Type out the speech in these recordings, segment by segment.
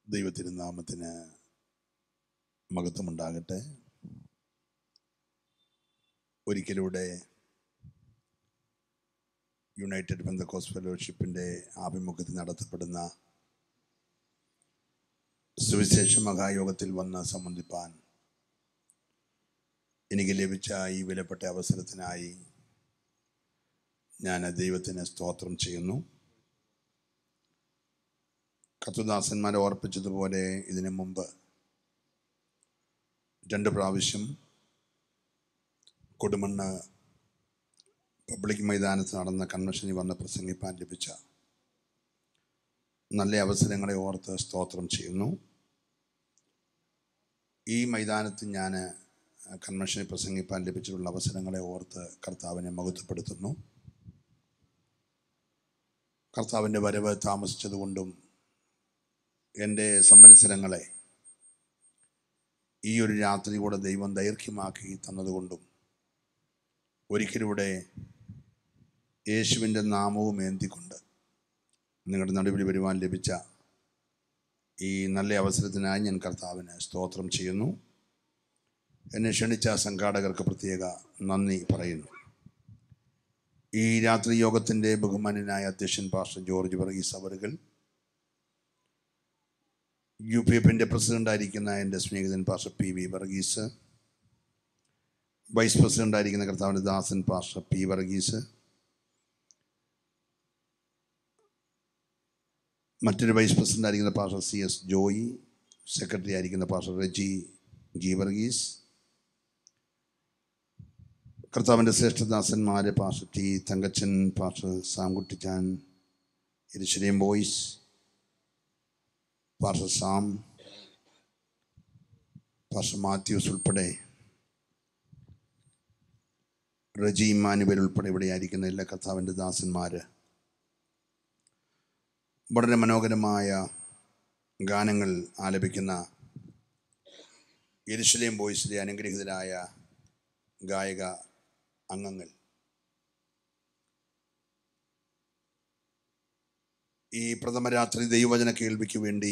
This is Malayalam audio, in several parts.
ദൈവത്തിരുനാമത്തിന് മഹത്വമുണ്ടാകട്ടെ ഒരിക്കലൂടെ യുണൈറ്റഡ് ബന്ധക്കോസ് ഫെലോഷിപ്പിൻ്റെ ആഭിമുഖ്യത്തിൽ നടത്തപ്പെടുന്ന സുവിശേഷ മഹായോഗത്തിൽ വന്ന് സംബന്ധിപ്പാൻ എനിക്ക് ലഭിച്ച ഈ വിലപ്പെട്ട അവസരത്തിനായി ഞാൻ ദൈവത്തിന് സ്തോത്രം ചെയ്യുന്നു കത്തുദാസന്മാരെ ഓർപ്പിച്ചതുപോലെ ഇതിനു മുമ്പ് രണ്ട് പ്രാവശ്യം കൊടുമണ്ണ് പബ്ലിക് മൈതാനത്ത് നടന്ന കൺവെൻഷനിൽ വന്ന് പ്രസംഗിപ്പാൻ ലഭിച്ച നല്ല അവസരങ്ങളെ ഓർത്ത് സ്തോത്രം ചെയ്യുന്നു ഈ മൈതാനത്ത് ഞാൻ കൺവെൻഷനിൽ പ്രസംഗിപ്പാൻ ലഭിച്ചിട്ടുള്ള അവസരങ്ങളെ ഓർത്ത് കർത്താവിനെ മഹത്വപ്പെടുത്തുന്നു കർത്താവിൻ്റെ വരവ് താമസിച്ചതുകൊണ്ടും എൻ്റെ സമ്മത്സരങ്ങളെ ഈ ഒരു രാത്രി കൂടെ ദൈവം ദൈർഘ്യമാക്കി തന്നതുകൊണ്ടും ഒരിക്കലൂടെ യേശുവിൻ്റെ നാമവും ഏന്തിക്കൊണ്ട് നിങ്ങളുടെ നടുവിൽ വരുവാൻ ലഭിച്ച ഈ നല്ല അവസരത്തിനായി ഞാൻ കർത്താവിന് സ്തോത്രം ചെയ്യുന്നു എന്നെ ക്ഷണിച്ച സംഘാടകർക്ക് പ്രത്യേക നന്ദി പറയുന്നു ഈ രാത്രി യോഗത്തിൻ്റെ ബഹുമാനനായ അധ്യക്ഷൻ പാസ്റ്റർ ജോർജ് വർഗീസ് അവറുകൾ യു പി എഫിൻ്റെ പ്രസിഡൻ്റായിരിക്കുന്ന എൻ്റെ സ്നേഹിതൻ pastor P V Varghese vice പ്രസിഡൻ്റായിരിക്കുന്ന കർത്താവിൻ്റെ ദാസൻ പാസ്റ്റർ പി വർഗീസ് മറ്റൊരു വൈസ് പ്രസിഡൻ്റായിരിക്കുന്ന pastor C S Joy secretary ആയിരിക്കുന്ന പാസ്റ്റർ റജി ജി വർഗീസ് കർത്താവിൻ്റെ ശ്രേഷ്ഠദാസന്മാരെ pastor T Thankachan pastor Samkuttichan എരിശ്വരീം ബോയ്സ് പാസ്റ്റർ സാം പാസ്റ്റർ മാത്യൂസ് ഉൾപ്പെടെ റജി മാനുവൽ ഉൾപ്പെടെ ഇവിടെ ആയിരിക്കുന്ന എല്ലാ കർത്താവിൻ്റെ ദാസന്മാർ വളരെ മനോഹരമായ ഗാനങ്ങൾ ആലപിക്കുന്ന എരിശലേം ബോയ്സിലെ അനുഗ്രഹീതരായ ഗായക അംഗങ്ങൾ ഈ പ്രഥമ രാത്രി ദൈവവചന കേൾവിക്ക് വേണ്ടി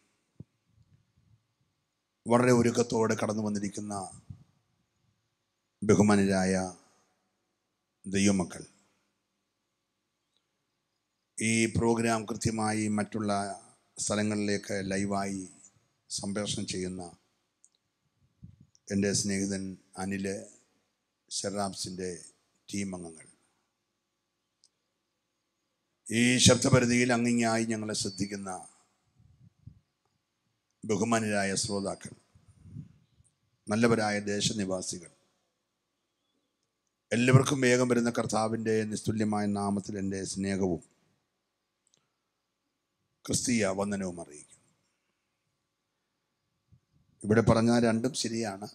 വളരെ ഒരുക്കത്തോടെ കടന്നു വന്നിരിക്കുന്ന ബഹുമാനരായ ദൈവമക്കൾ ഈ പ്രോഗ്രാം കൃത്യമായി മറ്റുള്ള സ്ഥലങ്ങളിലേക്ക് ലൈവായി സംപ്രേഷണം ചെയ്യുന്ന എൻ്റെ സ്നേഹിതൻ അനിൽ ഷെറാബ്സിൻ്റെ ടീം അംഗങ്ങൾ ഈ ശബ്ദപരിധിയിൽ അങ്ങിങ്ങായി ഞങ്ങളെ ശ്രദ്ധിക്കുന്ന ബഹുമാനരായ ശ്രോതാക്കൾ നല്ലവരായ ദേശനിവാസികൾ എല്ലാവർക്കും വേഗം വരുന്ന കർത്താവിൻ്റെ നിസ്തുല്യമായ നാമത്തിൽ എൻ്റെ സ്നേഹവും ക്രിസ്തീയ വന്ദനവും അറിയിക്കും ഇവിടെ പറഞ്ഞ രണ്ടും ശരിയാണ്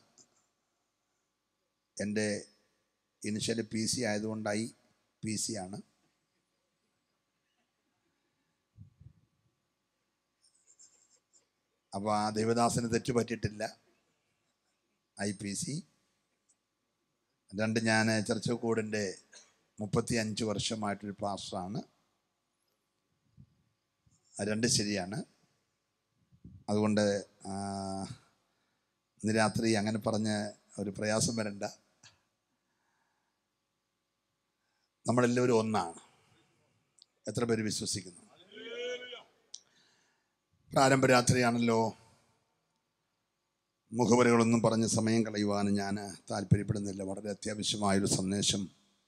എൻ്റെ ഇനിഷ്യൽ പി സി ആയതുകൊണ്ടായി പി സി ആണ് അപ്പോൾ ആ ദേവദാസന് തെറ്റ് പറ്റിയിട്ടില്ല ഐ പി സി രണ്ട് ഞാൻ ചർച്ചക്കൂടിൻ്റെ മുപ്പത്തി അഞ്ച് വർഷമായിട്ടൊരു പാസ്റ്ററാണ് രണ്ട് ശരിയാണ് അതുകൊണ്ട് ഇന്ന് രാത്രി അങ്ങനെ പറഞ്ഞ് ഒരു പ്രയാസം വരണ്ട നമ്മളെല്ലാവരും ഒന്നാണ് എത്ര പേര് വിശ്വസിക്കുന്നു പ്രാരംഭ രാത്രിയാണല്ലോ മുഖവരകളൊന്നും പറഞ്ഞ് സമയം കളയുവാൻ ഞാൻ താല്പര്യപ്പെടുന്നില്ല വളരെ അത്യാവശ്യമായൊരു സന്ദേശം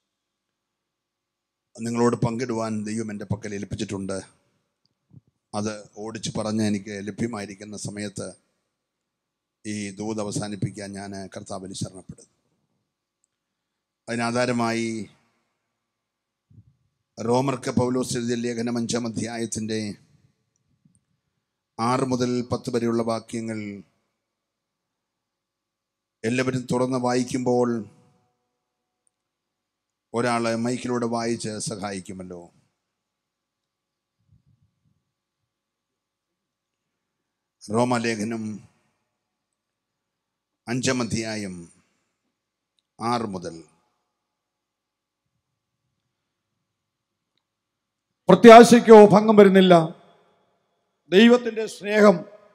നിങ്ങളോട് പങ്കിടുവാൻ ദൈവം എൻ്റെ പക്കൽ ഏൽപ്പിച്ചിട്ടുണ്ട് അത് ഓടിച്ച് പറഞ്ഞ് എനിക്ക് ലഭ്യമായിരിക്കുന്ന സമയത്ത് ഈ ദൂത് അവസാനിപ്പിക്കാൻ ഞാൻ കർത്താവിൽ ശരണപ്പെടുന്നു അതിനാധാരമായി റോമർക്ക് പൗലോസ് എഴുതിയ ലേഖനം അഞ്ചാം അധ്യായത്തിൻ്റെ ആറ് മുതൽ പത്ത് വരെയുള്ള വാക്യങ്ങൾ എല്ലാവരും തുറന്ന് വായിക്കുമ്പോൾ ഒരാൾ മൈക്കിലൂടെ വായിച്ച് സഹായിക്കുമല്ലോ റോമലേഖനം അഞ്ചാം അധ്യായം ആറ് മുതൽ പ്രത്യാശയ്ക്കോ ഭംഗം വരുന്നില്ല ദൈവത്തിൻ്റെ സ്നേഹം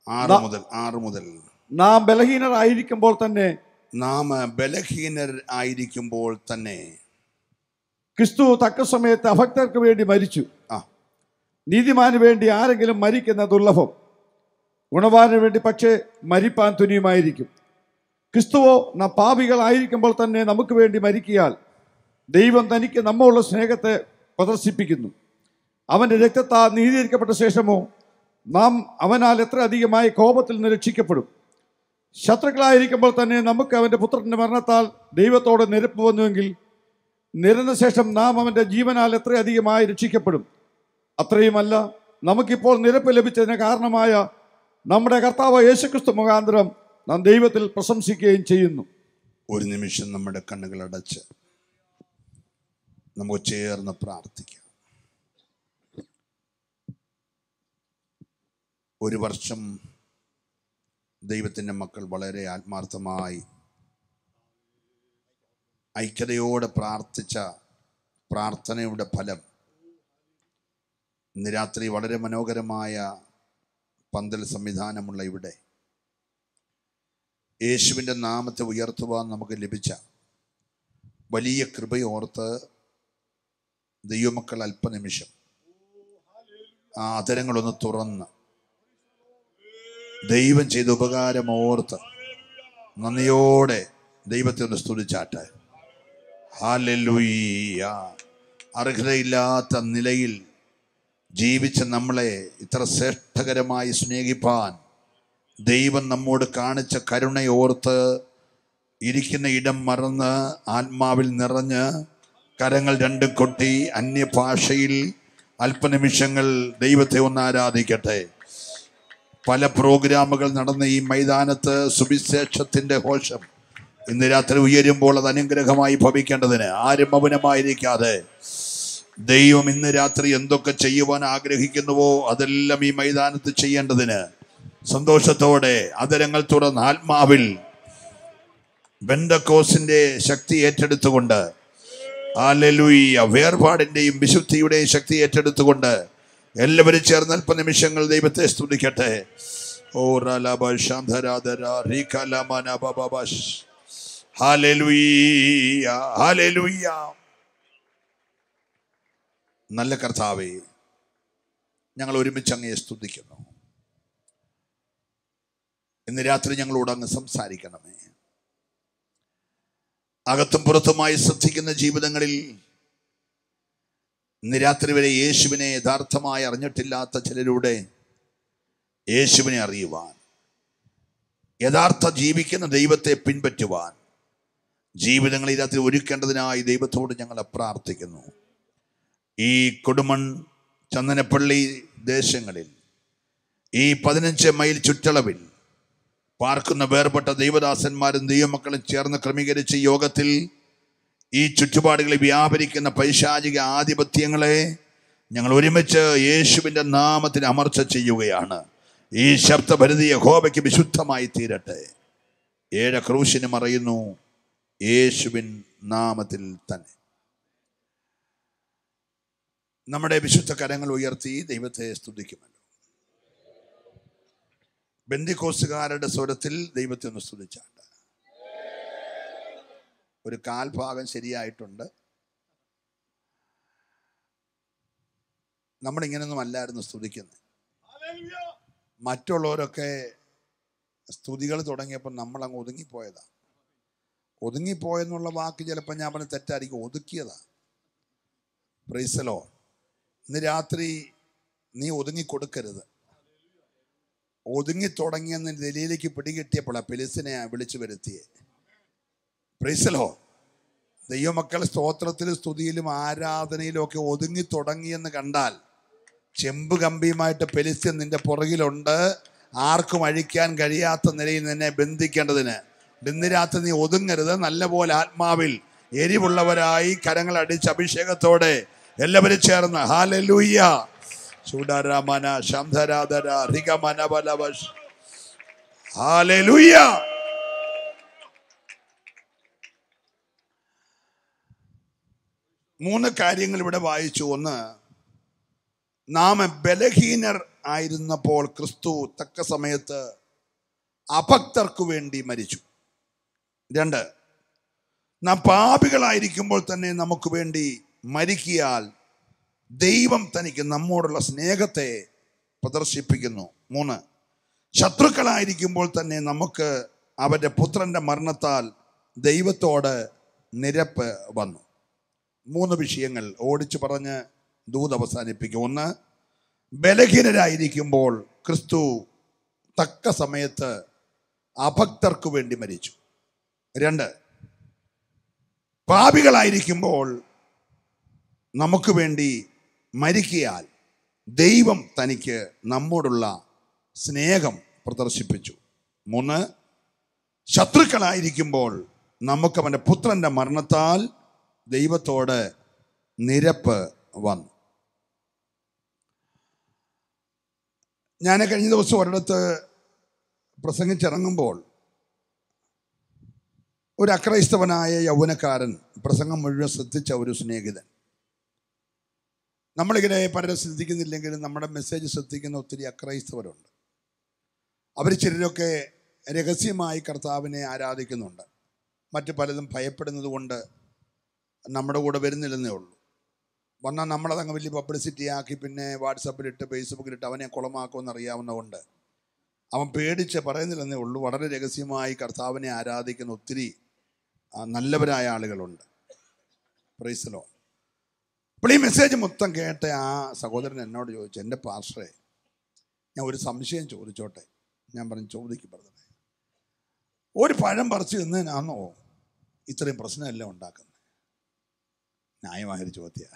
ആറ് മുതൽ ആറ് മുതൽ നാം ബലഹീനരായിരിക്കുമ്പോൾ തന്നെ നാം ബലഹീനർ ആയിരിക്കുമ്പോൾ തന്നെ ക്രിസ്തു തക്ക സമയത്ത് അഭക്തർക്ക് വേണ്ടി മരിച്ചു ആ നീതിമാന് വേണ്ടി ആരെങ്കിലും മരിക്കുന്ന ദുർലഭം ഗുണവാന് വേണ്ടി പക്ഷേ മരിപ്പാൻ തുനിയുമായിരിക്കും ക്രിസ്തുവോ നാം പാപികളായിരിക്കുമ്പോൾ തന്നെ നമുക്ക് വേണ്ടി മരിക്കിയാൽ ദൈവം തനിക്ക് നമ്മളുള്ള സ്നേഹത്തെ പ്രദർശിപ്പിക്കുന്നു അവൻ്റെ രക്തത്താൽ നീതീകരിക്കപ്പെട്ട ശേഷമോ നാം അവനാൽ എത്ര അധികമായി കോപത്തിൽ നിന്ന് രക്ഷിക്കപ്പെടും ശത്രുക്കളായിരിക്കുമ്പോൾ തന്നെ നമുക്ക് അവൻ്റെ പുത്രൻ്റെ മരണത്താൽ ദൈവത്തോട് നിരപ്പ് വന്നുവെങ്കിൽ നിരന്ന ശേഷം നാം അവൻ്റെ ജീവനാൽ എത്ര അധികമായി രക്ഷിക്കപ്പെടും അത്രയുമല്ല നമുക്കിപ്പോൾ നിരപ്പ് ലഭിച്ചതിന് കാരണമായ നമ്മുടെ കർത്താവ് യേശുക്രിസ്തു മുഖാന്തരം നാം ദൈവത്തിൽ പ്രശംസിക്കുകയും ചെയ്യുന്നു ഒരു നിമിഷം നമ്മുടെ കണ്ണുകൾ അടച്ച് നമുക്ക് ചേർന്ന് പ്രാർത്ഥിക്കാം ഒരു വർഷം ദൈവത്തിൻ്റെ മക്കൾ വളരെ ആത്മാർത്ഥമായി ഐക്യതയോടെ പ്രാർത്ഥിച്ച പ്രാർത്ഥനയുടെ ഫലം ഇന്ന് രാത്രി വളരെ മനോഹരമായ പന്തൽ സംവിധാനമുള്ള ഇവിടെ യേശുവിൻ്റെ നാമത്തെ ഉയർത്തുവാൻ നമുക്ക് ലഭിച്ച വലിയ കൃപയോർത്ത് ദൈവമക്കൾ അല്പനിമിഷം ആ അതരങ്ങളൊന്ന് തുറന്ന് ദൈവം ചെയ്ത ഉപകാരം ഓർത്ത് നന്ദിയോടെ ദൈവത്തെ ഒന്ന് സ്തുതിച്ചാട്ടെ ഹാലൂയ്യ അർഹതയില്ലാത്ത നിലയിൽ ജീവിച്ച നമ്മളെ ഇത്ര ശ്രേഷ്ഠകരമായി സ്നേഹിപ്പാൻ ദൈവം നമ്മോട് കാണിച്ച കരുണയോർത്ത് ഇരിക്കുന്ന ഇടം മറന്ന് ആത്മാവിൽ നിറഞ്ഞ് കരങ്ങൾ രണ്ടും കൊട്ടി അന്യഭാഷയിൽ അല്പനിമിഷങ്ങൾ ദൈവത്തെ ഒന്ന് ആരാധിക്കട്ടെ പല പ്രോഗ്രാമുകൾ നടന്ന ഈ മൈതാനത്ത് സുവിശേഷത്തിന്റെ ഘോഷം ഇന്ന് രാത്രി ഉയരുമ്പോൾ അത് അനുഗ്രഹമായി ഭവിക്കേണ്ടതിന് ആരും മൗനമായിരിക്കാതെ ദൈവം ഇന്ന് രാത്രി എന്തൊക്കെ ചെയ്യുവാൻ ആഗ്രഹിക്കുന്നുവോ അതെല്ലാം ഈ മൈതാനത്ത് ചെയ്യേണ്ടതിന് സന്തോഷത്തോടെ അതരങ്ങൾ തുറന്ന് ആത്മാവിൽ ബെന്തക്കോസിന്റെ ശക്തി ഏറ്റെടുത്തുകൊണ്ട് ആലലുയ്യ വേർപാടിന്റെയും വിശുദ്ധിയുടെയും ശക്തി ഏറ്റെടുത്തുകൊണ്ട് എല്ലാവരും ചേർന്ന് അല്പനിമിഷങ്ങൾ ദൈവത്തെ സ്തുതിക്കട്ടെ ഓ റലബ ശാന്തരാധര റീകലമന ബബബഷ് ഹാലലുയ്യ ഹാലലുയ്യ നല്ല കർത്താവേ ഞങ്ങൾ ഒരുമിച്ച് അങ്ങയെ സ്തുതിക്കുന്നു ഇന്ന് രാത്രി ഞങ്ങളോട് അങ്ങ് സംസാരിക്കണമേ അകത്തും പുറത്തുമായി ശ്രദ്ധിക്കുന്ന ജീവിതങ്ങളിൽ ഇന്ന് രാത്രി വരെ യേശുവിനെ യഥാർത്ഥമായി അറിഞ്ഞിട്ടില്ലാത്ത ചിലരുടെ യേശുവിനെ അറിയുവാൻ യഥാർത്ഥ ജീവിക്കുന്ന ദൈവത്തെ പിൻപറ്റുവാൻ ജീവിതങ്ങൾ ഈ രാത്രി ഒരുക്കേണ്ടതിനായി ദൈവത്തോട് ഞങ്ങൾ പ്രാർത്ഥിക്കുന്നു ഈ കൊടുമൺ ചന്ദനപ്പള്ളി ദേശങ്ങളിൽ ഈ പതിനഞ്ച് മൈൽ ചുറ്റളവിൽ പാർക്കുന്ന വേർപെട്ട ദൈവദാസന്മാരും ദൈവമക്കളും ചേർന്ന് ക്രമീകരിച്ച ഈ യോഗത്തിൽ ഈ ചുറ്റുപാടുകളിൽ വ്യാപരിക്കുന്ന പൈശാചിക ആധിപത്യങ്ങളെ ഞങ്ങൾ ഒരുമിച്ച് യേശുവിൻ്റെ നാമത്തിൽ അമർച്ച ചെയ്യുകയാണ് ഈ ശബ്ദഭരിതി യഹോവയ്ക്ക് വിശുദ്ധമായി തീരട്ടെ ഏഴ ക്രൂശിന് മറയുന്നു യേശുവിൻ നാമത്തിൽ തന്നെ നമ്മുടെ വിശുദ്ധ കരങ്ങൾ ഉയർത്തി ദൈവത്തെ സ്തുതിക്കുമല്ലോ ബന്ദിക്കോസുകാരുടെ സ്വരത്തിൽ ദൈവത്തെ ഒന്ന് സ്തുതിച്ചാണ്ട് ഒരു കാൽഭാഗം ശരിയായിട്ടുണ്ട് നമ്മളിങ്ങനൊന്നും അല്ലായിരുന്നു സ്തുതിക്കുന്നത് മറ്റുള്ളവരൊക്കെ സ്തുതികൾ തുടങ്ങിയപ്പോൾ നമ്മളങ്ങ് ഒതുങ്ങിപ്പോയതാ ഒതുങ്ങിപ്പോയെന്നുള്ള വാക്ക് ചിലപ്പോൾ ഞാൻ പറഞ്ഞ തെറ്റായിരിക്കും ഒതുക്കിയതാ പ്രൈസലോ ഇന്ന് രാത്രി നീ ഒതുങ്ങി കൊടുക്കരുത് ഒതുങ്ങി തുടങ്ങിയെന്ന് നിലയിലേക്ക് പിടികിട്ടിയപ്പോഴാണ് പെലിസിനെ വിളിച്ചു വരുത്തിയെ പ്രൈസലോ ദൈവമക്കൾ സ്തോത്രത്തിലും സ്തുതിയിലും ആരാധനയിലും ഒക്കെ ഒതുങ്ങി തുടങ്ങിയെന്ന് കണ്ടാൽ ചെമ്പ് കമ്പിയുമായിട്ട് പെലിസ്ത്യൻ നിന്റെ പുറകിലുണ്ട് ആർക്കും അഴിക്കാൻ കഴിയാത്ത നിലയിൽ നിന്നെ ബന്ധിക്കേണ്ടതിന് ഇന്ന് രാത്രി നീ ഒതുങ്ങരുത് നല്ലപോലെ ആത്മാവിൽ എരിവുള്ളവരായി കരങ്ങൾ അടിച്ച് അഭിഷേകത്തോടെ എല്ലാവരും ചേർന്ന് ഹാലലൂയ്യ ചൂടരമന ശംധരാധര റിഗമന ബലവശ് ഹാലലൂയ്യ മൂന്ന് കാര്യങ്ങൾ ഇവിടെ വായിച്ചു ഒന്ന് നാം ബലഹീനർ ആയിരുന്നപ്പോൾ ക്രിസ്തു തക്ക സമയത്ത് അഭക്തർക്കു വേണ്ടി മരിച്ചു രണ്ട് നാം പാപികളായിരിക്കുമ്പോൾ തന്നെ നമുക്ക് വേണ്ടി മരിക്കിയാൽ ദൈവം തനിക്ക് നമ്മോടുള്ള സ്നേഹത്തെ പ്രദർശിപ്പിക്കുന്നു മൂന്ന് ശത്രുക്കളായിരിക്കുമ്പോൾ തന്നെ നമുക്ക് അവന്റെ പുത്രന്റെ മരണത്താൽ ദൈവത്തോട് നിരപ്പ് വന്നു മൂന്ന് വിഷയങ്ങൾ ഓടിച്ചു പറഞ്ഞ് ദൂത് അവസാനിപ്പിക്കും ഒന്ന് ബലഹീനരായിരിക്കുമ്പോൾ ക്രിസ്തു തക്ക സമയത്ത് അഭക്തർക്കു വേണ്ടി മരിച്ചു രണ്ട് പാപികളായിരിക്കുമ്പോൾ നമുക്ക് വേണ്ടി മരിക്കിയാൽ ദൈവം തനിക്ക് നമ്മോടുള്ള സ്നേഹം പ്രദർശിപ്പിച്ചു മൂന്ന് ശത്രുക്കളായിരിക്കുമ്പോൾ നമുക്ക് അവൻ്റെ പുത്രന്റെ മരണത്താൽ ദൈവത്തോട് നിരപ്പ് വന്നു ഞാൻ കഴിഞ്ഞ ദിവസം ഒരിടത്ത് പ്രസംഗിച്ചിറങ്ങുമ്പോൾ ഒരു അക്രൈസ്തവനായ യൗവനക്കാരൻ പ്രസംഗം മുഴുവൻ ശ്രദ്ധിച്ച ഒരു സ്നേഹിതൻ നമ്മളിങ്ങനെ പലരും ശ്രദ്ധിക്കുന്നില്ലെങ്കിലും നമ്മുടെ മെസ്സേജ് ശ്രദ്ധിക്കുന്ന ഒത്തിരി അക്രൈസ്തവരുണ്ട് അവർ ചിലരൊക്കെ രഹസ്യമായി കർത്താവിനെ ആരാധിക്കുന്നുണ്ട് മറ്റു പലതും ഭയപ്പെടുന്നത് കൊണ്ട് നമ്മുടെ കൂടെ വരുന്നില്ലെന്നേ ഉള്ളൂ വന്നാൽ നമ്മളതങ്ങ് വലിയ പബ്ലിസിറ്റി ആക്കി പിന്നെ വാട്സപ്പിലിട്ട് ഫേസ്ബുക്കിലിട്ട് അവനെ കുളമാക്കുമെന്ന് അറിയാവുന്നതുകൊണ്ട് അവൻ പേടിച്ച് പറയുന്നില്ലെന്നേ ഉള്ളൂ വളരെ രഹസ്യമായി കർത്താവിനെ ആരാധിക്കുന്ന ഒത്തിരി ആ, നല്ലവരായ ആളുകളുണ്ട് പ്രൈസലോ അപ്പോൾ ഈ മെസ്സേജ് മൊത്തം കേട്ട ആ സഹോദരൻ എന്നോട് ചോദിച്ചു എൻ്റെ പാസ്റ്ററെ ഞാൻ ഒരു സംശയം ചോദിച്ചോട്ടെ ഞാൻ പറഞ്ഞു ചോദിക്കും പറഞ്ഞത് ഒരു പഴം പറിച്ച് തിന്നതിനാണോ ഇത്രയും പ്രശ്നമെല്ലാം ഉണ്ടാക്കുന്നത് ന്യായമായൊരു ചോദ്യ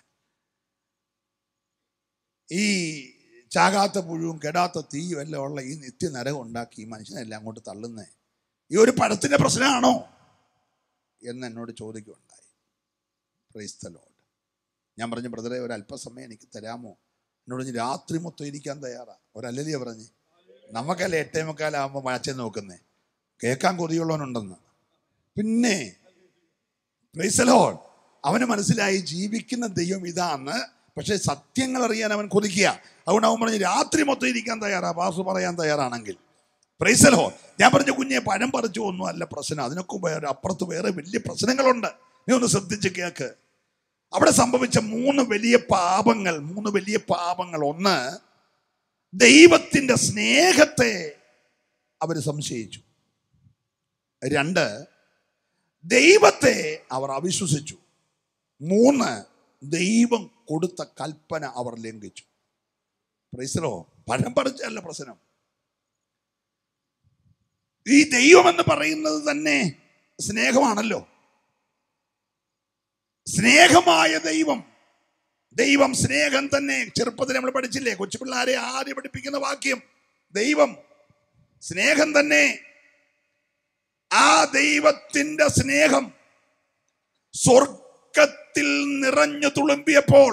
ഈ ചാകാത്ത പുഴുവും കെടാത്ത തീയും എല്ലാം ഉള്ള ഈ നിത്യ നരകം ഉണ്ടാക്കി ഈ മനുഷ്യനെല്ലാം അങ്ങോട്ട് തള്ളുന്നേ ഈ ഒരു പഴത്തിന്റെ പ്രശ്നമാണോ എന്ന് എന്നോട് ചോദിക്കുകയുണ്ടായി പ്രൈസ് ദ ലോഡ് ഞാൻ പറഞ്ഞു ബ്രദറെ ഒരു അല്പസമയം എനിക്ക് തരാമോ എന്നോട് പറഞ്ഞു രാത്രി മൊത്തം ഇരിക്കാൻ തയ്യാറാ ഒരല്ലലിയ പറഞ്ഞ് നമുക്കല്ലേ എട്ടേ മുക്കാലാകുമ്പോൾ മാച്ചെ നോക്കുന്നേ കേൾക്കാൻ കൊതിയുള്ളവനുണ്ടെന്ന് പിന്നെ പ്രൈസ് ദ ലോഡ് അവന് മനസ്സിലായി ജീവിക്കുന്ന ദൈവം ഇതാന്ന് പക്ഷേ സത്യങ്ങൾ അറിയാൻ അവൻ കൊതിക്കുക അതുകൊണ്ട് അവൻ പറഞ്ഞു രാത്രി മൊത്തം ഇരിക്കാൻ തയ്യാറാ പാസ് പറയാൻ തയ്യാറാണെങ്കിൽ പ്രൈസലോ ഞാൻ പറഞ്ഞു കുഞ്ഞെ പഴം പറിച്ചു ഒന്നും അല്ല പ്രശ്നം അതിനൊക്കെ വേറെ അപ്പുറത്ത് വേറെ വലിയ പ്രശ്നങ്ങളുണ്ട് നീ ഒന്ന് ശ്രദ്ധിച്ച് കേക്ക് അവിടെ സംഭവിച്ച മൂന്ന് വലിയ പാപങ്ങൾ മൂന്ന് വലിയ പാപങ്ങൾ ഒന്ന് ദൈവത്തിന്റെ സ്നേഹത്തെ അവർ സംശയിച്ചു രണ്ട് ദൈവത്തെ അവർ അവിശ്വസിച്ചു മൂന്ന് ദൈവം കൊടുത്ത കൽപ്പന അവർ ലംഘിച്ചു പ്രൈസലോ പഴം പറിച്ചല്ല പ്രശ്നം ഈ ദൈവം എന്ന് പറയുന്നത് തന്നെ സ്നേഹമാണല്ലോ സ്നേഹമായ ദൈവം ദൈവം സ്നേഹം തന്നെ ചെറുപ്പത്തിൽ നമ്മൾ പഠിച്ചില്ലേ കൊച്ചു പിള്ളേരെ ആദ്യം പഠിപ്പിക്കുന്ന വാക്യം ദൈവം സ്നേഹം തന്നെ ആ ദൈവത്തിന്റെ സ്നേഹം സ്വർഗത്തിൽ നിറഞ്ഞു തുളുമ്പിയപ്പോൾ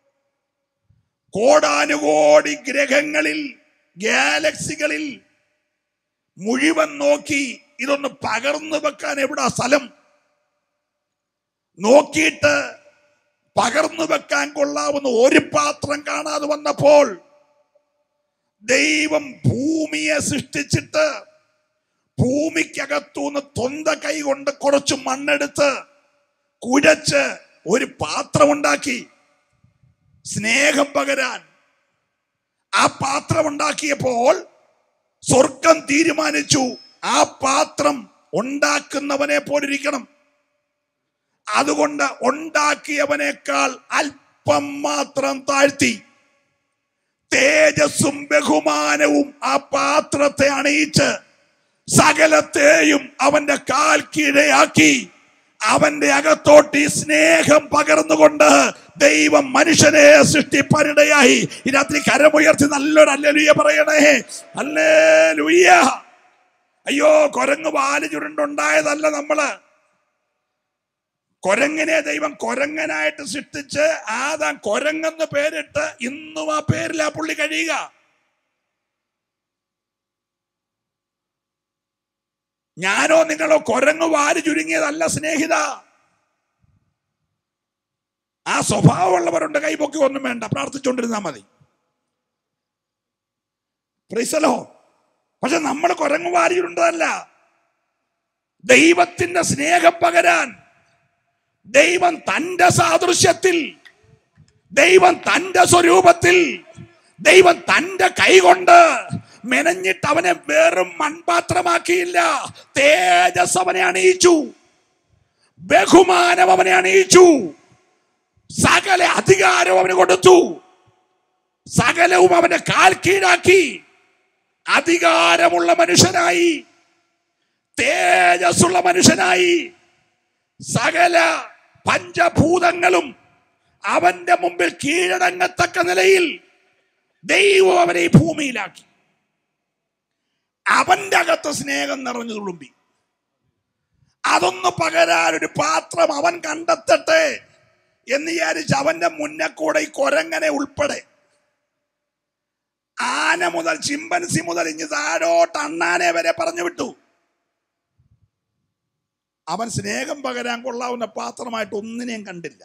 കോടാനുകോടി ഗ്രഹങ്ങളിൽ ഗാലക്സികളിൽ മുഴുവൻ നോക്കി ഇതൊന്ന് പകർന്നു വെക്കാൻ എവിടാ സ്ഥലം നോക്കിയിട്ട് പകർന്നു വെക്കാൻ കൊള്ളാവുന്ന ഒരു പാത്രം കാണാതെ വന്നപ്പോൾ ദൈവം ഭൂമിയെ സൃഷ്ടിച്ചിട്ട് ഭൂമിക്കകത്തുനിന്ന് തൊന്ത കൈ കൊണ്ട് കുറച്ച് മണ്ണെടുത്ത് കുഴച്ച് ഒരു പാത്രമുണ്ടാക്കി സ്നേഹം പകരാൻ ആ പാത്രം ഉണ്ടാക്കിയപ്പോൾ സ്വർഗം തീരുമാനിച്ചു ആ പാത്രം ഉണ്ടാക്കുന്നവനെ പോലിരിക്കണം അതുകൊണ്ട് ഉണ്ടാക്കിയവനേക്കാൾ അല്പം മാത്രം താഴ്ത്തി തേജസ്സും ബഹുമാനവും ആ പാത്രത്തെ അണിയിച്ച് സകലത്തെയും അവന്റെ കാൽ കീഴയാക്കി അവന്റെ അകത്തോട്ട് ഈ സ്നേഹം പകർന്നുകൊണ്ട് ദൈവം മനുഷ്യനെ സൃഷ്ടിപ്പനിടയായി ഈ രാത്രി കരമുയർത്തി നല്ലൊരു അല്ലലുയ പറയണേ അല്ലേ ലുയ്യ അയ്യോ കുരങ്ങ് പാല് ചുരുണ്ടുണ്ടായതല്ല നമ്മള് കൊരങ്ങനെ ദൈവം കൊരങ്ങനായിട്ട് സൃഷ്ടിച്ച് ആദാം കൊരങ്ങെന്ന് പേരിട്ട് ഇന്നും ആ പേരിൽ ആ പുള്ളി കഴിയുക ഞാനോ നിങ്ങളോ കൊരങ്ങ് വാരി ചുരുങ്ങിയതല്ല സ്നേഹിത ആ സ്വഭാവമുള്ളവരുണ്ട് കൈപൊക്കി ഒന്നും വേണ്ട പ്രാർത്ഥിച്ചുകൊണ്ടിരുന്നാൽ മതി പ്രൈസലോ പക്ഷെ നമ്മൾ കുരങ്ങുവാരിയുണ്ടതല്ല ദൈവത്തിന്റെ സ്നേഹം പകരാൻ ദൈവം തന്റെ സാദൃശ്യത്തിൽ ദൈവം തന്റെ സ്വരൂപത്തിൽ ദൈവം തന്റെ കൈകൊണ്ട് മെനഞ്ഞിട്ട് അവനെ വെറും മൺപാത്രമാക്കിയില്ല തേജസ് അവനെ അണിയിച്ചു ബഹുമാനം അവനെ അണിയിച്ചു സകല അധികാരവും അവന് കൊടുത്തു സകലവും അവന്റെ കാൽ കീഴാക്കി അധികാരമുള്ള മനുഷ്യനായി തേജസ്സുള്ള മനുഷ്യനായി സകല പഞ്ചഭൂതങ്ങളും അവന്റെ മുമ്പിൽ കീഴടങ്ങത്തക്ക നിലയിൽ ദൈവം അവനെ ഈ ഭൂമിയിലാക്കി അവന്റെ അകത്ത് സ്നേഹം നിറഞ്ഞു തുളുമ്പി അതൊന്ന് പകരാൻ ഒരു പാത്രം അവൻ കണ്ടെത്തട്ടെ എന്ന് വിചാരിച്ച് അവന്റെ മുന്നേ കൂടെ ഈ കൊരങ്ങനെ ഉൾപ്പെടെ ആന മുതൽ ചിമ്പൻസി മുതൽ ഇഞ്ഞ് താഴോട്ട് അണ്ണാനെ വരെ പറഞ്ഞു വിട്ടു അവൻ സ്നേഹം പകരാൻ കൊള്ളാവുന്ന പാത്രമായിട്ട് ഒന്നിനെയും കണ്ടില്ല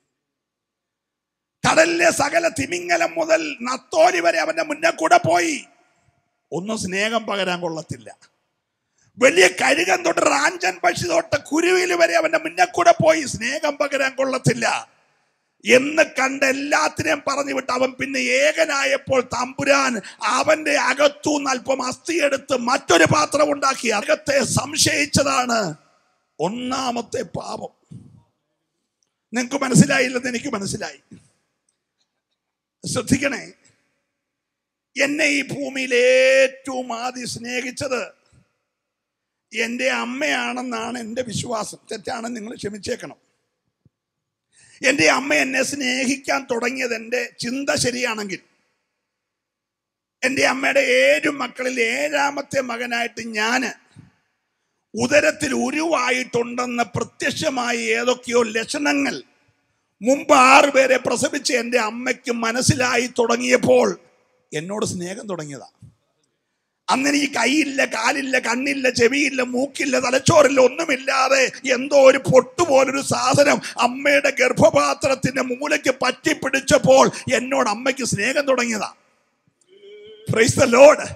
കടലിലെ സകല തിമിങ്ങലം മുതൽ നത്തോലി വരെ അവന്റെ മുന്നേ കൂടെ പോയി ഒന്നും സ്നേഹം പകരാൻ കൊള്ളത്തില്ല വലിയ കഴുകൻ തൊട്ട് റാഞ്ചൻ പക്ഷി തൊട്ട് കുരുവിൽ വരെ അവന്റെ മുന്നേ കൂടെ പോയി സ്നേഹം പകരാൻ കൊള്ളത്തില്ല എന്ന് കണ്ട് എല്ലാത്തിനെയും പറഞ്ഞു വിട്ട് അവൻ പിന്നെ ഏകനായപ്പോൾ തമ്പുരാൻ അവന്റെ അകത്തുനിന്ന് അല്പം അസ്ഥിയെടുത്ത് മറ്റൊരു പാത്രം ഉണ്ടാക്കി അകത്തെ സംശയിച്ചതാണ് ഒന്നാമത്തെ പാപം നിങ്ങൾക്ക് മനസ്സിലായില്ലെന്ന് എനിക്ക് മനസ്സിലായി ശ്രദ്ധിക്കണേ എന്നെ ഈ ഭൂമിയിൽ ഏറ്റവും ആദ്യം സ്നേഹിച്ചത് എൻ്റെ അമ്മയാണെന്നാണ് എൻ്റെ വിശ്വാസം തെറ്റാണെന്ന് നിങ്ങൾ ക്ഷമിച്ചേക്കണം എൻ്റെ അമ്മ എന്നെ സ്നേഹിക്കാൻ തുടങ്ങിയത് എൻ്റെ ചിന്ത ശരിയാണെങ്കിൽ എൻ്റെ അമ്മയുടെ ഏഴു മക്കളിൽ ഏഴാമത്തെ മകനായിട്ട് ഞാൻ ഉദരത്തിൽ ഉരുവായിട്ടുണ്ടെന്ന് പ്രത്യക്ഷമായി ഏതൊക്കെയോ ലക്ഷണങ്ങൾ മുമ്പ് ആറുപേരെ പ്രസവിച്ച് എൻ്റെ അമ്മയ്ക്ക് മനസ്സിലായി തുടങ്ങിയപ്പോൾ എന്നോട് സ്നേഹം തുടങ്ങിയതാ അന്ന് എനിക്ക് കൈയില്ല കാലില്ല കണ്ണില്ല ചെവിയില്ല മൂക്കില്ല തലച്ചോറില്ല ഒന്നുമില്ലാതെ എന്തോ ഒരു പൊട്ടുപോലൊരു സാധനം അമ്മയുടെ ഗർഭപാത്രത്തിന്റെ മൂലയ്ക്ക് പറ്റിപ്പിടിച്ചപ്പോൾ എന്നോട് അമ്മയ്ക്ക് സ്നേഹം തുടങ്ങിയതാ പ്രൈസ് ദ ലോഡ്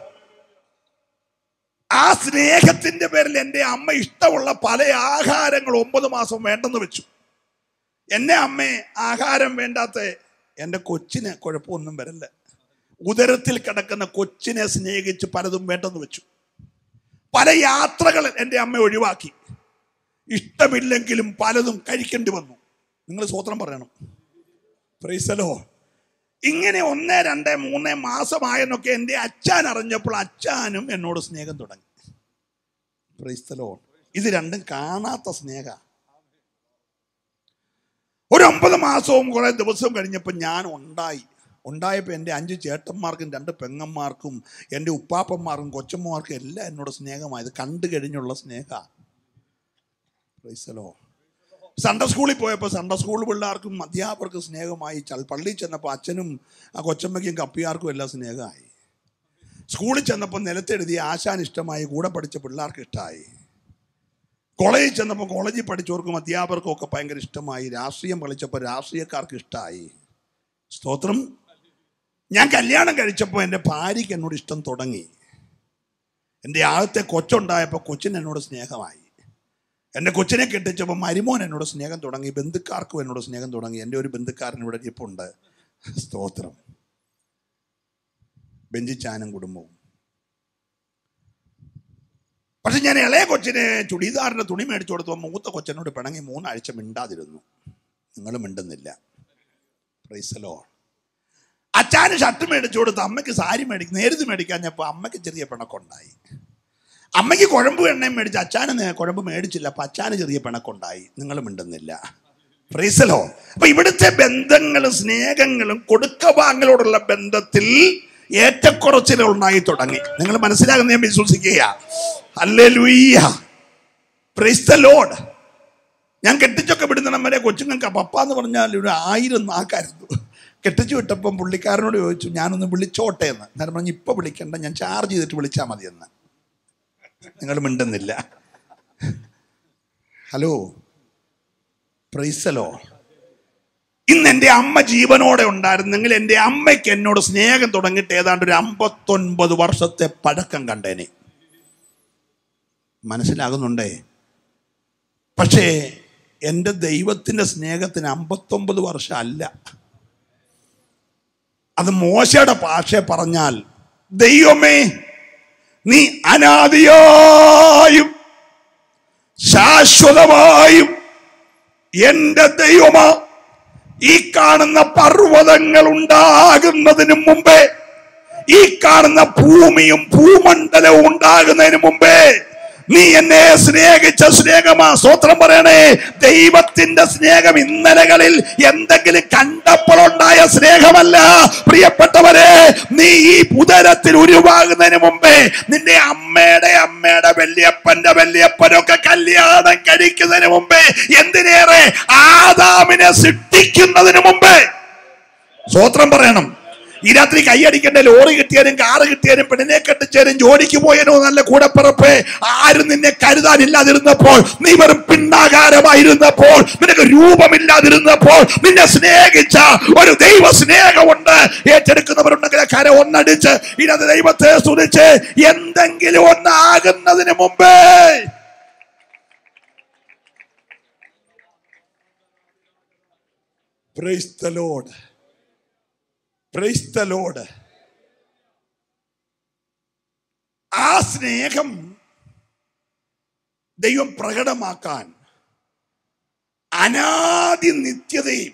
ആ സ്നേഹത്തിന്റെ പേരിൽ എൻ്റെ അമ്മ ഇഷ്ടമുള്ള പല ആഹാരങ്ങൾ ഒമ്പത് മാസം വേണ്ടെന്ന് വെച്ചു എന്നെ അമ്മേ ആഹാരം വേണ്ടാത്ത എൻ്റെ കൊച്ചിന് കുഴപ്പമൊന്നും വരല്ല ഉദരത്തിൽ കിടക്കുന്ന കൊച്ചിനെ സ്നേഹിച്ച് പലതും വേണ്ടെന്ന് വെച്ചു പല യാത്രകൾ എൻ്റെ അമ്മ ഒഴിവാക്കി ഇഷ്ടമില്ലെങ്കിലും പലതും കഴിക്കേണ്ടി വന്നു നിങ്ങൾ സ്വത്രം പറയണം പ്രൈസലോ ഇങ്ങനെ ഒന്ന് രണ്ട് മൂന്ന് മാസമായെന്നൊക്കെ എൻ്റെ അച്ഛൻ അറിഞ്ഞപ്പോൾ അച്ഛനും എന്നോട് സ്നേഹം തുടങ്ങി പ്രൈസ്തലോ ഇത് രണ്ടും കാണാത്ത സ്നേഹ ഒരു ഒമ്പത് മാസവും കുറെ ദിവസവും കഴിഞ്ഞപ്പോൾ ഞാൻ ഉണ്ടായി ഉണ്ടായപ്പോൾ എൻ്റെ അഞ്ച് ചേട്ടന്മാർക്കും രണ്ട് പെങ്ങന്മാർക്കും എൻ്റെ ഉപ്പാപ്പന്മാർക്കും കൊച്ചമ്മമാർക്കും എല്ലാം എന്നോട് സ്നേഹമായത് കണ്ടു കഴിഞ്ഞുള്ള സ്നേഹ പ്രൈസലോ സൺഡേ സ്കൂളിൽ പോയപ്പോൾ സൺഡേ സ്കൂൾ പിള്ളേർക്കും അധ്യാപകർക്കും സ്നേഹമായി ചൽ പള്ളിയിൽ ചെന്നപ്പോൾ അച്ഛനും ആ കൊച്ചമ്മയ്ക്കും കപ്പിയാർക്കും എല്ലാം സ്നേഹമായി സ്കൂളിൽ ചെന്നപ്പോൾ നിലത്തെഴുതി ആശാൻ ഇഷ്ടമായി കൂടെ പഠിച്ച പിള്ളേർക്ക് ഇഷ്ടമായി കോളേജിൽ ചെന്നപ്പോൾ കോളേജിൽ പഠിച്ചവർക്കും അധ്യാപകർക്കും ഒക്കെ ഭയങ്കര ഇഷ്ടമായി രാഷ്ട്രീയം കളിച്ചപ്പോൾ രാഷ്ട്രീയക്കാർക്ക് ഇഷ്ടമായി സ്തോത്രം ഞാൻ കല്യാണം കഴിച്ചപ്പോൾ എൻ്റെ ഭാര്യയ്ക്ക് എന്നോട് ഇഷ്ടം തുടങ്ങി എൻ്റെ ആദ്യത്തെ കൊച്ചുണ്ടായപ്പോൾ കൊച്ചിന് എന്നോട് സ്നേഹമായി എൻ്റെ കൊച്ചിനെ കെട്ടിച്ചപ്പോൾ മരുമോൻ എന്നോട് സ്നേഹം തുടങ്ങി ബന്ധുക്കാർക്കും എന്നോട് സ്നേഹം തുടങ്ങി എൻ്റെ ഒരു ബന്ധുക്കാരൻ ഇവിടെ ഇരിപ്പുണ്ട് സ്തോത്രം ബെഞ്ചിച്ചാനും കുടുംബവും പക്ഷെ ഞാൻ ഇളയ കൊച്ചിന് ചുടിദാറിന്റെ തുണി മേടിച്ചു കൊടുത്തപ്പോൾ മൂത്ത കൊച്ചനോട് പിണങ്ങി മൂന്നാഴ്ച മിണ്ടാതിരുന്നു നിങ്ങൾ മിണ്ടുന്നില്ല പ്രൈസലോ അച്ഛന് ഷർട്ട് മേടിച്ചു കൊടുത്ത് അമ്മയ്ക്ക് സാരി മേടിക്കും നേരിത് മേടിക്കാഞ്ഞപ്പോൾ അമ്മയ്ക്ക് ചെറിയ പിണക്കുണ്ടായി അമ്മയ്ക്ക് കുഴമ്പ് എണ്ണയും മേടിച്ച് അച്ഛന് നേ- കുഴമ്പ് മേടിച്ചില്ല അപ്പൊ അച്ഛന് ചെറിയ പിണക്കുണ്ടായി നിങ്ങൾ മിണ്ടുന്നില്ല ഫ്രീസലോ അപ്പൊ ഇവിടുത്തെ ബന്ധങ്ങളും സ്നേഹങ്ങളും കൊടുക്കവാങ്ങളോടുള്ള ബന്ധത്തിൽ ഏറ്റക്കുറച്ചിലുകൾ ഉണ്ടായി തുടങ്ങി നിങ്ങൾ മനസ്സിലാകുന്ന ഞാൻ വിശ്വസിക്കുക അല്ലേ ലൂയ്യ ലോഡ് ഞാൻ കെട്ടിച്ചൊക്കെ വിടുന്നിടം വരെ കൊച്ചുങ്ങൾക്ക് പപ്പ എന്ന് പറഞ്ഞാൽ ഒരു ആയിരം നാക്കായിരുന്നു കെട്ടിച്ചു വിട്ടപ്പം പുള്ളിക്കാരനോട് ചോദിച്ചു ഞാനൊന്ന് വിളിച്ചോട്ടെ എന്ന് ഞാൻ പറഞ്ഞു ഇപ്പൊ വിളിക്കണ്ട ഞാൻ ചാർജ് ചെയ്തിട്ട് വിളിച്ചാൽ മതി എന്ന് നിങ്ങൾ മിണ്ടുന്നില്ല ഹലോ പ്രൈസലോ ഇന്ന് എൻ്റെ അമ്മ ജീവനോടെ ഉണ്ടായിരുന്നെങ്കിൽ എൻ്റെ അമ്മയ്ക്ക് എന്നോട് സ്നേഹം തുടങ്ങിയിട്ട് ഏതാണ്ട് ഒരു അമ്പത്തൊൻപത് വർഷത്തെ പഴക്കം കണ്ടേനെ മനസ്സിലാകുന്നുണ്ടേ പക്ഷേ എൻ്റെ ദൈവത്തിൻ്റെ സ്നേഹത്തിന് അമ്പത്തൊമ്പത് വർഷം അല്ല അത് മോശയുടെ ഭാഷ പറഞ്ഞാൽ ദൈവമേ നീ അനാദിയായും ശാശ്വതമായും എന്റെ ദൈവമാ ഈ കാണുന്ന പർവ്വതങ്ങൾ ഉണ്ടാകുന്നതിന് മുമ്പേ ഈ കാണുന്ന ഭൂമിയും ഭൂമണ്ഡലവും ഉണ്ടാകുന്നതിന് മുമ്പേ നീ എന്നെ സ്നേഹിച്ച സ്നേഹമാ സ്വത്രം പറയണേ ദൈവത്തിന്റെ സ്നേഹം ഇന്നലകളിൽ എന്തെങ്കിലും കണ്ടപ്പോഴുണ്ടായ സ്നേഹമല്ല പ്രിയപ്പെട്ടവരെ നീ ഈ ഉദരത്തിൽ ഉരുവാകുന്നതിന് മുമ്പേ നിന്റെ അമ്മയുടെ അമ്മയുടെ വല്യപ്പന്റെ വല്യപ്പനൊക്കെ കല്യാണം കഴിക്കുന്നതിന് മുമ്പേ എന്തിനേറെ ആദാമിനെ സൃഷ്ടിക്കുന്നതിന് മുമ്പേ സ്വോത്രം പറയണം ഈ രാത്രി കൈയടിക്കേണ്ട ലോറി കിട്ടിയാലും കാറ് കിട്ടിയാലും പെണ്ണിനെ കെട്ടിച്ചാലും ജോലിക്ക് പോയനോ നല്ല കൂടപ്പിറപ്പ് ആരും നിന്നെ കരുതാനില്ലാതിരുന്നപ്പോൾ നീ വെറും പിണ്ണാകാരമായിരുന്നപ്പോൾ നിനക്ക് രൂപമില്ലാതിരുന്നപ്പോൾ നിന്നെ സ്നേഹിച്ച ഒരു ദൈവ സ്നേഹമുണ്ട് ഏറ്റെടുക്കുന്നവരുണ്ടെങ്കിൽ കര ഒന്നടിച്ച് ഇതിനകത്ത് ദൈവത്തെ സ്തുതിച്ച് എന്തെങ്കിലും ഒന്നാകുന്നതിന് മുമ്പേ Praise the Lord. Praise the Lord. ആ സ്നേഹം ദൈവം പ്രകടമാക്കാൻ അനാദി നിത്യതയും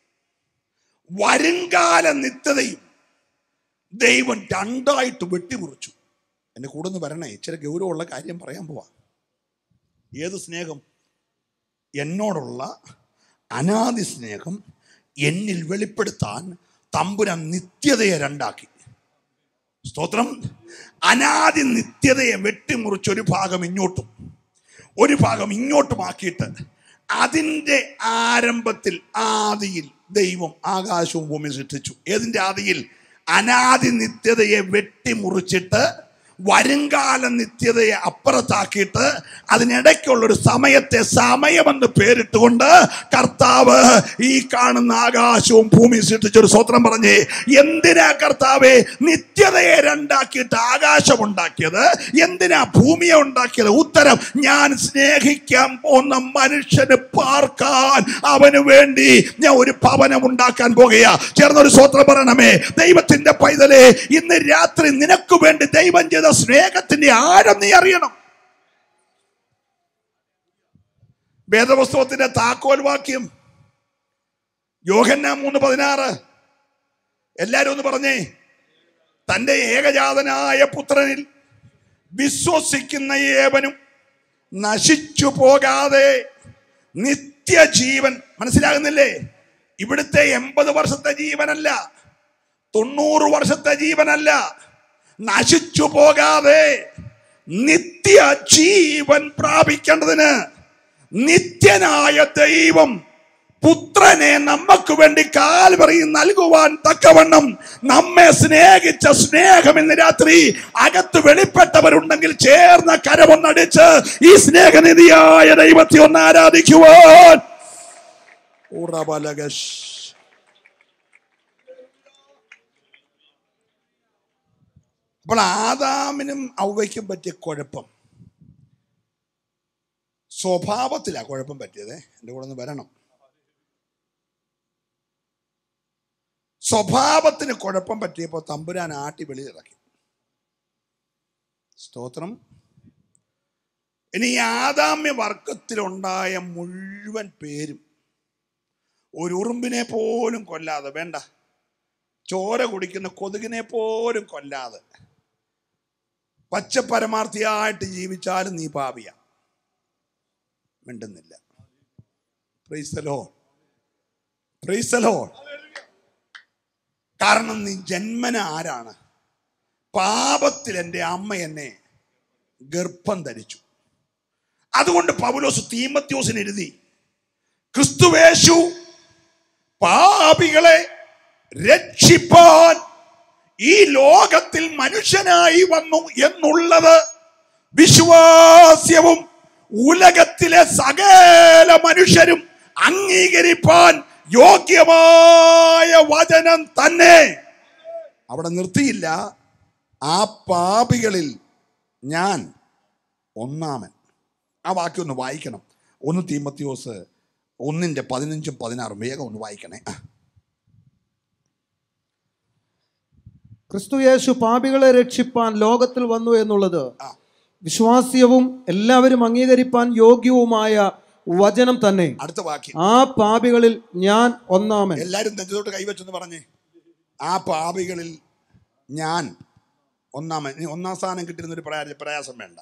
വരുംകാല നിത്യതയും ദൈവം രണ്ടായിട്ട് വെട്ടിമുറിച്ചു എന്റെ കൂടെ ഒന്ന് വരണേ ഇച്ചിരി ഗൗരവമുള്ള കാര്യം പറയാൻ പോവാ ഏത് സ്നേഹം എന്നോടുള്ള അനാദി സ്നേഹം എന്നിൽ വെളിപ്പെടുത്താൻ തമ്പുരാൻ നിത്യതയെ രണ്ടാക്കി സ്തോത്രം അനാദി നിത്യതയെ വെട്ടിമുറിച്ച് ഒരു ഭാഗം ഇങ്ങോട്ടും ഒരു ഭാഗം ഇങ്ങോട്ടുമാക്കിയിട്ട് അതിൻ്റെ ആരംഭത്തിൽ ആദിയിൽ ദൈവം ആകാശവും ഭൂമി സൃഷ്ടിച്ചു ഏതിൻ്റെ ആദിയിൽ അനാദി നിത്യതയെ വെട്ടിമുറിച്ചിട്ട് വരുംകാല നിത്യതയെ അപ്പുറത്താക്കിയിട്ട് അതിനിടയ്ക്കുള്ള ഒരു സമയത്തെ സമയമെന്ന് പേരിട്ടുകൊണ്ട് കർത്താവ് ഈ കാണുന്ന ആകാശവും ഭൂമി സൃഷ്ടിച്ചൊരു സ്വത്രം പറഞ്ഞേ എന്തിനാ കർത്താവെ നിത്യതയെ രണ്ടാക്കിയിട്ട് ആകാശം ഉണ്ടാക്കിയത് എന്തിനാ ഭൂമിയെ ഉണ്ടാക്കിയത് ഉത്തരം ഞാൻ സ്നേഹിക്കാൻ പോകുന്ന മനുഷ്യന് പാർക്കാൻ അവന് വേണ്ടി ഞാൻ ഒരു ഭവനം ഉണ്ടാക്കാൻ പോകുകയാ ചേർന്നൊരു സ്വത്രം പറയണമേ ദൈവത്തിന്റെ പൈതലേ ഇന്ന് രാത്രി നിനക്ക് വേണ്ടി ദൈവം ചെയ്ത സ്നേഹത്തിന്റെ ആഴം നീ അറിയണം വേദപുസ്തകത്തിന്റെ താക്കോൽ വാക്യം യോഹന്ന മൂന്ന് പതിനാറ് എല്ലാരും ഒന്ന് പറഞ്ഞേ തന്റെ ഏകജാതനായ പുത്രനിൽ വിശ്വസിക്കുന്ന ഏവനും നശിച്ചു പോകാതെ നിത്യജീവൻ മനസ്സിലാകുന്നില്ലേ ഇവിടുത്തെ എൺപത് വർഷത്തെ ജീവനല്ല തൊണ്ണൂറ് വർഷത്തെ ജീവനല്ല നശിച്ചു പോകാതെ നിത്യ ജീവൻ പ്രാപിക്കേണ്ടതിന് നിത്യനായ ദൈവം പുത്രനെ നമുക്ക് വേണ്ടി കാൽവറി നൽകുവാൻ തക്കവണ്ണം നമ്മെ സ്നേഹിച്ച സ്നേഹം ഇന്ന് രാത്രി അകത്ത് വെളിപ്പെട്ടവരുണ്ടെങ്കിൽ ചേർന്ന കരമൊന്നടിച്ച് ഈ സ്നേഹനിധിയായ ദൈവത്തെ ഒന്ന് ആരാധിക്കുവാൻ ഉറബലകശ് അപ്പോൾ ആദാമിനും ഔവയ്ക്കും പറ്റിയ കുഴപ്പം സ്വഭാവത്തിലാ കുഴപ്പം പറ്റിയത് എൻ്റെ കൂടെ ഒന്ന് വരണം സ്വഭാവത്തിന് കുഴപ്പം പറ്റിയപ്പോൾ തമ്പുരാൻ ആട്ടി വെളിയിറക്കി സ്തോത്രം ഇനി ഈ ആദാമ്യ വർഗത്തിലുണ്ടായ മുഴുവൻ പേരും ഒരു ഉറുമ്പിനെ പോലും കൊല്ലാതെ വേണ്ട ചോര കുടിക്കുന്ന കൊതുകിനെ പോലും കൊല്ലാതെ പച്ചപരമാർത്ഥിയായിട്ട് ജീവിച്ചാലും നീ പാപിയ മിണ്ടുന്നില്ല പ്രൈസലോ പ്രൈസലോ കാരണം നീ ജന്മന ആരാണ് പാപത്തിൽ എൻ്റെ അമ്മ എന്നെ ഗർഭം ധരിച്ചു അതുകൊണ്ട് പൗലോസ് തീമത്യോസിന് എഴുതി ക്രിസ്തുവേശു പാപികളെ രക്ഷിപ്പാൻ ഈ ലോകത്തിൽ മനുഷ്യനായി വന്നു എന്നുള്ളത് വിശ്വാസ്യവും ഉലകത്തിലെ സകല മനുഷ്യരും അംഗീകരിപ്പാൻ യോഗ്യമായ വചനം തന്നെ അവിടെ നിർത്തിയില്ല ആ പാപികളിൽ ഞാൻ ഒന്നാമൻ ആ വാക്യം ഒന്ന് വായിക്കണം ഒന്ന് തീമത്യോസ് ഒന്നിന്റെ പതിനഞ്ചും പതിനാറും വേഗം ഒന്ന് വായിക്കണേ ആ. ക്രിസ്തുയേശു പാപികളെ രക്ഷിപ്പാൻ ലോകത്തിൽ വന്നു എന്നുള്ളത് ആ. വിശ്വാസ്യവും എല്ലാവരും അംഗീകരിപ്പാൻ യോഗ്യവുമായ വചനം തന്നെ അടുത്ത വാക്യം ആ പാപികളിൽ ഞാൻ ഒന്നാമൻ എല്ലാരും നെഞ്ചത്തോട്ട് കൈവച്ചെന്ന് പറഞ്ഞേ ആ പാപികളിൽ ഞാൻ ഒന്നാമൻ ഇനി ഒന്നാം സ്ഥാനം കിട്ടിയിരുന്നൊരു പ്രയാ- പ്രയാസം വേണ്ട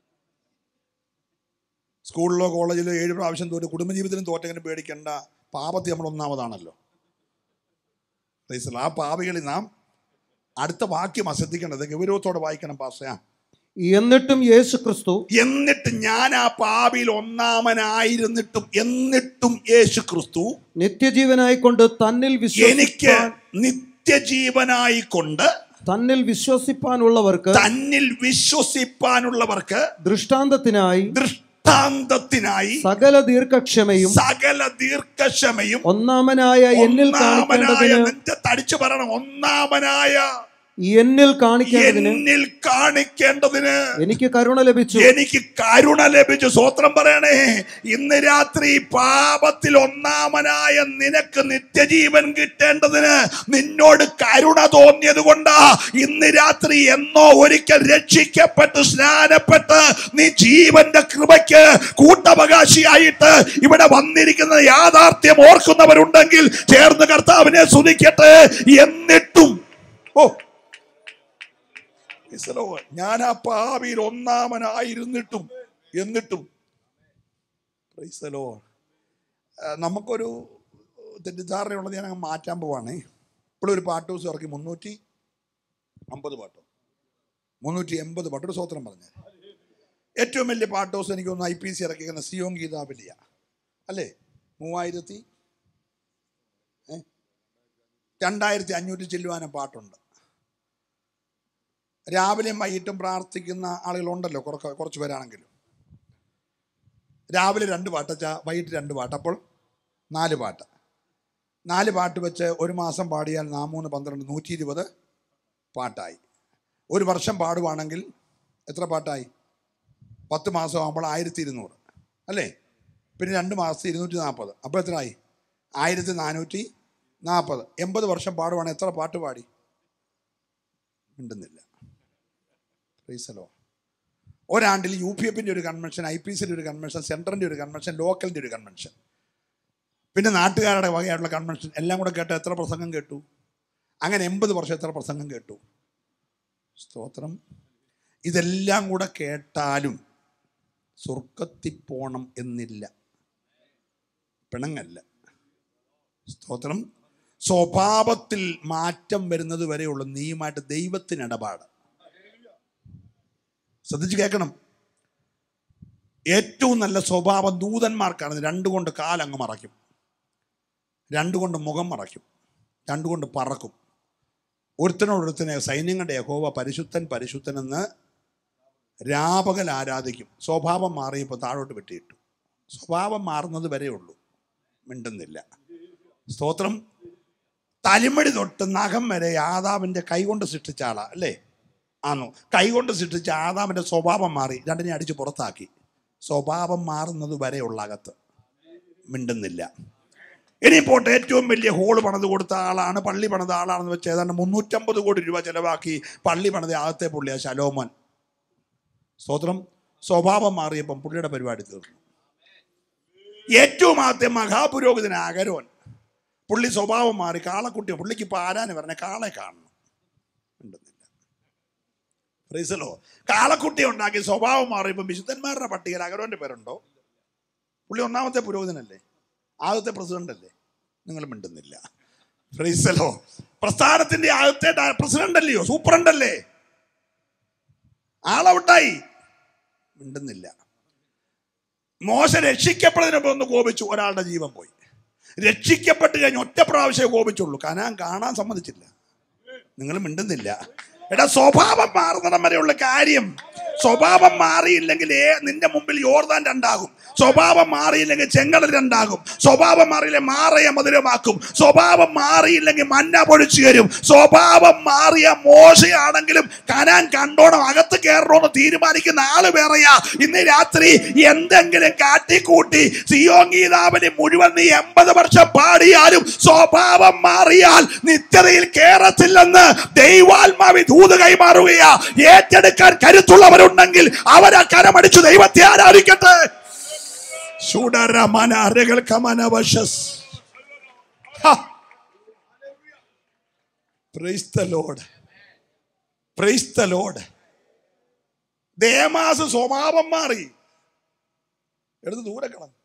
സ്കൂളിലോ കോളേജിലോ ഏഴ് പ്രാവശ്യം തോറ്റ് കുടുംബജീവിതത്തിലും തോറ്റങ്ങനെ പേടിക്കേണ്ട പാപത്തിൽ നമ്മൾ ഒന്നാമതാണല്ലോ Praise the Lord. ആ പാപികളിൽ നാം അടുത്ത വാക്യം അശ്രദ്ധിക്കേണ്ടത് ഗൗരവത്തോടെ വായിക്കണം പാസ്റ്റയാ എന്നിട്ടും യേശു ക്രിസ്തു എന്നിട്ട് ഞാൻ ആ പാപിയിൽ ഒന്നാമനായിരുന്നിട്ടും എന്നിട്ടും യേശു ക്രിസ്തു നിത്യജീവനായിക്കൊണ്ട് തന്നിൽ എനിക്ക് വിശ്വസിപ്പാൻ നിത്യജീവനായി കൊണ്ട് തന്നിൽ വിശ്വസിപ്പാനുള്ളവർക്ക് തന്നിൽ വിശ്വസിപ്പാനുള്ളവർക്ക് ദൃഷ്ടാന്തത്തിനായി ദൃഷ്ടാന്തത്തിനായി സകല ദീർഘക്ഷമയും സകല ദീർഘക്ഷമയും ഒന്നാമനായ എന്നിൽ ഒന്നാമനായ കാണിക്കേണ്ടതിന് നിന്റെ തടിച്ചു പറയണം ഒന്നാമനായ എന്നിൽ കാണിക്കേണ്ടതിന് എന്നിൽ കാണിക്കേണ്ടതിന് എനിക്ക് കരുണ ലഭിച്ചു എനിക്ക് കരുണ ലഭിച്ചു സ്വത്രം പറയണേ ഇന്ന് രാത്രി പാപത്തിൽ ഒന്നാമനായ നിനക്ക് നിത്യജീവൻ കിട്ടേണ്ടതിന് നിന്നോട് കരുണ തോന്നിയത് കൊണ്ടാ ഇന്ന് രാത്രി എന്നോ ഒരിക്കൽ രക്ഷിക്കപ്പെട്ട് സ്നാനപ്പെട്ട് നീ ജീവന്റെ കൃപയ്ക്ക് കൂട്ടവകാശിയായിട്ട് ഇവിടെ വന്നിരിക്കുന്ന യാഥാർത്ഥ്യം ഓർക്കുന്നവരുണ്ടെങ്കിൽ ചേർന്ന് കർത്താവിനെ സ്തുതിക്കട്ടെ എന്നിട്ടും ഓ Praise the Lord. ഞാൻ ആ പാവിയിൽ ഒന്നാമനായിരുന്നിട്ടും എന്നിട്ടും Praise the Lord. ആ, നമുക്കൊരു തെറ്റിദ്ധാരണയുള്ളത് ഞാൻ അങ്ങ് മാറ്റാൻ പോവാണേ ഇപ്പോഴും ഒരു പാട്ട് ദിവസം ഇറക്കി മുന്നൂറ്റി അമ്പത് പാട്ടോ മുന്നൂറ്റി എൺപത് പാട്ട് ഒരു സ്വത്രം പറഞ്ഞ ഏറ്റവും വലിയ പാട്ട് ദിവസം എനിക്ക് ഒന്ന് ഐ പി സി ഇറക്കിക്കുന്ന സിയോം ഗീതാബലിയ അല്ലേ മൂവായിരത്തി ഏ? രണ്ടായിരത്തി അഞ്ഞൂറ്റി ചെല്ലുവാനും പാട്ടുണ്ട് രാവിലെയും വൈകിട്ടും പ്രാർത്ഥിക്കുന്ന ആളുകളുണ്ടല്ലോ കുറച്ച് കുറച്ച് പേരാണെങ്കിലും രാവിലെ രണ്ട് പാട്ടച്ച വൈകിട്ട് രണ്ട് പാട്ട് അപ്പോൾ നാല് പാട്ട് നാല് പാട്ട് വെച്ച് ഒരു മാസം പാടിയാൽ നാമൂന്ന് പന്ത്രണ്ട് നൂറ്റി ഇരുപത് പാട്ടായി ഒരു വർഷം പാടുവാണെങ്കിൽ എത്ര പാട്ടായി പത്ത് മാസം ആകുമ്പോൾ ആയിരത്തി ഇരുന്നൂറ് അല്ലേ പിന്നെ രണ്ട് മാസത്തിൽ ഇരുന്നൂറ്റി നാൽപ്പത് അപ്പോൾ എത്രയായി ആയിരത്തി നാനൂറ്റി നാൽപ്പത് എൺപത് വർഷം പാടുവാണെങ്കിൽ എത്ര പാട്ട് പാടി മിണ്ടുന്നില്ല പ്രീസലോ ഒരാണ്ടിൽ യു പി എഫിൻ്റെ ഒരു കൺവെൻഷൻ ഐ പി സിയുടെ ഒരു കൺവെൻഷൻ സെൻട്രലിൻ്റെ ഒരു കൺവെൻഷൻ ലോക്കലിൻ്റെ ഒരു കൺവെൻഷൻ പിന്നെ നാട്ടുകാരുടെ വകയായിട്ടുള്ള കൺവെൻഷൻ എല്ലാം കൂടെ കേട്ട് എത്ര പ്രസംഗം കേട്ടു അങ്ങനെ എൺപത് വർഷം എത്ര പ്രസംഗം കേട്ടു സ്തോത്രം ഇതെല്ലാം കൂടെ കേട്ടാലും സ്വർഗത്തിൽ പോണം എന്നില്ല പിണങ്ങല്ല സ്തോത്രം സ്വഭാവത്തിൽ മാറ്റം വരുന്നത് വരെയുള്ള നീയുമായിട്ട് ദൈവത്തിന് ഇടപാട് ശ്രദ്ധിച്ച് കേൾക്കണം ഏറ്റവും നല്ല സ്വഭാവം ദൂതന്മാർക്കാണ് രണ്ടുകൊണ്ട് കാലങ്ങ് മറയ്ക്കും രണ്ടുകൊണ്ട് മുഖം മറയ്ക്കും രണ്ടുകൊണ്ട് പറക്കും ഒരുത്തനോടൊരുത്തനെ സൈന്യങ്ങളുടെ യഹോവ പരിശുദ്ധൻ പരിശുദ്ധൻ എന്ന് രാപകൽ ആരാധിക്കും സ്വഭാവം മാറിയപ്പോൾ താഴോട്ട് വെട്ടിയിട്ടു സ്വഭാവം മാറുന്നത് വരെ ഉള്ളൂ മിണ്ടുന്നില്ല സ്തോത്രം തലിമടി തൊട്ട് നഖം വരെ ആദാമിൻ്റെ കൈകൊണ്ട് സൃഷ്ടിച്ച ആളാ അല്ലേ ആണോ കൈകൊണ്ട് സൃഷ്ടിച്ച ആദാമിൻ്റെ സ്വഭാവം മാറി രണ്ടിനെ അടിച്ച് പുറത്താക്കി സ്വഭാവം മാറുന്നത് വരെയുള്ള അകത്ത് മിണ്ടുന്നില്ല ഇനി പോട്ടെ ഏറ്റവും വലിയ ഹോള് പണിത് കൊടുത്ത ആളാണ് പള്ളി പണിത ആളാണെന്ന് വെച്ച് ഏതാണ്ട് മുന്നൂറ്റമ്പത് കോടി രൂപ ചെലവാക്കി പള്ളി പണിത ആദ്യത്തെ പുള്ളിയാ ശലോമോൻ സ്തോത്രം സ്വഭാവം മാറിയപ്പം പുള്ളിയുടെ പരിപാടി തീർന്നു ഏറ്റവും ആദ്യം മഹാപുരോഹിതൻ അകരോൻ പുള്ളി സ്വഭാവം മാറി കാളക്കുട്ടി പുള്ളിക്ക് ഇപ്പൊ ആരാന് പറഞ്ഞ കാളെ കാണണം ഉണ്ടെന്നില്ല ഫ്രീസലോ കാളക്കുട്ടി ഉണ്ടാക്കി സ്വഭാവം മാറിയപ്പോൾ വിശുദ്ധന്മാരുടെ പട്ടികയിൽ അകരോന്റെ പേരുണ്ടോ പുള്ളി ഒന്നാമത്തെ പുരോഹിതനല്ലേ ആദ്യത്തെ പ്രസിഡന്റ് അല്ലേ നിങ്ങൾ മിണ്ടുന്നില്ല ഫ്രീസലോ പ്രസ്ഥാനത്തിന്റെ ആദ്യത്തെ പ്രസിഡന്റ് അല്ലയോ സൂപ്രണ്ട് അല്ലേ ആളൗട്ടായി മിണ്ടുന്നില്ല മോശ രക്ഷിക്കപ്പെടുന്നതിന് മുമ്പ് ഒന്ന് കോപിച്ചു ഒരാളുടെ ജീവൻ പോയി രക്ഷിക്കപ്പെട്ട് കഴിഞ്ഞ് ഒറ്റ പ്രാവശ്യമേ കോപിച്ചുള്ളൂ കനാൻ കാണാൻ സമ്മതിച്ചില്ല നിങ്ങൾ മിണ്ടുന്നില്ല എടാ സ്വഭാവം മാറുന്നിടം വരെയുള്ള കാര്യം സ്വഭാവം മാറിയില്ലെങ്കിൽ ഏ- നിന്റെ മുമ്പിൽ യോർദാൻ രണ്ടാകും സ്വഭാവം മാറിയില്ലെങ്കിൽ ചെങ്കടൽ രണ്ടാകും സ്വഭാവം മാറിയില്ലെങ്കിൽ മാറയെ മധുരമാക്കും സ്വഭാവം മാറിയില്ലെങ്കിൽ മന്ന പൊഴിച്ചു തരും സ്വഭാവം മാറിയ മോശയാണെങ്കിലും കനാൻ കണ്ടോണം അകത്ത് കയറണമെന്ന് തീരുമാനിക്കുന്ന ആള് വേറെയാ ഇന്ന് രാത്രി എന്തെങ്കിലും കാട്ടിക്കൂട്ടി സിയോങ്കീതാവിനെ മുഴുവൻ നീ എൺപത് വർഷം പാടിയാലും സ്വഭാവം മാറിയാൽ നിത്യതയിൽ കേറത്തില്ലെന്ന് ദൈവാത്മാവി ദൂത് കൈമാറുകയാ ഏറ്റെടുക്കാൻ കരുത്തുള്ളവരുണ്ടെങ്കിൽ അവരാ കരമടിച്ചു ദൈവത്തെ ആരാധിക്കട്ടെ ശൂടരമന അരകൾക്കമനവശസ് praise the lord praise the lord ദേമാസ് സ്വഭാവം മാറി എടുത്ത് ദൂരെ കളഞ്ഞു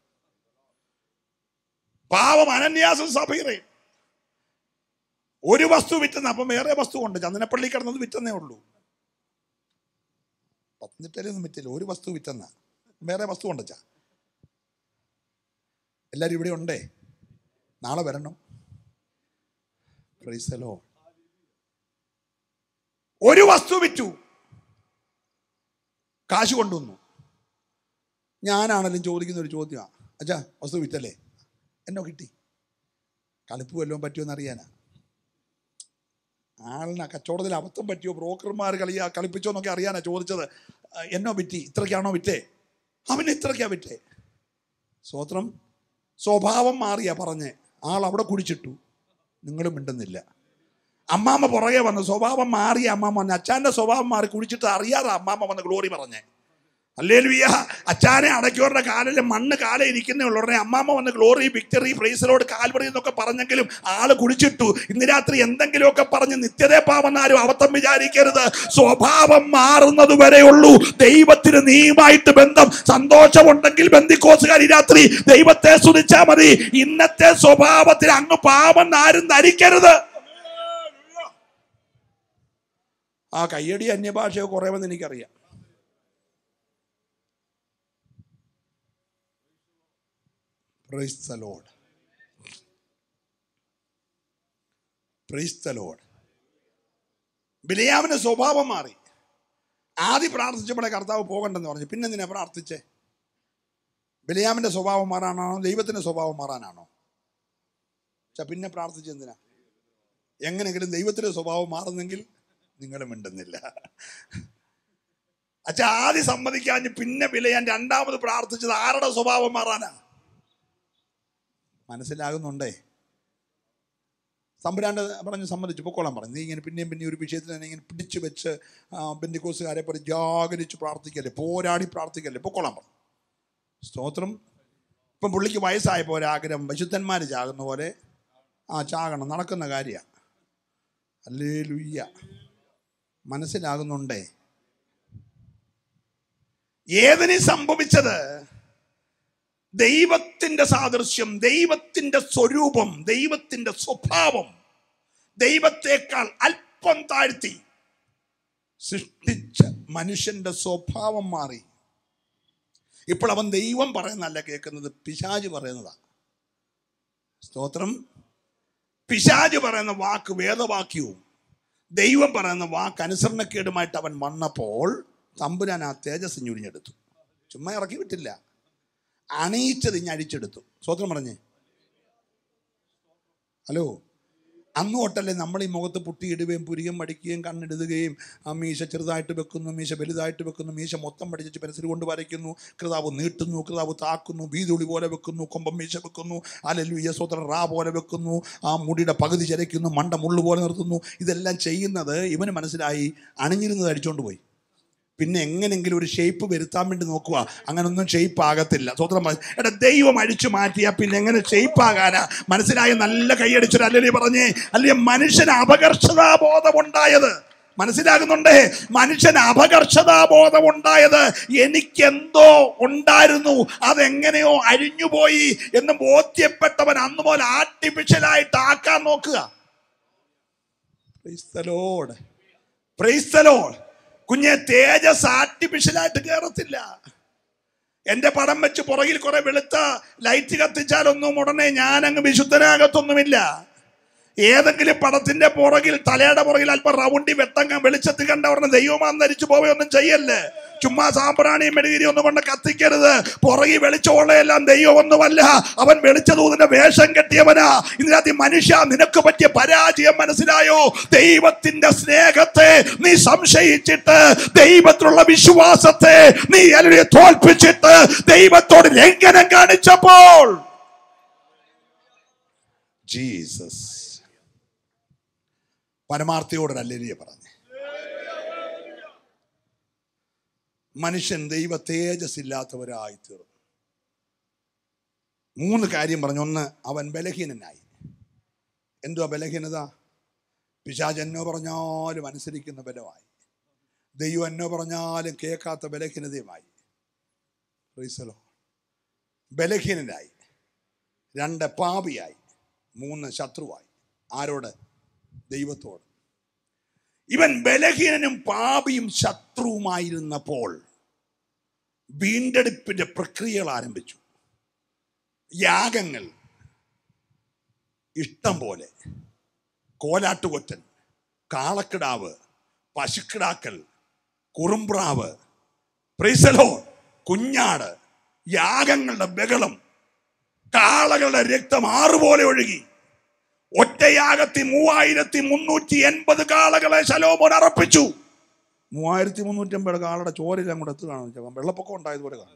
പാവം അനന്യാസും സഭീറയും ഒരു വസ്തു വിറ്റുന്ന അപ്പം വേറെ വസ്തു ഉണ്ട് ചന്ദനപ്പള്ളി കിടന്നത് വിറ്റെന്നേ ഉള്ളൂ പത്തനംതിട്ടയിലൊന്നും വിറ്റില്ല ഒരു വസ്തു വിറ്റെന്ന വേറെ വസ്തു ഉണ്ടച്ചാ എല്ലാവരും ഇവിടെ ഉണ്ടേ നാളെ വരണം Praise the Lord. ഒരു വസ്തു വിറ്റു കാശ് കൊണ്ടുവന്നു ഞാനാണെങ്കിലും ചോദിക്കുന്ന ഒരു ചോദ്യമാണ് അച്ഛാ വസ്തു വിറ്റല്ലേ എന്നോ കിട്ടി കളിപ്പ് വല്ലതും പറ്റുമോ അറിയാനാ ആളിന് ആ കച്ചവടത്തിൽ അബദ്ധം പറ്റിയോ ബ്രോക്കർമാർ കളിയാ കളിപ്പിച്ചോ എന്നൊക്കെ അറിയാനാ ചോദിച്ചത് ആ, എന്നോ വിറ്റി ഇത്രയ്ക്കാണോ വിറ്റേ അവന് ഇത്രയ്ക്കാ വിറ്റേ സ്വത്രം സ്വഭാവം മാറിയാ പറഞ്ഞേ ആൾ അവിടെ കുടിച്ചിട്ടു നിങ്ങളും മിണ്ടുന്നില്ല അമ്മാമ്മ പുറകെ വന്നു സ്വഭാവം മാറിയ അമ്മാമ്മ വന്നു അച്ഛൻ്റെ സ്വഭാവം മാറി കുടിച്ചിട്ട് അറിയാതെ അമ്മാമ്മ വന്ന് ഗ്ലോറി പറഞ്ഞേ അല്ലേ ലുയ്യ അച്ഛാനെ അടയ്ക്കോരുടെ കാലിൽ മണ്ണ് കാല ഇരിക്കുന്നേ ഉള്ളൂ ഉടനെ അമ്മാമ്മ വന്ന് ഗ്ലോറി വിക്ടറി പ്രൈസലോട് കാൽവറി എന്നൊക്കെ പറഞ്ഞെങ്കിലും ആള് കുടിച്ചിട്ടു ഇന്ന് രാത്രി എന്തെങ്കിലുമൊക്കെ പറഞ്ഞ് നിത്യതേ പാവന്നാരും അവത്തം വിചാരിക്കരുത് സ്വഭാവം മാറുന്നത് വരെയുള്ളൂ ദൈവത്തിന് നീയുമായിട്ട് ബന്ധം സന്തോഷമുണ്ടെങ്കിൽ ബന്ധിക്കോസുകാർ ഈ രാത്രി ദൈവത്തെ സ്തുതിച്ചാൽ മതി ഇന്നത്തെ സ്വഭാവത്തിൽ അങ്ങ് പാവം ആരും ധരിക്കരുത് ആ കയ്യടി അന്യഭാഷയോ കുറയുമെന്ന് എനിക്കറിയാം Praise the Lord. Praise the Lord. ബിലിയാമിന്റെ സ്വഭാവം മാറി ആദ്യം പ്രാർത്ഥിച്ചപ്പോഴേ കർത്താവ് പോകണ്ടെന്ന് പറഞ്ഞു പിന്നെ എന്തിനാ പ്രാർത്ഥിച്ചേ ബിലിയാമിന്റെ സ്വഭാവം മാറാനാണോ ദൈവത്തിന്റെ സ്വഭാവം മാറാനാണോ ചാ പിന്നെ പ്രാർത്ഥിച്ചെന്തിനാ എങ്ങനെയെങ്കിലും ദൈവത്തിന്റെ സ്വഭാവം മാറുന്നെങ്കിൽ നിങ്ങൾ മിണ്ടുന്നില്ല അച്ഛാ ആദ്യം സമ്മതിക്കാഞ്ഞ് പിന്നെ വിലയാൻ രണ്ടാമത് പ്രാർത്ഥിച്ചത് ആരുടെ സ്വഭാവം മാറാനാ മനസ്സിലാകുന്നുണ്ടേ തമ്പുരാണ്ട് പറഞ്ഞ് സമ്മതിച്ചു പൊക്കോളാൻ പറഞ്ഞു നീ ഇങ്ങനെ പിന്നെയും പിന്നെ ഒരു വിഷയത്തിൽ തന്നെ ഇങ്ങനെ പിടിച്ചു വെച്ച് ബന്ധുക്കോസുകാരെ പോലെ ജാഗരിച്ച് പ്രാർത്ഥിക്കല്ലേ പോരാടി പ്രാർത്ഥിക്കല്ലേ പൊക്കോളാൻ പറഞ്ഞു സ്തോത്രം ഇപ്പം പുള്ളിക്ക് വയസ്സായപ്പോൾ ഒരാഗ്രഹം വിശുദ്ധന്മാർ ചാകുന്ന പോലെ ആ ചാകണം നടക്കുന്ന കാര്യമാണ് അല്ലേ ലുയ്യ മനസ്സിലാകുന്നുണ്ടേ ഏതിന് സംഭവിച്ചത് ദൈവത്തിന്റെ സാദൃശ്യം ദൈവത്തിന്റെ സ്വരൂപം ദൈവത്തിന്റെ സ്വഭാവം ദൈവത്തെക്കാൾ അല്പം താഴ്ത്തി സൃഷ്ടിച്ച മനുഷ്യന്റെ സ്വഭാവം മാറി ഇപ്പോൾ അവൻ ദൈവം പറയുന്നതല്ല കേൾക്കുന്നത് പിശാജ് പറയുന്നതാ സ്തോത്രം പിശാജ് പറയുന്ന വാക്ക് വേദവാക്യവും ദൈവം പറയുന്ന വാക്ക് അനുസരണക്കേടുമായിട്ട് അവൻ വന്നപ്പോൾ തമ്പുരാൻ ആ തേജസ് ഞൊഴിഞ്ഞെടുത്തു ചുമ്മാ ഇറക്കി വിട്ടില്ല അണിയിച്ചത് ഇഞ്ഞ് അഴിച്ചെടുത്തു സ്വത്രം പറഞ്ഞേ ഹലോ അന്ന് തൊട്ടല്ലേ നമ്മൾ ഈ മുഖത്ത് പുട്ടിയിടുകയും പുരികം മടിക്കുകയും കണ്ണെടുതുകയും ആ മീശ ചെറുതായിട്ട് വെക്കുന്നു മീശ വലുതായിട്ട് വെക്കുന്നു മീശ മൊത്തം പഠിച്ച് പെൻസിൽ കൊണ്ട് വരയ്ക്കുന്നു കൃതാവ് നീട്ടുന്നു കൃതാവ് താക്കുന്നു വീതുളി പോലെ വെക്കുന്നു കൊമ്പം മീശ വെക്കുന്നു അലല്ലു യസോത്ര റാ പോലെ വെക്കുന്നു ആ മുടിയുടെ പകുതി ചരയ്ക്കുന്നു മണ്ട മുള്ളു പോലെ നിർത്തുന്നു ഇതെല്ലാം ചെയ്യുന്നത് ഇവന് മനസ്സിലായി അണിഞ്ഞിരുന്നത് അടിച്ചോണ്ട് പോയി പിന്നെ എങ്ങനെങ്കിലും ഒരു ഷേപ്പ് വരുത്താൻ വേണ്ടി നോക്കുക അങ്ങനൊന്നും ഷേപ്പ് ആകത്തില്ല സ്വതന്ത്രം പറ- എടാ ദൈവം അടിച്ചു മാറ്റിയാ പിന്നെ എങ്ങനെ ഷേപ്പ് ആകാനാ മനസ്സിലായ നല്ല കൈയടിച്ചൊരു അല്ലേ പറഞ്ഞേ അല്ലേ മനുഷ്യന് അപകർഷതാബോധം ഉണ്ടായത് മനസ്സിലാകുന്നുണ്ടേ മനുഷ്യന് അപകർഷതാബോധം ഉണ്ടായത് എനിക്കെന്തോ ഉണ്ടായിരുന്നു അതെങ്ങനെയോ അഴിഞ്ഞുപോയി എന്ന് ബോധ്യപ്പെട്ടവൻ അന്ന് പോലെ ആർട്ടിഫിഷ്യലായിട്ട് ആക്കാൻ നോക്കുക Praise the Lord. Praise the Lord. കുഞ്ഞെ തേജസ് ആർട്ടിഫിഷ്യലായിട്ട് കയറത്തില്ല എന്റെ പടം വെച്ച് പുറകിൽ കുറെ വെളുത്ത ലൈറ്റ് കത്തിച്ചാലൊന്നും ഉടനെ ഞാൻ അങ്ങ് വിശുദ്ധനാകത്തൊന്നുമില്ല ഏതെങ്കിലും പടത്തിന്റെ പുറകിൽ തലയുടെ പുറകിൽ അല്പം റൗണ്ടി വെട്ടങ്ങ വെളിച്ചത്തിൽ കണ്ടവരുടെ ദൈവമാന്ന് ധരിച്ചു പോവുകയൊന്നും ചെയ്യല്ലേ ചുമ്മാ സാമ്പ്രാണിയും മെഴുകിരി ഒന്നും കൊണ്ട് കത്തിക്കരുത് പുറകിൽ വെളിച്ചമുള്ളയെല്ലാം ദൈവമൊന്നുമല്ല അവൻ വെളിച്ചതൂതിന്റെ വേഷം കെട്ടിയവനാ ഇതിനകത്ത് ഈ മനുഷ്യ നിനക്ക് പറ്റിയ പരാജയം മനസ്സിലായോ ദൈവത്തിന്റെ സ്നേഹത്തെ നീ സംശയിച്ചിട്ട് ദൈവത്തിലുള്ള വിശ്വാസത്തെ നീ അതിനെ തോൽപ്പിച്ചിട്ട് ദൈവത്തോട് ലംഘനം കാണിച്ചപ്പോൾ ജീസസ് പരമാർത്ഥയോടല്ലേ പറഞ്ഞേ മനുഷ്യൻ ദൈവ തേജസ് ഇല്ലാത്തവരായി തീർന്നു മൂന്ന് കാര്യം പറഞ്ഞു ഒന്ന് അവൻ ബലഹീനനായി എന്തുവാ ബലഹീനത പിശാജ് എന്നോ പറഞ്ഞാലും അനുസരിക്കുന്ന ബലമായി ദൈവം എന്നോ പറഞ്ഞാലും കേൾക്കാത്ത ബലഹീനതയുമായി പ്രീസലോ ബലഹീനനായി രണ്ട് പാപിയായി മൂന്ന് ശത്രുവായി ആരോട് ദൈവത്തോട് ഇവൻ ബലഹീനനും പാപിയും ശത്രുവുമായിരുന്നപ്പോൾ വീണ്ടെടുപ്പിന്റെ പ്രക്രിയകൾ ആരംഭിച്ചു യാഗങ്ങൾ ഇഷ്ടം പോലെ കോലാട്ടുകൊറ്റൻ കാളക്കിടാവ് പശുക്കിടാക്കൽ കുറുമ്പ്രാവ് പ്രീസലോ കുഞ്ഞാട് യാഗങ്ങളുടെ ബഹളം കാളകളുടെ രക്തം ആറുപോലെ ഒഴുകി ഒറ്റയാകത്തി മൂവായിരത്തി മുന്നൂറ്റി എൺപത് കാളകളെ ശലോമോൻ അർപ്പിച്ചു മൂവായിരത്തി മുന്നൂറ്റി അമ്പത് കാളയുടെ ചോരയിൽ അങ്ങോട്ട് എത്തുകയാണ് വെള്ളപ്പൊക്കം ഉണ്ടായതുപോലെ കാണും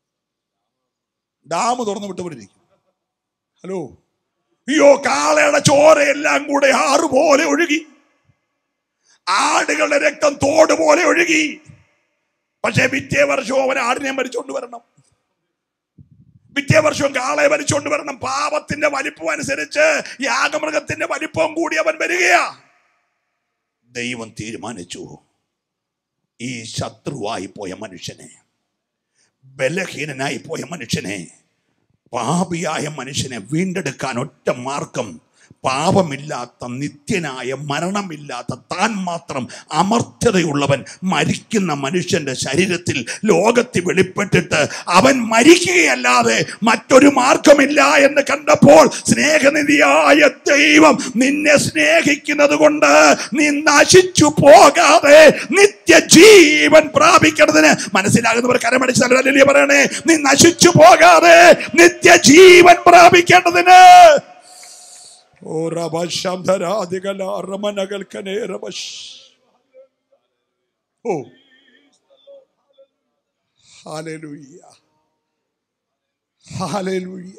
ഡാം തുറന്നു വിട്ടുപോലിരിക്കും ഹലോ അയ്യോ കാളയുടെ ചോരയെല്ലാം കൂടെ ആറുപോലെ ഒഴുകി ആടുകളുടെ രക്തം തോട് പോലെ ഒഴുകി പക്ഷേ പിറ്റേ വർഷവും അവൻ ആടിനെ മരിച്ചുകൊണ്ട് വരണം പിറ്റേ വർഷവും കാളയെ മരിച്ചുകൊണ്ട് വരണം പാപത്തിന്റെ വലിപ്പം അനുസരിച്ച് യാഗമൃഗത്തിന്റെ വലിപ്പം കൂടി അവൻ വരികയാ ദൈവം തീരുമാനിച്ചു ഈ ശത്രുവായി പോയ മനുഷ്യനെ ബലഹീനനായി പോയ മനുഷ്യനെ പാപിയായ മനുഷ്യനെ വീണ്ടെടുക്കാൻ ഒറ്റ മാർഗം പാപമില്ലാത്ത നിത്യനായ മരണമില്ലാത്ത താൻ മാത്രം അമർത്യതയുള്ളവൻ മരിക്കുന്ന മനുഷ്യന്റെ ശരീരത്തിൽ ലോകത്തിൽ വെളിപ്പെട്ടിട്ട് അവൻ മരിക്കുകയല്ലാതെ മറ്റൊരു മാർഗമില്ല എന്ന് കണ്ടപ്പോൾ സ്നേഹനിധിയായ ദൈവം നിന്നെ സ്നേഹിക്കുന്നത് കൊണ്ട് നീ നശിച്ചു പോകാതെ നിത്യജീവൻ പ്രാപിക്കുന്നതിന് മനസ്സിലാകുന്നവർ കരമടിച്ചാലേ പറയണേ നീ നശിച്ചു പോകാതെ നിത്യജീവൻ പ്രാപിക്കേണ്ടതിന് ഓ റബശബ്ദരാധികല റമനകൽക്കനേ റബശ് ഓ ഹാലലൂയ ഹാലലൂയ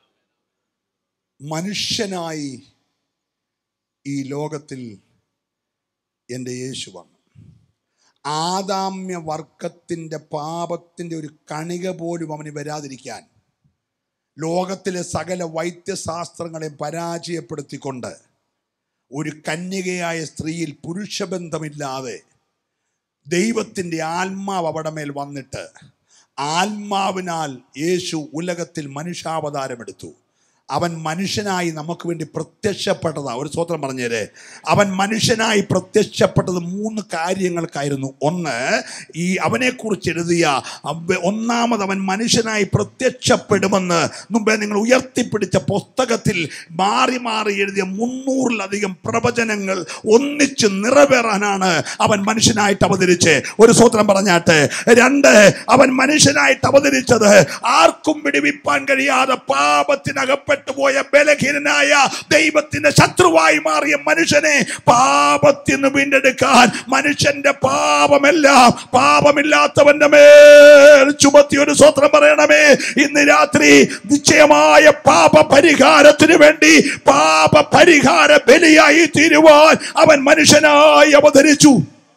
മനുഷ്യനായി ഈ ലോകത്തിൽ എൻ്റെ യേശു വന്നു ആദാമ്യ വർഗത്തിൻ്റെ പാപത്തിൻ്റെ ഒരു കണിക പോലും അവന് വരാതിരിക്കാൻ ലോകത്തിലെ സകല വൈദ്യശാസ്ത്രങ്ങളെ പരാജയപ്പെടുത്തിക്കൊണ്ട് ഒരു കന്യകയായ സ്ത്രീയിൽ പുരുഷബന്ധമില്ലാതെ ദൈവത്തിൻ്റെ ആത്മാവ് അവിടെ മേൽ വന്നിട്ട് ആത്മാവിനാൽ യേശു ഉലകത്തിൽ മനുഷ്യാവതാരമെടുത്തു അവൻ മനുഷ്യനായി നമുക്ക് വേണ്ടി പ്രത്യക്ഷപ്പെട്ടതാ ഒരു സ്വത്രം പറഞ്ഞേരെ അവൻ മനുഷ്യനായി പ്രത്യക്ഷപ്പെട്ടത് മൂന്ന് കാര്യങ്ങൾക്കായിരുന്നു ഒന്ന് ഈ അവനെക്കുറിച്ച് എഴുതിയ അവ- ഒന്നാമത് അവൻ മനുഷ്യനായി പ്രത്യക്ഷപ്പെടുമെന്ന് മുമ്പേ നിങ്ങൾ ഉയർത്തിപ്പിടിച്ച പുസ്തകത്തിൽ മാറി മാറി എഴുതിയ മുന്നൂറിലധികം പ്രവചനങ്ങൾ ഒന്നിച്ച് നിറവേറാനാണ് അവൻ മനുഷ്യനായിട്ട് അവതരിച്ച് ഒരു സൂത്രം പറഞ്ഞാട്ട് രണ്ട് അവൻ മനുഷ്യനായിട്ട് അവതരിച്ചത് ആർക്കും വിടിവിപ്പാൻ കഴിയാതെ പാപത്തിനകപ്പെട്ടു പോയ ബലഹീനനായ ദൈവത്തിന്റെ ശത്രുവായി മാറിയ മനുഷ്യനെ പാപത്തിൽ നിന്ന് വീണ്ടെടുക്കാൻ മനുഷ്യന്റെ പാപമെല്ലാം പാപമില്ലാത്തവന്റെ മേൽ ചുമത്തി ഒരു സ്വത്രം പറയണമേ ഇന്ന് രാത്രി നിശ്ചയമായ പാപ പരിഹാരത്തിന് വേണ്ടി പാപ പരിഹാര ബലിയായി തീരുവാൻ അവൻ മനുഷ്യനായി അവതരിച്ചു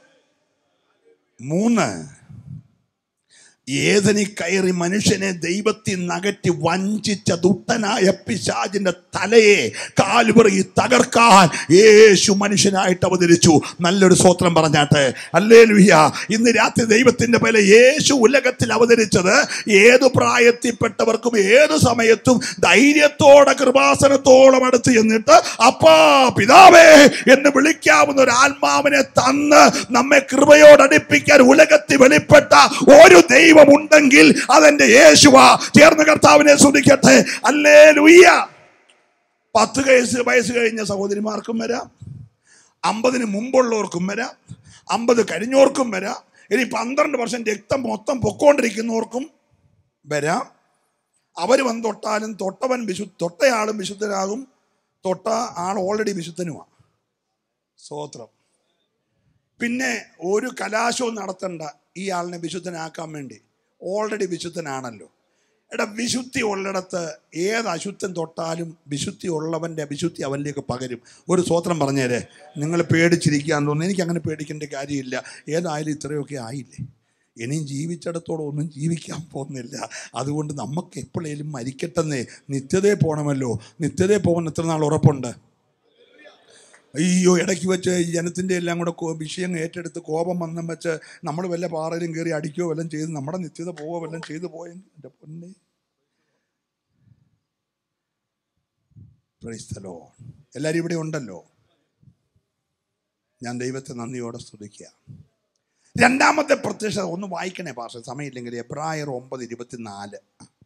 മൂന്ന് ഏതനി കയറി മനുഷ്യനെ ദൈവത്തിൽ നകറ്റി വഞ്ചിച്ച ദുഷ്ടനായ പിശാചിന്റെ തലയെ കാലുപറി തകർക്കാൻ യേശു മനുഷ്യനായിട്ട് അവതരിച്ചു നല്ലൊരു സ്വത്രം പറഞ്ഞാട്ടെ അല്ലേ ലുയ്യ ഇന്ന് രാത്രി ദൈവത്തിന്റെ പോലെ യേശു ഉലകത്തിൽ അവതരിച്ചത് ഏതു പ്രായത്തിൽപ്പെട്ടവർക്കും ഏതു സമയത്തും ധൈര്യത്തോടെ കൃപാസനത്തോളം അടുത്ത് ചെന്നിട്ട് അപ്പാ പിതാവേ എന്ന് വിളിക്കാവുന്ന ഒരു ആത്മാവിനെ തന്ന് നമ്മെ കൃപയോടടുപ്പിക്കാൻ ഉലകത്തിൽ വെളിപ്പെട്ട ഒരു ദൈവം ഉണ്ടെങ്കിൽ അതെന്റെ യേശുവ ചേർന്ന് കർത്താവിനെ ശ്രദ്ധിക്കട്ടെ അല്ലേ ലുയ്യ പത്ത് വയസ്സ് വയസ്സ് കഴിഞ്ഞ സഹോദരിമാർക്കും വരാം അമ്പതിന് മുമ്പുള്ളവർക്കും വരാം അമ്പത് കഴിഞ്ഞവർക്കും വരാം ഇനി പന്ത്രണ്ട് വർഷം രക്തം മൊത്തം പൊക്കോണ്ടിരിക്കുന്നവർക്കും വരാം അവർ വന്ന് തൊട്ടാലും തൊട്ടവൻ വിശു തൊട്ടയാളും വിശുദ്ധനാകും തൊട്ട ആൾ ഓൾറെഡി വിശുദ്ധനുമാണ് സ്തോത്രം പിന്നെ ഒരു കലാശവും നടത്തണ്ട ഈ ആളിനെ വിശുദ്ധനാക്കാൻ വേണ്ടി ഓൾറെഡി വിശുദ്ധനാണല്ലോ എടാ വിശുദ്ധി ഉള്ളിടത്ത് ഏത് അശുദ്ധം തൊട്ടാലും വിശുദ്ധി ഉള്ളവൻ്റെ വിശുദ്ധി അവനിലേക്ക് പകരും ഒരു സ്വോത്രം പറഞ്ഞേരെ നിങ്ങൾ പേടിച്ചിരിക്കാന്ന് തോന്നുന്നു എനിക്ക് അങ്ങനെ പേടിക്കേണ്ട കാര്യമില്ല ഏതായാലും ഇത്രയൊക്കെ ആയില്ലേ ഇനിയും ജീവിച്ചിടത്തോളം ഒന്നും ജീവിക്കാൻ പോകുന്നില്ല അതുകൊണ്ട് നമുക്ക് എപ്പോഴേലും മരിക്കട്ടെന്നേ നിത്യതയെ പോകണമല്ലോ നിത്യതയെ പോകാൻ എത്ര നാൾ ഉറപ്പുണ്ട് അയ്യോ ഇടയ്ക്ക് വെച്ച് ഈ ജനത്തിൻ്റെ എല്ലാം കൂടെ കോ- വിഷയം ഏറ്റെടുത്ത് കോപം വന്നും വെച്ച് നമ്മൾ വല്ല പാറയിലും കയറി അടിക്കുകയോ വല്ലതും ചെയ്ത് നമ്മുടെ നിത്യത പോവോ വല്ലതും ചെയ്തു പോയെങ്കിൽ എൻ്റെ പൊന്നെ പ്രൈസ്തലോ എല്ലാവരും ഇവിടെ ഉണ്ടല്ലോ ഞാൻ ദൈവത്തെ നന്ദിയോടെ സ്തുതിക്കുക രണ്ടാമത്തെ പ്രത്യക്ഷത ഒന്ന് വായിക്കണേ പാർഷ സമയമില്ലെങ്കിൽ എബ്രായർ ഒമ്പത് ഇരുപത്തിനാല്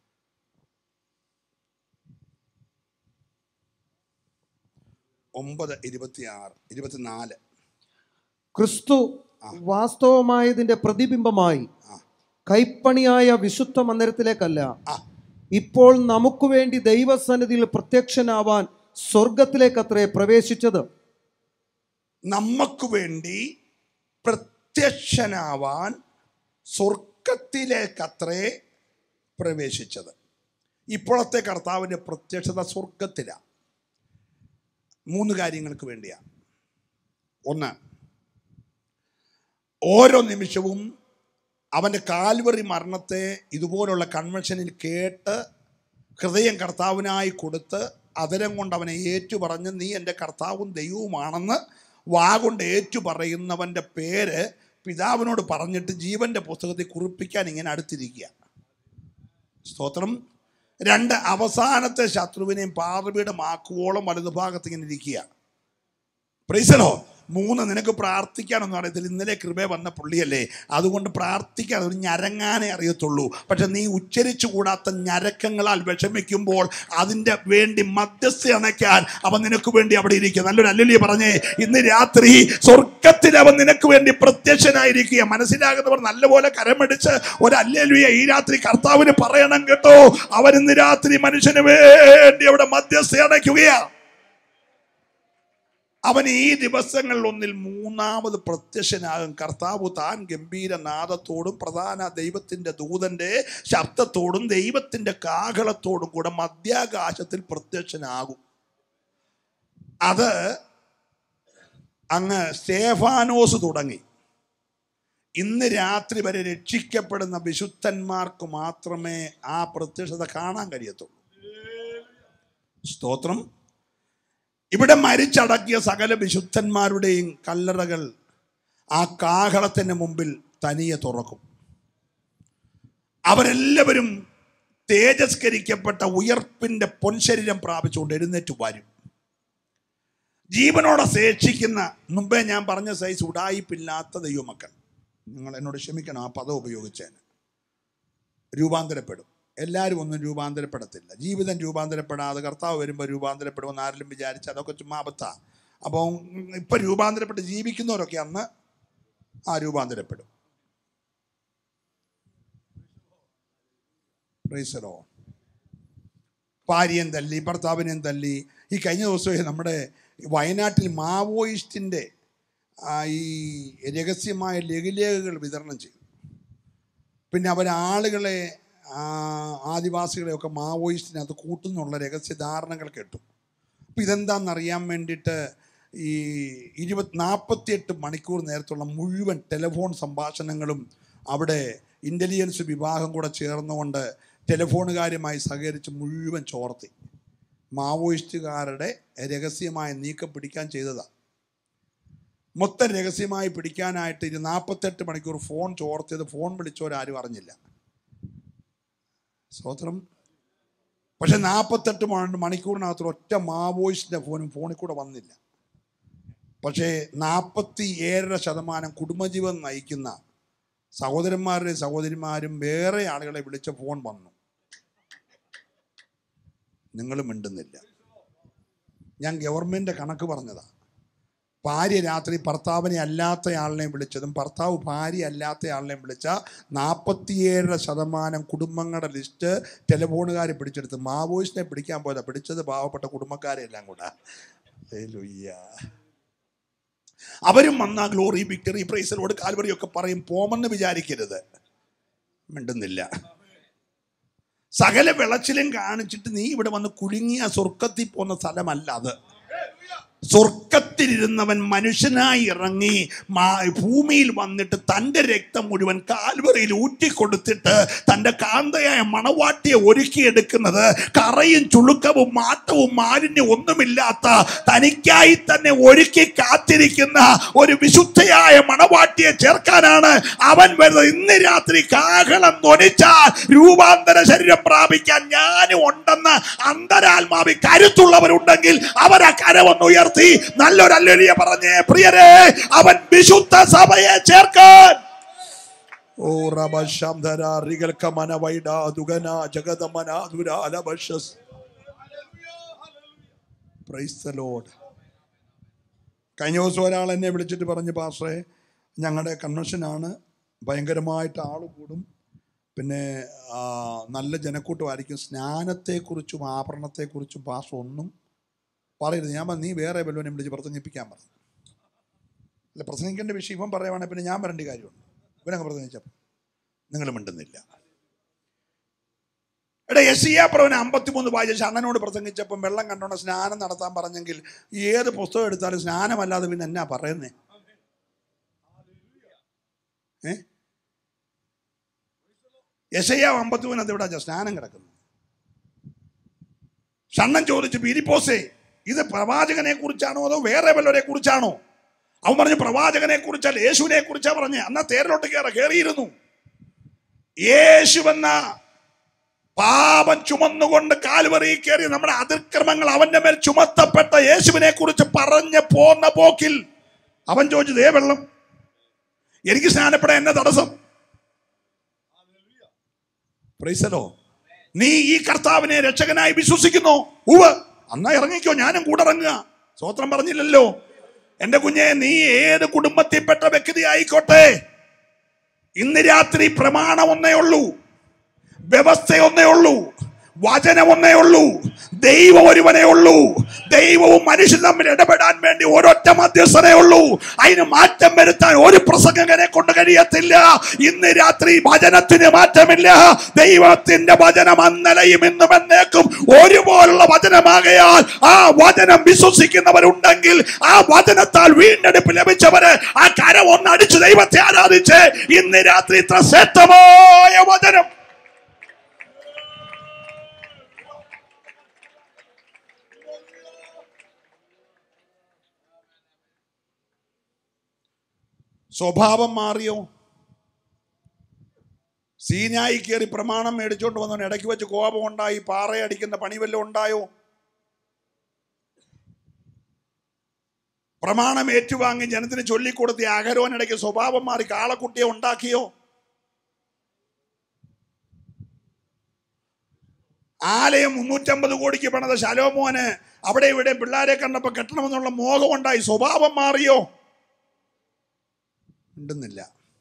ഒമ്പത് ഇരുപത്തിയാറ് ഇരുപത്തിനാല് ക്രിസ്തു വാസ്തവമായതിന്റെ പ്രതിബിംബമായി കൈപ്പണിയായ വിശുദ്ധ മന്ദിരത്തിലേക്കല്ല ആ ഇപ്പോൾ നമുക്ക് വേണ്ടി ദൈവസന്നിധിയിൽ പ്രത്യക്ഷനാവാൻ സ്വർഗത്തിലേക്കത്രേ പ്രവേശിച്ചത് നമുക്ക് വേണ്ടി പ്രത്യക്ഷനാവാൻ സ്വർഗത്തിലേക്കത്രേ പ്രവേശിച്ചത് ഇപ്പോഴത്തെ കർത്താവിൻ്റെ പ്രത്യക്ഷത സ്വർഗത്തിലാണ് മൂന്ന് കാര്യങ്ങൾക്ക് വേണ്ടിയാണ് ഒന്ന് ഓരോ നിമിഷവും അവൻ്റെ കാൽവറി മരണത്തെ ഇതുപോലുള്ള കൺവെൻഷനിൽ കേട്ട് ഹൃദയം കർത്താവിനായി കൊടുത്ത് അതരം കൊണ്ട് അവനെ ഏറ്റുപറഞ്ഞ് നീ എൻ്റെ കർത്താവും ദൈവവുമാണെന്ന് വാഗൊണ്ട് ഏറ്റു പറയുന്നവൻ്റെ പേര് പിതാവിനോട് പറഞ്ഞിട്ട് ജീവൻ്റെ പുസ്തകത്തിൽ കുറിപ്പിക്കാൻ ഇങ്ങനെ അടുത്തിരിക്കുക സ്തോത്രം രണ്ട് അവസാനത്തെ ശത്രുവിനെയും പാർവീടമാക്കുവോളം വലതുഭാഗത്ത് ഇങ്ങനെ ഇരിക്കുക പ്രൈസലോ മൂന്ന് നിനക്ക് പ്രാർത്ഥിക്കാനൊന്നും അറിയത്തില്ല ഇന്നലെ കൃപ വന്ന പുള്ളിയല്ലേ അതുകൊണ്ട് പ്രാർത്ഥിക്കാൻ ഒരു ഞരങ്ങാനേ അറിയത്തുള്ളൂ പക്ഷെ നീ ഉച്ചരിച്ചു കൂടാത്ത ഞരക്കങ്ങളാൽ വിഷമിക്കുമ്പോൾ അതിൻ്റെ വേണ്ടി മധ്യസ്ഥ അണയ്ക്കാൻ അവൻ നിനക്ക് വേണ്ടി അവിടെ ഇരിക്കുക നല്ലൊരു അല്ലല്ലേ പറഞ്ഞേ ഇന്ന് രാത്രി സ്വർഗത്തിൽ അവൻ നിനക്ക് വേണ്ടി പ്രത്യക്ഷനായിരിക്കുക മനസ്സിലാകുന്നവർ നല്ലപോലെ കരമടിച്ച് ഒരു അല്ലല്ലിയ ഈ രാത്രി കർത്താവിന് പറയണം കേട്ടോ അവൻ ഇന്ന് രാത്രി മനുഷ്യന് വേണ്ടി അവിടെ മധ്യസ്ഥ അണയ്ക്കുകയാണ് അവൻ ഈ ദിവസങ്ങളിൽ ഒന്നിൽ മൂന്നാമത് പ്രത്യക്ഷനാകും കർത്താവ് താൻ ഗംഭീര നാദത്തോടും പ്രധാന ദൈവത്തിന്റെ ദൂതന്റെ ശബ്ദത്തോടും ദൈവത്തിന്റെ കാഹളത്തോടും കൂടെ മധ്യാകാശത്തിൽ പ്രത്യക്ഷനാകും അത് അങ്ങ് സ്റ്റേഫാനോസ് തുടങ്ങി ഇന്ന് രാത്രി വരെ രക്ഷിക്കപ്പെടുന്ന വിശുദ്ധന്മാർക്ക് മാത്രമേ ആ പ്രത്യക്ഷത കാണാൻ കഴിയത്തുള്ളൂ സ്തോത്രം ഇവിടെ മരിച്ചടക്കിയ സകല വിശുദ്ധന്മാരുടെയും കല്ലറകൾ ആ കാഹളത്തിന് മുമ്പിൽ തനിയെ തുറക്കും അവരെല്ലാവരും തേജസ്കരിക്കപ്പെട്ട ഉയർപ്പിന്റെ പൊൻശരീരം പ്രാപിച്ചുകൊണ്ട് എഴുന്നേറ്റ് വരും ജീവനോടെ ശേഷിക്കുന്ന മുമ്പേ ഞാൻ പറഞ്ഞ സൈസ് ഉടായിപ്പില്ലാത്ത ദൈവമക്കൾ നിങ്ങൾ എന്നോട് ക്ഷമിക്കണം ആ പദം ഉപയോഗിച്ചേന് രൂപാന്തരപ്പെടും എല്ലാവരും ഒന്നും രൂപാന്തരപ്പെടത്തില്ല ജീവിതം രൂപാന്തരപ്പെടാതെ കർത്താവ് വരുമ്പോൾ രൂപാന്തരപ്പെടുമെന്ന് ആരെങ്കിലും വിചാരിച്ച് അതൊക്കെ ചുമ്മാ അബദ്ധ അപ്പോൾ ഇപ്പം രൂപാന്തരപ്പെട്ട് ജീവിക്കുന്നവരൊക്കെ അന്ന് ആ രൂപാന്തരപ്പെടും പ്രൈസലോ ഭാര്യയും തല്ലി ഭർത്താവിനെയും തല്ലി ഈ കഴിഞ്ഞ ദിവസമേ നമ്മുടെ വയനാട്ടിൽ മാവോയിസ്റ്റിൻ്റെ ഈ രഹസ്യമായ ലഘുലേഖകൾ വിതരണം ചെയ്തു പിന്നെ അവർ ആളുകളെ ആ, ആദിവാസികളെയൊക്കെ മാവോയിസ്റ്റിനകത്ത് കൂട്ടുന്നുള്ള രഹസ്യധാരണകൾ കേട്ടു അപ്പം ഇതെന്താണെന്നറിയാൻ വേണ്ടിയിട്ട് ഈ ഇരുപത് നാൽപ്പത്തിയെട്ട് മണിക്കൂർ നേരത്തുള്ള മുഴുവൻ ടെലിഫോൺ സംഭാഷണങ്ങളും അവിടെ ഇൻ്റലിജൻസ് വിഭാഗം കൂടെ ചേർന്നുകൊണ്ട് ടെലിഫോണുകാരുമായി സഹകരിച്ച് മുഴുവൻ ചോർത്തി മാവോയിസ്റ്റുകാരുടെ രഹസ്യമായ നീക്കം പിടിക്കാൻ ചെയ്തതാണ് മൊത്തം രഹസ്യമായി പിടിക്കാനായിട്ട് ഇത് നാൽപ്പത്തെട്ട് മണിക്കൂർ ഫോൺ ചോർത്തിയത് ഫോൺ വിളിച്ചവരാരും അറിഞ്ഞില്ല സ്തോത്രം പക്ഷെ നാൽപ്പത്തെട്ട് മണി- മണിക്കൂറിനകത്ത് ഒറ്റ മാവോയിസ്റ്റിൻ്റെ ഫോനും ഫോണിൽ കൂടെ വന്നില്ല പക്ഷേ നാൽപ്പത്തി ഏഴര ശതമാനം കുടുംബജീവൻ നയിക്കുന്ന സഹോദരന്മാരുടെയും സഹോദരിമാരും വേറെ ആളുകളെ വിളിച്ച ഫോൺ വന്നു നിങ്ങൾ മിണ്ടുന്നില്ല ഞാൻ ഗവൺമെൻറ് കണക്ക് പറഞ്ഞതാ ഭാര്യ രാത്രി ഭർത്താവിനെ അല്ലാത്ത ആളിനെ വിളിച്ചതും ഭർത്താവ് ഭാര്യ അല്ലാത്ത ആളിനെ വിളിച്ച നാൽപ്പത്തിയേഴര ശതമാനം കുടുംബങ്ങളുടെ ലിസ്റ്റ് ടെലിഫോണുകാർ പിടിച്ചെടുത്ത് മാവോയിസ്റ്റിനെ പിടിക്കാൻ പോയതാ പിടിച്ചത് പാവപ്പെട്ട കുടുംബക്കാരെ എല്ലാം കൂടെ ഹല്ലേലൂയ്യ. അവരും വന്ന ഗ്ലോറി വിക്ടറി പ്രൈസലോട് കാൽവറി ഒക്കെ പറയും പോമെന്ന് വിചാരിക്കരുത് മിണ്ടുന്നില്ല സകല വിളച്ചിലും കാണിച്ചിട്ട് നീ ഇവിടെ വന്ന് കുലുങ്ങിയ സ്വർക്കത്തിൽ പോകുന്ന സ്ഥലമല്ല അത് സ്വർക്കത്തിലിരുന്നവൻ മനുഷ്യനായി ഇറങ്ങി മാ- ഭൂമിയിൽ വന്നിട്ട് തൻ്റെ രക്തം മുഴുവൻ കാൽവറിയിൽ ഊറ്റിക്കൊടുത്തിട്ട് തൻ്റെ കാന്തയായ മണവാട്ടിയെ ഒരുക്കിയെടുക്കുന്നത് കറയും ചുളുക്കവും മാറ്റവും മാലിന്യവും ഒന്നുമില്ലാത്ത തനിക്കായി തന്നെ ഒരുക്കി കാത്തിരിക്കുന്ന ഒരു വിശുദ്ധയായ മണവാട്ടിയെ ചേർക്കാനാണ് അവൻ വരുന്നത് ഇന്ന് രാത്രി കാഹളം ധ്വനിച്ചാൽ രൂപാന്തര ശരീരം പ്രാപിക്കാൻ ഞാനും ഉണ്ടെന്ന് അന്തരാത്മാവി കരുത്തുള്ളവരുണ്ടെങ്കിൽ അവരാ കരവൊന്ന് ഉയർത്തി നല്ലൊരു അല്ലെലിയ പറഞ്ഞേ പ്രിയരെ അവൻ വിശുദ്ധ സഭയെ ചേർക്കാൻ ഓ റബശംധര റികൽക്കമന വൈഡ ദുഗന ജഗതമന ദുരാലബശസ് പ്രൈസ് ദ ലോർഡ് കഴിഞ്ഞ ദിവസം ഒരാൾ എന്നെ വിളിച്ചിട്ട് പറഞ്ഞു പാസ്റ്ററെ ഞങ്ങളുടെ കൺവെൻഷനാണ് ഭയങ്കരമായിട്ട് ആൾ കൂടും പിന്നെ ആ, നല്ല ജനക്കൂട്ടമായിരിക്കും സ്നാനത്തെക്കുറിച്ചും ആഭരണത്തെക്കുറിച്ചും പാസ്റ്റർ ഒന്നും പറയരുത് ഞാൻ പറഞ്ഞു, നീ വേറെ വല്ലവനെ വിളിച്ച് പ്രസംഗിപ്പിക്കാൻ പറഞ്ഞു അല്ല പ്രസംഗിക്കേണ്ട വിഷയം ഇവൻ പറയുവാണെങ്കിൽ പിന്നെ ഞാൻ വരേണ്ട കാര്യമുണ്ട് ഇവനങ്ങ് പ്രസംഗിച്ചപ്പോൾ നിങ്ങൾ മിണ്ടുന്നില്ല എടാ യസിയാപ്രവന് അമ്പത്തിമൂന്ന് വായിച്ച അണ്ണനോട് പ്രസംഗിച്ചപ്പം വെള്ളം കണ്ടോണ്ട് സ്നാനം നടത്താൻ പറഞ്ഞെങ്കിൽ ഏത് പുസ്തകം എടുത്താലും സ്നാനമല്ലാതെ പിന്നെ എന്നാ പറയുന്നേ ഏ യശയ്യ അമ്പത്തിമൂന്ന് അത് എവിടെ സ്നാനം കിടക്കുന്നു ഷണ്ണൻ ചോദിച്ചു പീരിപ്പോസേ ഇത് പ്രവാചകനെ കുറിച്ചാണോ അതോ വേറെ വല്ലവരെ കുറിച്ചാണോ അവൻ പറഞ്ഞു പ്രവാചകനെ കുറിച്ചല്ല യേശുവിനെ കുറിച്ചാ പറഞ്ഞേ എന്നാ തേരിലോട്ട് കയറ കയറിയിരുന്നു യേശുവെന്ന പാപം ചുമന്നുകൊണ്ട് കാൽവറി കയറി നമ്മുടെ അതിക്രമങ്ങൾ അവന്റെ മേൽ ചുമത്തപ്പെട്ട യേശുവിനെ കുറിച്ച് പറഞ്ഞ് പോന്ന പോക്കിൽ അവൻ ചോദിച്ചു ദേ വെള്ളം എനിക്ക് സ്നാനപ്പെടാൻ എന്നെ തടസ്സം പ്രൈസലോ നീ ഈ കർത്താവിനെ രക്ഷകനായി വിശ്വസിക്കുന്നു ഉവ് അന്നാ ഇറങ്ങിക്കോ ഞാനും കൂടെ ഇറങ്ങുക സ്വോത്രം പറഞ്ഞില്ലല്ലോ എന്റെ കുഞ്ഞെ നീ ഏത് കുടുംബത്തിൽപ്പെട്ട വ്യക്തി ആയിക്കോട്ടെ ഇന്ന് രാത്രി പ്രമാണം ഒന്നേ ഉള്ളൂ വ്യവസ്ഥ ഒന്നേ ഉള്ളൂ വചനം ഒന്നേ ഉള്ളൂ ദൈവം ഒരുവനേ ഉള്ളൂ ദൈവവും മനുഷ്യൻ തമ്മിൽ ഇടപെടാൻ വേണ്ടി ഒരൊറ്റ മധ്യസ്ഥനേ ഉള്ളൂ അതിന് മാറ്റം വരുത്താൻ ഒരു പ്രസംഗകനെ കൊണ്ട് കഴിയത്തില്ല ഇന്ന് രാത്രി വചനത്തിന് മാറ്റമില്ല ദൈവത്തിന്റെ വചനം അന്നലയും ഇന്നും എന്നേക്കും ഒരുപോലുള്ള വചനമാകയാൽ ആ വചനം വിശ്വസിക്കുന്നവരുണ്ടെങ്കിൽ ആ വചനത്താൽ വീണ്ടെടുപ്പ് ലഭിച്ചവര് ആ കരം ഒന്ന് അടിച്ച് ദൈവത്തെ ആരാധിച്ച് ഇന്ന് രാത്രി ഇത്ര ശ്രേഷ്ഠമായ വചനം സ്വഭാവം മാറിയോ സീനായി കയറി പ്രമാണം മേടിച്ചോണ്ട് വന്നവൻ ഇടയ്ക്ക് വെച്ച് കോപം ഉണ്ടായി പാറയടിക്കുന്ന പണി വല്ലതും ഉണ്ടായോ പ്രമാണം ഏറ്റുവാങ്ങി ജനത്തിന് ചൊല്ലിക്കൊടുത്തി അകരോനിടയ്ക്ക് സ്വഭാവം മാറി കാളക്കുട്ടിയെ ഉണ്ടാക്കിയോ ആലയം മുന്നൂറ്റമ്പത് കോടിക്ക് പണിത ശലോമോന് അവിടെ ഇവിടെ പിള്ളേരെ കണ്ടപ്പോൾ കെട്ടണമെന്നുള്ള മോഹം ഉണ്ടായി സ്വഭാവം മാറിയോ ഉണ്ടെന്നില്ല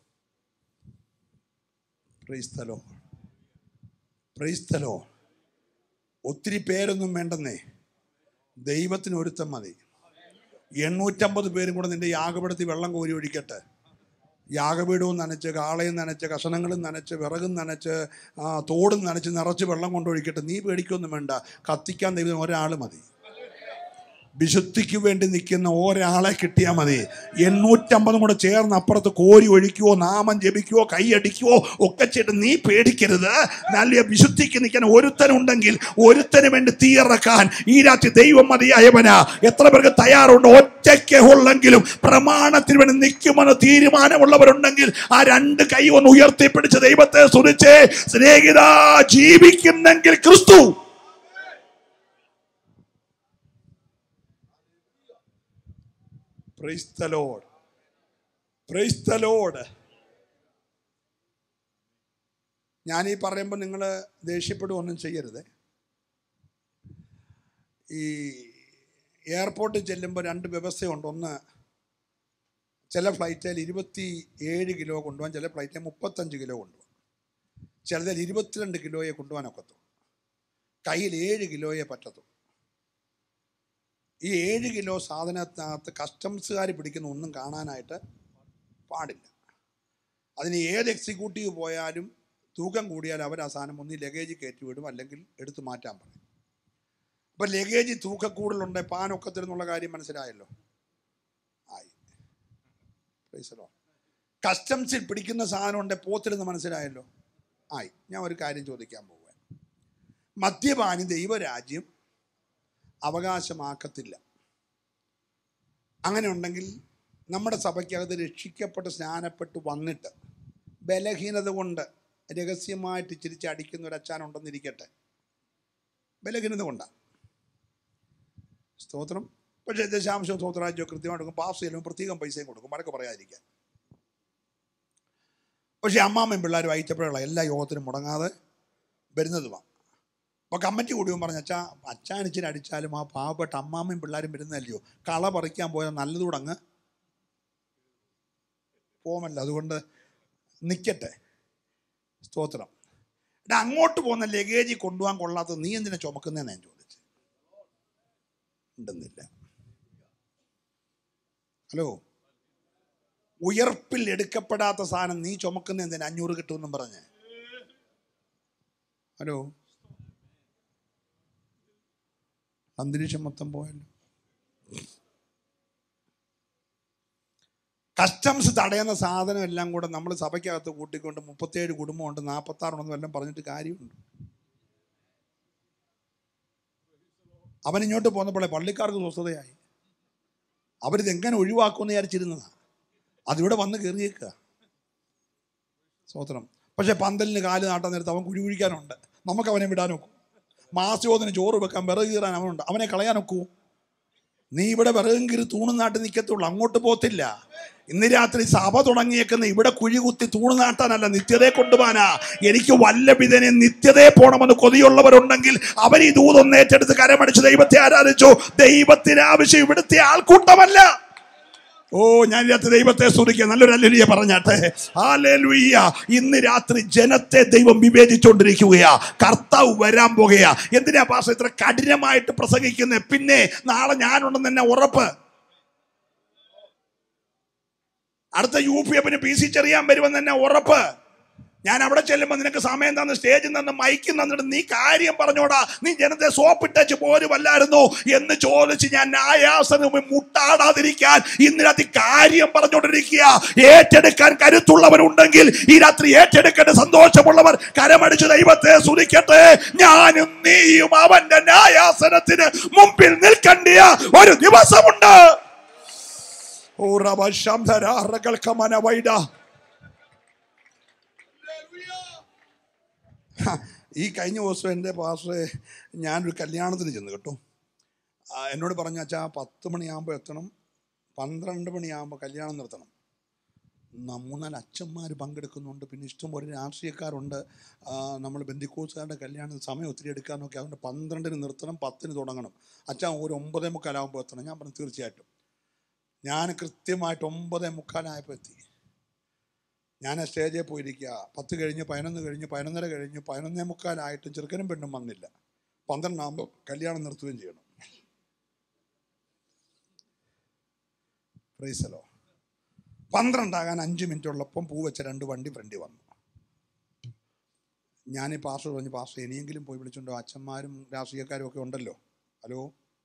പ്രൈസ്തലോ പ്രൈസ്തലോ ഒത്തിരി പേരൊന്നും വേണ്ടെന്നേ ദൈവത്തിന് ഒരുത്തം മതി എണ്ണൂറ്റമ്പത് പേരും കൂടെ നിന്റെ യാഗപെടുത്തി വെള്ളം കോരി ഒഴിക്കട്ടെ യാഗപീഠവും നനച്ച് കാളയും നനച്ച് കഷണങ്ങളും നനച്ച് വിറകും നനച്ച് ആ, തോടും നനച്ച് നിറച്ച് വെള്ളം കൊണ്ടൊഴിക്കട്ടെ നീ പേടിക്കൊന്നും വേണ്ട കത്തിക്കാൻ ദൈവം ഒരാൾ മതി വിശുദ്ധിക്ക് വേണ്ടി നിൽക്കുന്ന ഒരാളെ കിട്ടിയാൽ മതി എണ്ണൂറ്റമ്പതും കൂടെ ചേർന്ന് അപ്പുറത്ത് കോരി ഒഴിക്കുവോ നാമം ജപിക്കുവോ കൈയടിക്കുവോ ഒക്കെ ചെയ്തിട്ട് നീ പേടിക്കരുത് നല്ല വിശുദ്ധിക്ക് നിൽക്കാൻ ഒരുത്തനുണ്ടെങ്കിൽ ഒരുത്തന് വേണ്ടി തീയിറക്കാൻ ഈ രാത്രി ദൈവം മതിയായവനാ എത്ര പേർക്ക് തയ്യാറുണ്ട് ഒറ്റയ്ക്ക് ഉള്ളെങ്കിലും പ്രമാണത്തിന് വേണ്ടി നിൽക്കുമെന്ന് തീരുമാനമുള്ളവരുണ്ടെങ്കിൽ ആ രണ്ട് കൈ ഒന്ന് ഉയർത്തിപ്പിടിച്ച് ദൈവത്തെ സ്തുതിച്ച് സ്നേഹിത ജീവിക്കുന്നെങ്കിൽ ക്രിസ്തു praise the lord praise the lord ഞാൻ ഈ പറയുമ്പോൾ നിങ്ങൾ ദേഷ്യപ്പെടുകയൊന്നും ചെയ്യരുത് ഈ എയർപോർട്ടിൽ ചെല്ലുമ്പോൾ രണ്ട് വ്യവസ്ഥയുണ്ട് ഒന്ന് ചില ഫ്ലൈറ്റിൽ ഇരുപത്തി ഏഴ് കിലോ കൊണ്ടുപോകാൻ ചില ഫ്ലൈറ്റിൽ മുപ്പത്തഞ്ച് കിലോ കൊണ്ടുപോകാം ചിലതിൽ ഇരുപത്തിരണ്ട് കിലോയെ കൊണ്ടുപോകാനൊക്കത്തുള്ളൂ കയ്യിൽ ഏഴ് കിലോയെ പറ്റത്തുള്ളൂ ഈ ഏഴ് കിലോ സാധനത്തിനകത്ത് കസ്റ്റംസുകാർ പിടിക്കുന്ന ഒന്നും കാണാനായിട്ട് പാടില്ല അതിന് ഏത് എക്സിക്യൂട്ടീവ് പോയാലും തൂക്കം കൂടിയാൽ അവർ ആ സാധനം ഒന്നി ലഗേജ് കയറ്റി വിടും അല്ലെങ്കിൽ എടുത്തു മാറ്റാൻ പറയും അപ്പം ലഗേജ് തൂക്കക്കൂടലുണ്ട് പാനൊക്കത്തിലെന്നുള്ള കാര്യം മനസ്സിലായല്ലോ ആയി Praise the Lord. കസ്റ്റംസിൽ പിടിക്കുന്ന സാധനം ഉണ്ട് പോത്തിലെന്ന് മനസ്സിലായല്ലോ ആയി ഞാൻ ഒരു കാര്യം ചോദിക്കാൻ പോവുക മദ്യപാനി ദൈവരാജ്യം അവകാശമാക്കത്തില്ല അങ്ങനെ ഉണ്ടെങ്കിൽ നമ്മുടെ സഭയ്ക്കകത്ത് രക്ഷിക്കപ്പെട്ട് സ്നാനപ്പെട്ട് വന്നിട്ട് ബലഹീനത കൊണ്ട് രഹസ്യമായിട്ട് ചിരിച്ച് അടിക്കുന്ന ഒരു അച്ഛനുണ്ടെന്നിരിക്കട്ടെ ബലഹീനത കൊണ്ടാണ് സ്തോത്രം പക്ഷേ ദശാംശം സ്തോത്രാജ്യം കൃത്യമായിട്ട് കൊടുക്കും പാസ് ചെല്ലുമ്പോൾ പ്രത്യേകം പൈസയും കൊടുക്കും വഴക്ക് പറയാതിരിക്കാൻ പക്ഷേ അമ്മാമ്മയും പിള്ളേരും അയച്ചപ്പോഴുള്ള എല്ലാ യോഗത്തിനും മുടങ്ങാതെ വരുന്നതുമാണ് അപ്പോൾ കമ്മിറ്റി കൂടിയും പറഞ്ഞ അച്ഛാ അച്ചാനിച്ചിരി അടിച്ചാലും ആ പാവപ്പെട്ട അമ്മാമ്മയും പിള്ളേരും വരുന്നതല്ലയോ കള പറിക്കാൻ പോയാൽ നല്ലതുകൂടെ അങ്ങ് പോമല്ല അതുകൊണ്ട് നിൽക്കട്ടെ സ്തോത്രം എടാ അങ്ങോട്ട് പോകുന്ന ലഗേജ് കൊണ്ടുപോകാൻ കൊള്ളാത്തത് നീ എന്തിനാ ചുമക്കുന്നതെന്ന് ഞാൻ ചോദിച്ചു ഉണ്ടെന്നില്ല ഹലോ ഉയർപ്പിൽ എടുക്കപ്പെടാത്ത സാധനം നീ ചുമക്കുന്ന എന്തിനാ അഞ്ഞൂറ് കിട്ടുമെന്നും പറഞ്ഞ് ഹലോ അന്തരീക്ഷം മൊത്തം പോയല്ലോ കസ്റ്റംസ് തടയുന്ന സാധനം എല്ലാം കൂടെ നമ്മൾ സഭയ്ക്കകത്ത് കൂട്ടിക്കൊണ്ട് മുപ്പത്തേഴ് കുടുംബമുണ്ട് നാൽപ്പത്താറുണ്ടെന്ന് എല്ലാം പറഞ്ഞിട്ട് കാര്യമുണ്ട് അവൻ ഇങ്ങോട്ട് പോന്നപ്പോഴേ പള്ളിക്കാർക്ക് സ്വസ്ഥതയായി അവരിത് എങ്ങനെ ഒഴിവാക്കുമെന്ന് വിചാരിച്ചിരുന്നതാ അതിവിടെ വന്ന് കയറിയേക്കുക സ്വോത്രം പക്ഷെ പന്തലിന് കാല് നാട്ടാൻ നേരത്ത് അവൻ കുഴി കുഴിക്കാനുണ്ട് നമുക്ക് അവനെ വിടാനൊക്കും മാസ്യോതിന് ചോറ് വെക്കാൻ വിറക് കീറാൻ അവനുണ്ട് അവനെ കളയാനൊക്കൂ നീ ഇവിടെ വിറകും കീറി തൂണും നാട്ടി നിൽക്കത്തുള്ളൂ അങ്ങോട്ട് പോത്തില്ല ഇന്ന് രാത്രി സഭ തുടങ്ങിയേക്കുന്ന ഇവിടെ കുഴി കുത്തി തൂണ് നാട്ടാനല്ല നിത്യതയെ കൊണ്ടുപോകാനാ എനിക്ക് വല്ല വിധനെ നിത്യതയെ പോണമെന്ന് കൊതിയുള്ളവരുണ്ടെങ്കിൽ അവർ ഈ ദൂതൊന്ന് ഏറ്റെടുത്ത് കരമടിച്ച് ദൈവത്തെ ആരാധിച്ചു ദൈവത്തിന് ആവശ്യം ഇവിടുത്തെ ആൾക്കൂട്ടമല്ല ഓ ഞാൻ രാത്രി ദൈവത്തെ സ്തുതിക്കുക നല്ലൊരു അല്ലുലിയ പറഞ്ഞാട്ടെ ഹാലേലുയ്യ ഇന്ന് രാത്രി ജനത്തെ ദൈവം വിവേചിച്ചുകൊണ്ടിരിക്കുകയാ കർത്താവ് വരാൻ പോകുകയാ എന്തിനാ പാസ് ഇത്ര കഠിനമായിട്ട് പ്രസംഗിക്കുന്നത് പിന്നെ നാളെ ഞാനുണ്ടെന്ന് തന്നെ ഉറപ്പ് അടുത്ത യു പി എഫിന് പി സി ചെറിയാൻ വരുമെന്ന് തന്നെ ഉറപ്പ് ഞാൻ അവിടെ ചെല്ലുമ്പോൾ നിനക്ക് സമയം തന്ന് സ്റ്റേജിൽ നിന്ന് മൈക്കിൽ തന്നിട്ട് നീ കാര്യം പറഞ്ഞോടാ നീ ജനത്തെ സോപ്പിട്ടച്ച് പോരുമല്ലായിരുന്നു എന്ന് ചോദിച്ച് ഞാൻ ആയാസനം മുട്ടാടാതിരിക്കാൻ ഇന്ന് രാത്രി കാര്യം പറഞ്ഞുകൊണ്ടിരിക്കുക ഏറ്റെടുക്കാൻ കരുത്തുള്ളവരുണ്ടെങ്കിൽ ഈ രാത്രി ഏറ്റെടുക്കേണ്ട സന്തോഷമുള്ളവർ കരമടിച്ച് ദൈവത്തെ സുരിക്കട്ടെ ഞാനും നീയും അവന്റെ ന്യായാസനത്തിന് മുമ്പിൽ നിൽക്കേണ്ടിയ ഒരു ദിവസമുണ്ട് ഓ റബ ശംധരാറകൾക്ക് മനവൈഡ ഹ, ഈ കഴിഞ്ഞ ദിവസം എൻ്റെ പാസ്റ്ററെ ഞാനൊരു കല്യാണത്തിന് ചെന്ന് കേട്ടോ ആ, എന്നോട് പറഞ്ഞ അച്ഛാ പത്ത് മണിയാകുമ്പോൾ എത്തണം പന്ത്രണ്ട് മണിയാകുമ്പോൾ കല്യാണം നിർത്തണം ന- മൂന്നാല് അച്ഛന്മാർ പങ്കെടുക്കുന്നുണ്ട് പിന്നെ ഇഷ്ടംപോലെ രാഷ്ട്രീയക്കാരുണ്ട് നമ്മൾ ബന്ധിക്കോസുകാരുടെ കല്യാണം സമയം ഒത്തിരി എടുക്കാനൊക്കെ അതുകൊണ്ട് പന്ത്രണ്ടിന് നിർത്തണം പത്തിന് തുടങ്ങണം അച്ഛൻ ഒരു ഒമ്പതേ മുക്കാലാകുമ്പോൾ എത്തണം ഞാൻ പറഞ്ഞു തീർച്ചയായിട്ടും ഞാൻ കൃത്യമായിട്ട് ഒമ്പതേ മുക്കാലായപ്പോൾ എത്തി ഞാൻ ആ സ്റ്റേജിൽ പോയിരിക്കുക പത്ത് കഴിഞ്ഞ് പതിനൊന്ന് കഴിഞ്ഞ് പതിനൊന്നര കഴിഞ്ഞ് പതിനൊന്നേ മുക്കാലായിട്ടും ചെറുക്കനും പെണ്ണും വന്നില്ല പന്ത്രണ്ടാകുമ്പോൾ കല്യാണം നിർത്തുകയും ചെയ്യണം പ്രൈസലോ പന്ത്രണ്ടാകാൻ അഞ്ച് മിനിറ്റ് ഉള്ളപ്പം പൂ വെച്ച രണ്ട് വണ്ടി ഫ്രണ്ടി വന്നു ഞാൻ ഈ പാസ്റ്റർ പറഞ്ഞു പാസ്റ്റർ ഇനിയെങ്കിലും പോയി വിളിച്ചുണ്ടോ അച്ഛന്മാരും രാഷ്ട്രീയക്കാരും ഒക്കെ ഉണ്ടല്ലോ ഹലോ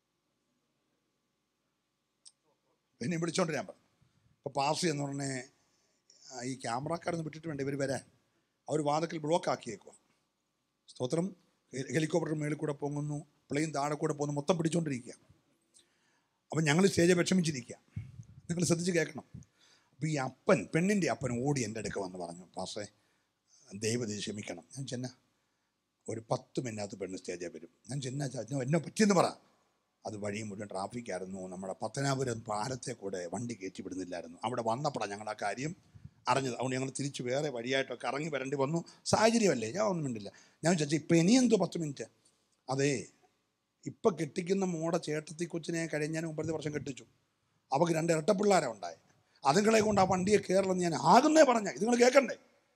ഇനി വിളിച്ചോണ്ട് ഞാൻ പറഞ്ഞു അപ്പോൾ പാസ് എന്ന് പറഞ്ഞേ ആ, ഈ ക്യാമറക്കാരൊന്ന് വിട്ടിട്ട് വേണ്ട ഇവർ വരാൻ അവർ വാതക്കൽ ബ്ലോക്ക് ആക്കിയേക്കുക സ്തോത്രം ഹെ- ഹെലികോപ്റ്റർ മേളിൽ കൂടെ പൊങ്ങുന്നു പ്ലെയിൻ താഴെ കൂടെ പോകുന്നു മൊത്തം പിടിച്ചോണ്ടിരിക്കുക അപ്പം ഞങ്ങൾ സ്റ്റേജ് വിഷമിച്ചിരിക്കുക നിങ്ങൾ ശ്രദ്ധിച്ച് കേൾക്കണം അപ്പോൾ ഈ അപ്പൻ പെണ്ണിൻ്റെ അപ്പൻ ഓടി എൻ്റെ അടുക്ക വന്ന് പറഞ്ഞു പാസേ ദൈവത്തെ ക്ഷമിക്കണം ഞാൻ ചെന്ന ഒരു പത്ത് മിനിറ്റ് പെണ്ണ് സ്റ്റേജിൽ വരും ഞാൻ ചെന്ന ചാ- എന്നെ പറ്റിയെന്ന് പറ അത് വഴി മുഴുവൻ ട്രാഫിക്കായിരുന്നു നമ്മുടെ പത്തനാപുരം പാലത്തെ കൂടെ വണ്ടി കയറ്റി വിടുന്നില്ലായിരുന്നു അവിടെ വന്നപ്പോഴാണ് ഞങ്ങൾ ആ കാര്യം അറിഞ്ഞത് അതുകൊണ്ട് ഞങ്ങൾ തിരിച്ച് വേറെ വഴിയായിട്ടൊക്കെ ഇറങ്ങി വരേണ്ടി വന്നു സാഹചര്യമല്ലേ ഞാൻ ഒന്നും മിണ്ടില്ല ഞാൻ ചോദിച്ചാൽ ഇപ്പം ഇനി എന്തോ പത്ത് മിനിറ്റ് അതേ ഇപ്പം കെട്ടിക്കുന്ന മോടെ ചേട്ടത്തി കൊച്ചിനെ കഴിഞ്ഞാൽ മുമ്പത്തെ വർഷം കെട്ടിച്ചു അവൾക്ക് രണ്ട് ഇരട്ട പിള്ളേരാ ഉണ്ടായി അതുങ്ങളെ കൊണ്ട് ആ വണ്ടിയെ കയറലെന്ന് ഞാൻ ആകുന്നേ പറഞ്ഞ ഇതുങ്ങൾ കേൾക്കണ്ടേ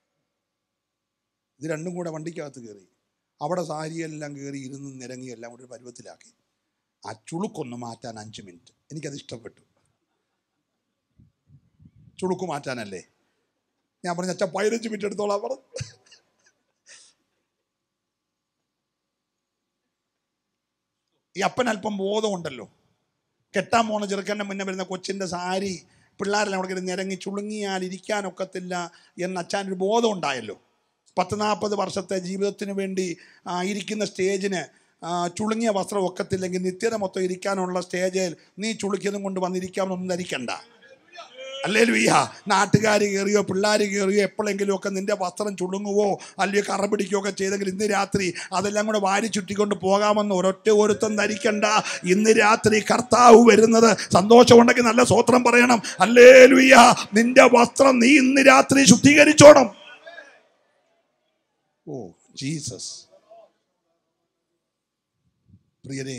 ഇത് രണ്ടും കൂടെ വണ്ടിക്കകത്ത് കയറി അവിടെ സാരിയെല്ലാം കയറി ഇരുന്ന് നിരങ്ങി എല്ലാം കൂടി ഒരു പരുവത്തിലാക്കി ആ ചുളുക്കൊന്ന് മാറ്റാൻ അഞ്ച് മിനിറ്റ് എനിക്കത് ഇഷ്ടപ്പെട്ടു ചുളുക്ക് മാറ്റാനല്ലേ ഞാൻ പറഞ്ഞ അച്ഛാ പതിനഞ്ച് മിനിറ്റ് എടുത്തോളാം പറഞ്ഞു ഈ അപ്പൻ അല്പം ബോധമുണ്ടല്ലോ കെട്ടാൻ പോണ ചെറുക്കൻ്റെ മുന്നേ വരുന്ന കൊച്ചിൻ്റെ സാരി പിള്ളേരെല്ലാം അവിടെ കിടന്ന് ഇറങ്ങി ചുളുങ്ങിയാൽ ഇരിക്കാനൊക്കത്തില്ല എന്ന അച്ഛനൊരു ബോധം ഉണ്ടായല്ലോ പത്ത് നാൽപ്പത് വർഷത്തെ ജീവിതത്തിന് വേണ്ടി ആ, ഇരിക്കുന്ന സ്റ്റേജിന് ആ, ചുളുങ്ങിയ വസ്ത്രം ഒക്കത്തില്ലെങ്കിൽ നിത്യത മൊത്തം ഇരിക്കാനുള്ള സ്റ്റേജിൽ നീ ചുളുക്കിയതും കൊണ്ട് വന്നിരിക്കാമെന്നൊന്നും ധരിക്കണ്ട അല്ലേ ലുയ്യ നാട്ടുകാർ കയറിയോ പിള്ളേർ കയറിയോ എപ്പോഴെങ്കിലും ഒക്കെ നിന്റെ വസ്ത്രം ചുളുങ്ങുവോ അല്ലെങ്കിൽ കറ പിടിക്കുകയോ ഒക്കെ ചെയ്തെങ്കിൽ ഇന്ന് രാത്രി അതെല്ലാം കൂടെ വാരി ചുറ്റിക്കൊണ്ട് പോകാമെന്ന് ഒരൊറ്റ ഒരുത്തം ധരിക്കണ്ട ഇന്ന് രാത്രി കർത്താവ് വരുന്നത് സന്തോഷമുണ്ടെങ്കിൽ നല്ല സ്വത്രം പറയണം അല്ലേ ലുയ്യ നിന്റെ വസ്ത്രം നീ ഇന്ന് രാത്രി ശുദ്ധീകരിച്ചോണം ഓ ജീസസ് പ്രിയരെ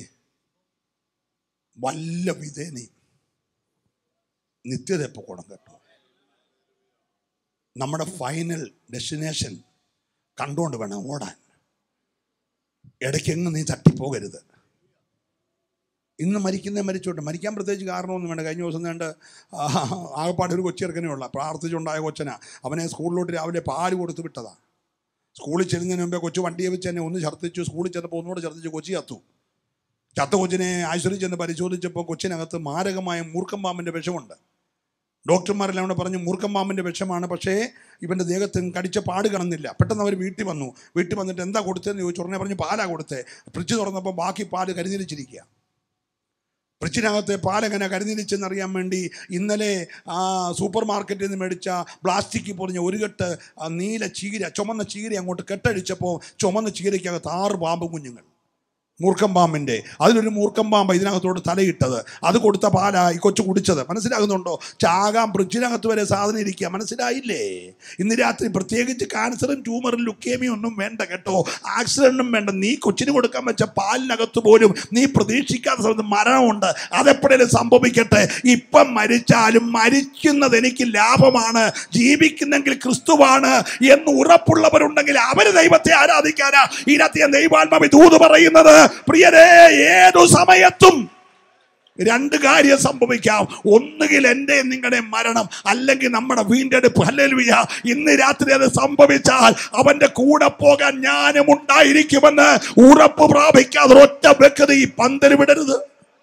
വല്ല വിധേനയും നിത്യത എപ്പോൾ കൂടം കേട്ടോ നമ്മുടെ ഫൈനൽ ഡെസ്റ്റിനേഷൻ കണ്ടുകൊണ്ട് വേണം ഓടാൻ ഇടയ്ക്കെങ്ങ് നീ തട്ടിപ്പോകരുത് ഇന്ന് മരിക്കുന്നേ മരിച്ചോട്ടെ മരിക്കാൻ പ്രത്യേകിച്ച് കാരണമൊന്നും വേണ്ട കഴിഞ്ഞ ദിവസം വേണ്ട ആകപ്പാട് ഒരു കൊച്ചിറക്കനേ ഉള്ള പ്രാർത്ഥിച്ചുണ്ടായ കൊച്ചനാ അവനെ സ്കൂളിലോട്ട് രാവിലെ പാല് കൊടുത്ത് വിട്ടതാ സ്കൂളിൽ ചെല്ലുന്നതിന് മുമ്പേ കൊച്ചു വണ്ടിയെ വെച്ച് തന്നെ ഒന്ന് ഛർദ്ദിച്ചു സ്കൂളിൽ ചെന്നപ്പോൾ ഒന്നുകൂടെ ഛർദ്ദിച്ചു കൊച്ചി ചത്തു ചത്ത കൊച്ചിനെ ആശുപത്രി ചെന്ന് പരിശോധിച്ചപ്പോൾ കൊച്ചിനകത്ത് മാരകമായ മൂർക്കം പാമ്പിൻ്റെ വിഷമുണ്ട് ഡോക്ടർമാരെല്ലാം കൂടെ പറഞ്ഞു മൂർക്കം പാമ്പിൻ്റെ വിഷമാണ് പക്ഷേ ഇവൻ്റെ ദേഹത്ത് കടിച്ച പാട് കാണുന്നില്ല പെട്ടെന്ന് അവർ വീട്ടിൽ വന്നു വീട്ടിൽ വന്നിട്ട് എന്താ കൊടുത്തതെന്ന് ചോദിച്ചു ഉടനെ പറഞ്ഞു പാലാ കൊടുത്തേ ഫ്രിഡ്ജ് തുറന്നപ്പോൾ ബാക്കി പാല് കരിഞ്ഞിരിച്ചിരിക്കുക ഫ്രിഡ്ജിനകത്തെ പാലെങ്ങനെ കരിഞ്ഞിരിച്ചെന്നറിയാൻ വേണ്ടി ഇന്നലെ ആ സൂപ്പർ മാർക്കറ്റിൽ നിന്ന് മേടിച്ച പ്ലാസ്റ്റിക് പൊറിഞ്ഞ ഒരു കെട്ട് ആ നീല ചീര ചുമന്ന ചീര അങ്ങോട്ട് കെട്ടടിച്ചപ്പോൾ ചുമന്ന ചീരയ്ക്കകത്ത് ആറ് പാമ്പ് കുഞ്ഞുങ്ങൾ മൂർക്കം പാമ്പിൻ്റെ അതിലൊരു മൂർക്കം പാമ്പ് ഇതിനകത്തോട് തലയിട്ടത് അത് കൊടുത്ത പാലാ ഈ കൊച്ചു കുടിച്ചത് മനസ്സിലാകുന്നുണ്ടോ ചാകാൻ ബ്രിഡ്ജിനകത്ത് വരെ സാധനം ഇരിക്കുക മനസ്സിലായില്ലേ ഇന്ന് രാത്രി പ്രത്യേകിച്ച് ക്യാൻസറും ട്യൂമറും ലുക്കേമിയും ഒന്നും വേണ്ട കേട്ടോ ആക്സിഡന്റും വേണ്ട നീ കൊച്ചിന് കൊടുക്കാൻ വെച്ച പാലിനകത്ത് പോലും നീ പ്രതീക്ഷിക്കാത്ത സമയത്ത് മരണമുണ്ട് അതെപ്പോഴേലും സംഭവിക്കട്ടെ ഇപ്പം മരിച്ചാലും മരിക്കുന്നത് എനിക്ക് ലാഭമാണ് ജീവിക്കുന്നെങ്കിൽ ക്രിസ്തുവാണ് എന്ന് ഉറപ്പുള്ളവരുണ്ടെങ്കിൽ അവര് ദൈവത്തെ ആരാധിക്കാനാ ഈ രാത്രി ഞാൻ ദൈവാത്മാവി ദൂത് പറയുന്നത് പ്രിയരേ ഏതു സമയത്തും രണ്ട് കാര്യം സംഭവിക്കാം ഒന്നുകിൽ എൻ്റെ നിങ്ങളുടെ മരണം അല്ലെങ്കിൽ നമ്മുടെ വീണ്ടെടുപ്പ് ഹല്ലേലൂയ ഇന്ന് രാത്രി അത് സംഭവിച്ചാൽ അവന്റെ കൂടെ പോകാൻ ഞാനും ഉണ്ടായിരിക്കുമെന്ന് ഉറപ്പ് പ്രാപിക്കാതെ ഒറ്റ വ്യക്തി ഈ പന്തൽ വിടരുത്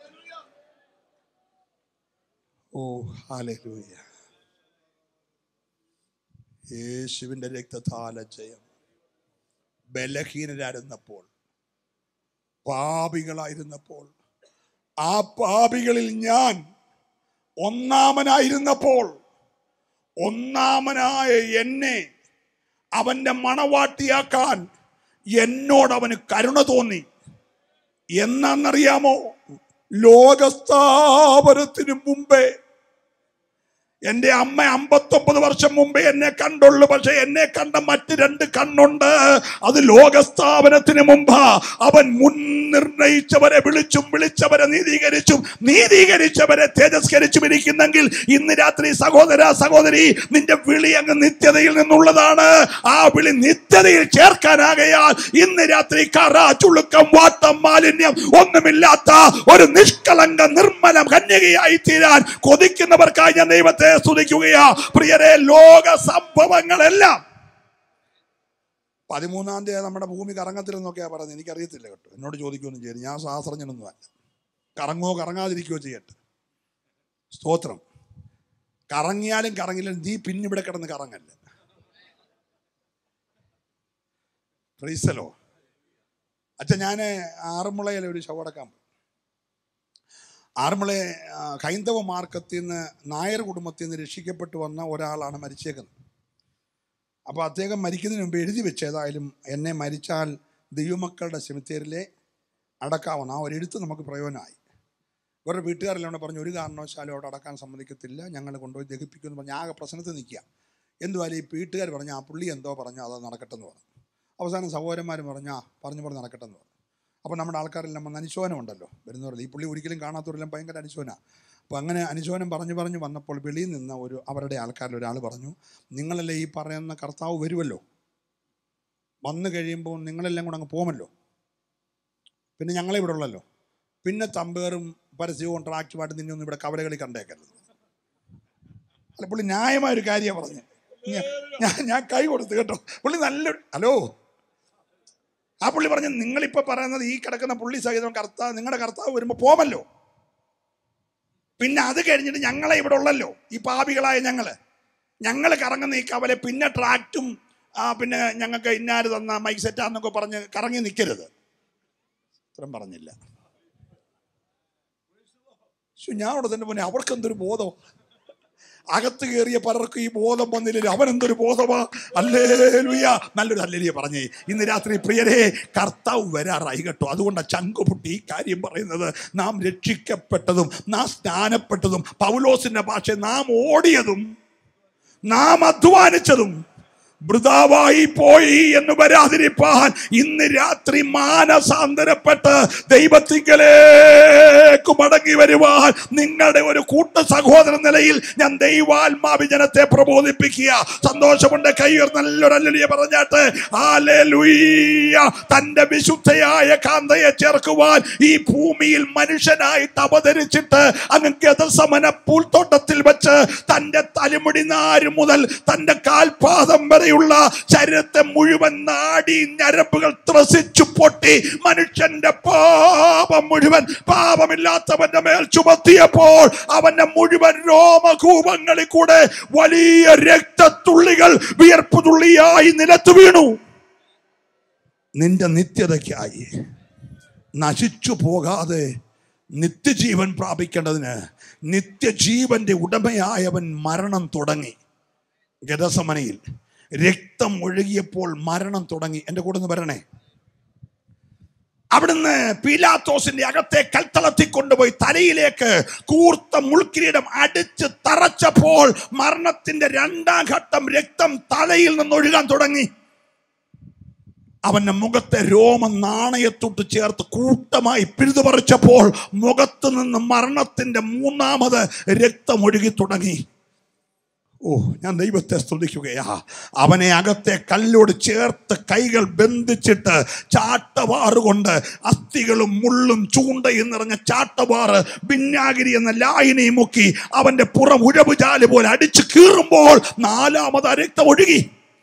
ഓ ഹല്ലേലൂയ യേശുവിന്റെ രക്തത്താല ജയം ബലഹീനരായിരുന്നപ്പോൾ പാപികളായിരുന്നപ്പോൾ ആ പാപികളിൽ ഞാൻ ഒന്നാമനായിരുന്നപ്പോൾ ഒന്നാമനായ എന്നെ അവന്റെ മണവാട്ടിയാക്കാൻ എന്നോട് അവന് കരുണ തോന്നി എന്നാന്നറിയാമോ ലോകസ്ഥാപനത്തിന് മുമ്പേ എന്റെ അമ്മ അമ്പത്തൊമ്പത് വർഷം മുമ്പേ എന്നെ കണ്ടുള്ളൂ പക്ഷെ എന്നെ കണ്ട മറ്റ് രണ്ട് കണ്ണുണ്ട് അത് ലോകസ്ഥാപനത്തിന് മുമ്പ് അവൻ മുൻ നിർണയിച്ചവരെ വിളിച്ചും വിളിച്ചവരെ നീതീകരിച്ചും നീതീകരിച്ചവരെ തേജസ്കരിച്ചും ഇരിക്കുന്നെങ്കിൽ ഇന്ന് രാത്രി സഹോദര സഹോദരി നിന്റെ വിളി അങ്ങ് നിത്യതയിൽ നിന്നുള്ളതാണ് ആ വിളി നിത്യതയിൽ ചേർക്കാനാകയാൽ ഇന്ന് രാത്രി കറ ചുളുക്കം വാട്ടം മാലിന്യം ഒന്നുമില്ലാത്ത ഒരു നിഷ്കളങ്ക നിർമ്മലം കന്യകയായി തീരാൻ കൊതിക്കുന്നവർക്കായി ഞാൻ ദൈവത്തെ സ്തുതിക്കുകയാ പ്രിയരെ ലോക സംഭവങ്ങളെല്ലാം പതിമൂന്നാം തീയതി നമ്മുടെ ഭൂമി കറങ്ങത്തില്ലെന്നൊക്കെയാ പറയുന്നത് എനിക്കറിയത്തില്ല കേട്ടോ എന്നോട് ചോദിക്കുകയൊന്നും ചെയ്തു ഞാൻ ശാസ്ത്രജ്ഞനൊന്നും അല്ല കറങ്ങോ കറങ്ങാതിരിക്കുകയോ ചെയ്യട്ടെ സ്തോത്രം കറങ്ങിയാലും കറങ്ങിയാലും നീ പിന്നിവിടെ കിടന്ന് കറങ്ങല്ല ഫ്രീസലോ അച്ഛൻ ഞാൻ ആറന്മുളയിൽ ഒരു ശവടക്കാൻ പോയി ആറന്മുള ആ, ഹൈന്ദവ മാർക്കത്തിൽ നിന്ന് നായർ കുടുംബത്തിൽ നിന്ന് രക്ഷിക്കപ്പെട്ടു വന്ന ഒരാളാണ് മരിച്ചേക്കുന്നത് അപ്പോൾ അദ്ദേഹം മരിക്കുന്നതിന് മുമ്പ് എഴുതി വെച്ച് ഏതായാലും എന്നെ മരിച്ചാൽ ദൈവമക്കളുടെ സെമിത്തേരിലെ അടക്കാവുന്ന ആ ഒരു എഴുത്ത് നമുക്ക് പ്രയോജനമായി ഇവരുടെ വീട്ടുകാരെല്ലാം പറഞ്ഞു ഒരു കാരണവശാലും അവിടെ അടക്കാൻ സമ്മതിക്കത്തില്ല ഞങ്ങൾ കൊണ്ടുപോയി ദഹിപ്പിക്കുമെന്ന് പറഞ്ഞ് ആകെ പ്രശ്നത്തിൽ നിൽക്കുക എന്തുവായാലും ഈ വീട്ടുകാർ പറഞ്ഞു ആ പുള്ളി എന്തോ പറഞ്ഞു അത് നടക്കട്ടെന്ന് പറഞ്ഞു അവസാനം സഹോദരന്മാർ പറഞ്ഞു ആ പറഞ്ഞു പറഞ്ഞ് നടക്കട്ടെന്ന് പറഞ്ഞു അപ്പോൾ നമ്മുടെ ആൾക്കാരെല്ലാം വന്ന് അനുശോചനം ഉണ്ടല്ലോ വരുന്നവരല്ല ഈ പുള്ളി ഒരിക്കലും കാണാത്തവരെല്ലാം ഭയങ്കര അനുശോചന അപ്പോൾ അങ്ങനെ അനുശോചനം പറഞ്ഞു പറഞ്ഞു വന്നപ്പോൾ വെളിയിൽ നിന്ന് ഒരു അവരുടെ ആൾക്കാരിൽ ഒരാൾ പറഞ്ഞു നിങ്ങളല്ലേ ഈ പറയുന്ന കർത്താവ് വരുമല്ലോ വന്നു കഴിയുമ്പോൾ നിങ്ങളെല്ലാം കൂടെ അങ്ങ് പോകുമല്ലോ പിന്നെ ഞങ്ങളെ ഇവിടെ ഉള്ളല്ലോ പിന്നെ തമ്പേറും പരസ്യവും ട്രാക്റ്റുമായിട്ട് നിന്നെ ഒന്നും ഇവിടെ കവലകളിൽ കണ്ടേക്കരുത് അല്ല പുള്ളി ന്യായമായ ഒരു കാര്യമാണ് പറഞ്ഞത് ഞാൻ- ഞാൻ ഞാൻ കൈ കൊടുത്തു കേട്ടോ പുള്ളി നല്ല ഹലോ ആ പുള്ളി പറഞ്ഞു നിങ്ങളിപ്പോ പറയുന്നത് ഈ കിടക്കുന്ന പുള്ളി സഹിതം കർത്താവ് നിങ്ങളുടെ കർത്താവ് വരുമ്പോൾ പോമല്ലോ പിന്നെ അത് കഴിഞ്ഞിട്ട് ഞങ്ങളെ ഇവിടെ ഉള്ളല്ലോ ഈ പാപികളായ ഞങ്ങള് ഞങ്ങൾ കറങ്ങുന്ന ഈ കവലെ പിന്നെ ട്രാക്റ്റും ആ പിന്നെ ഞങ്ങൾക്ക് ഇന്നാര് തന്ന മൈക്ക് സെറ്റാന്നൊക്കെ പറഞ്ഞ് കറങ്ങി നിൽക്കരുത് ഇത്രയും പറഞ്ഞില്ല ശ്ശോ, ഞാൻ അവിടെ തന്നെ പോന്നെ അവർക്ക് എന്തൊരു ബോധം അകത്ത് കയറിയ പലർക്കും ഈ ബോധം വന്നില്ല അവൻ എന്തൊരു ബോധമാ അല്ലേ ലുയ്യ നല്ലൊരു അല്ലേലിയ പറഞ്ഞേ ഇന്ന് രാത്രി പ്രിയരെ കർത്താവ് വരാറായി കേട്ടോ അതുകൊണ്ട് ചങ്കുപൊട്ടി ഈ കാര്യം പറയുന്നത് നാം രക്ഷിക്കപ്പെട്ടതും നാം സ്നാനപ്പെട്ടതും പൗലോസിന്റെ ഭാഷ നാം ഓടിയതും നാം അധ്വാനിച്ചതും വൃതാവായി പോയി എന്ന് വരാതിരിപ്പാൻ ഇന്ന് രാത്രി മാനസാന്തരപ്പെട്ട് ദൈവത്തിങ്കലേക്ക് മടങ്ങി വരുവാൻ നിങ്ങളുടെ ഒരു കൂട്ട സഹോദര നിലയിൽ ഞാൻ ദൈവാത്മാവി ജനത്തെ പ്രബോധിപ്പിക്കുക സന്തോഷമുണ്ട് കൈയുർ നല്ലൊരു അല്ലലിയ പറഞ്ഞാട്ട് ഹല്ലേലൂയ തന്റെ വിശുദ്ധയായ കാന്തയെ ചേർക്കുവാൻ ഈ ഭൂമിയിൽ മനുഷ്യനായിട്ട് അവതരിച്ചിട്ട് അങ്ങ് ഗതസമന പൂൽത്തോട്ടത്തിൽ വെച്ച് തന്റെ തലമുടി നാര് മുതൽ തന്റെ കാൽപാദം വരെയുള്ള ശരീരത്തെ മുഴുവൻ നാടി ഞരമ്പുകൾ ത്രസിച്ചു പൊട്ടി മനുഷ്യന്റെ പാപം മുഴുവൻ പാപമില്ലാത്തവന്റെ മേൽ ചുമത്തിയപ്പോൾ അവന്റെ മുഴുവൻ രോമകൂപങ്ങളിൽ കൂടെ വലിയ രക്തത്തുള്ളികൾ വിയർപ്പ് തുള്ളിയായി നിലത്തു വീണു നിന്റെ നിത്യതയ്ക്കായി നശിച്ചു പോകാതെ നിത്യജീവൻ പ്രാപിക്കേണ്ടതിന് നിത്യജീവന്റെ ഉടമയായവൻ മരണം തുടങ്ങി ഗതസമനയിൽ രക്തം ഒഴുകിയപ്പോൾ മരണം തുടങ്ങി എൻ്റെ കൂടെ ഒന്ന് വരണേ അവിടുന്ന് പീലാത്തോസിന്റെ അകത്തെ കൽത്തളത്തിൽ കൊണ്ടുപോയി തലയിലേക്ക് കൂർത്ത മുൾക്കിരീടം അടിച്ച് തറച്ചപ്പോൾ മരണത്തിന്റെ രണ്ടാം ഘട്ടം രക്തം തലയിൽ നിന്ന് ഒഴുകാൻ തുടങ്ങി അവന്റെ മുഖത്തെ രോമം നാണയത്തൊട്ട് ചേർത്ത് കൂട്ടമായി പിഴുതുപറിച്ചപ്പോൾ മുഖത്ത് നിന്ന് മരണത്തിന്റെ മൂന്നാമത് രക്തം ഒഴുകി തുടങ്ങി ഓ ഞാൻ ദൈവത്തെ സ്തുതിക്കുകയാ അവനെ അകത്തെ കല്ലോട് ചേർത്ത് കൈകൾ ബന്ധിച്ചിട്ട് ചാട്ടവാറ് കൊണ്ട് അസ്ഥികളും മുള്ളും ചൂണ്ടയും നിറഞ്ഞ ചാട്ടവാറ് ഭിന്നാഗിരി എന്ന ലായനി മുക്കി അവന്റെ പുറം ഉഴവുചാല് പോലെ അടിച്ചു കീറുമ്പോൾ നാലാമത് ആ രക്തം ഒഴുകി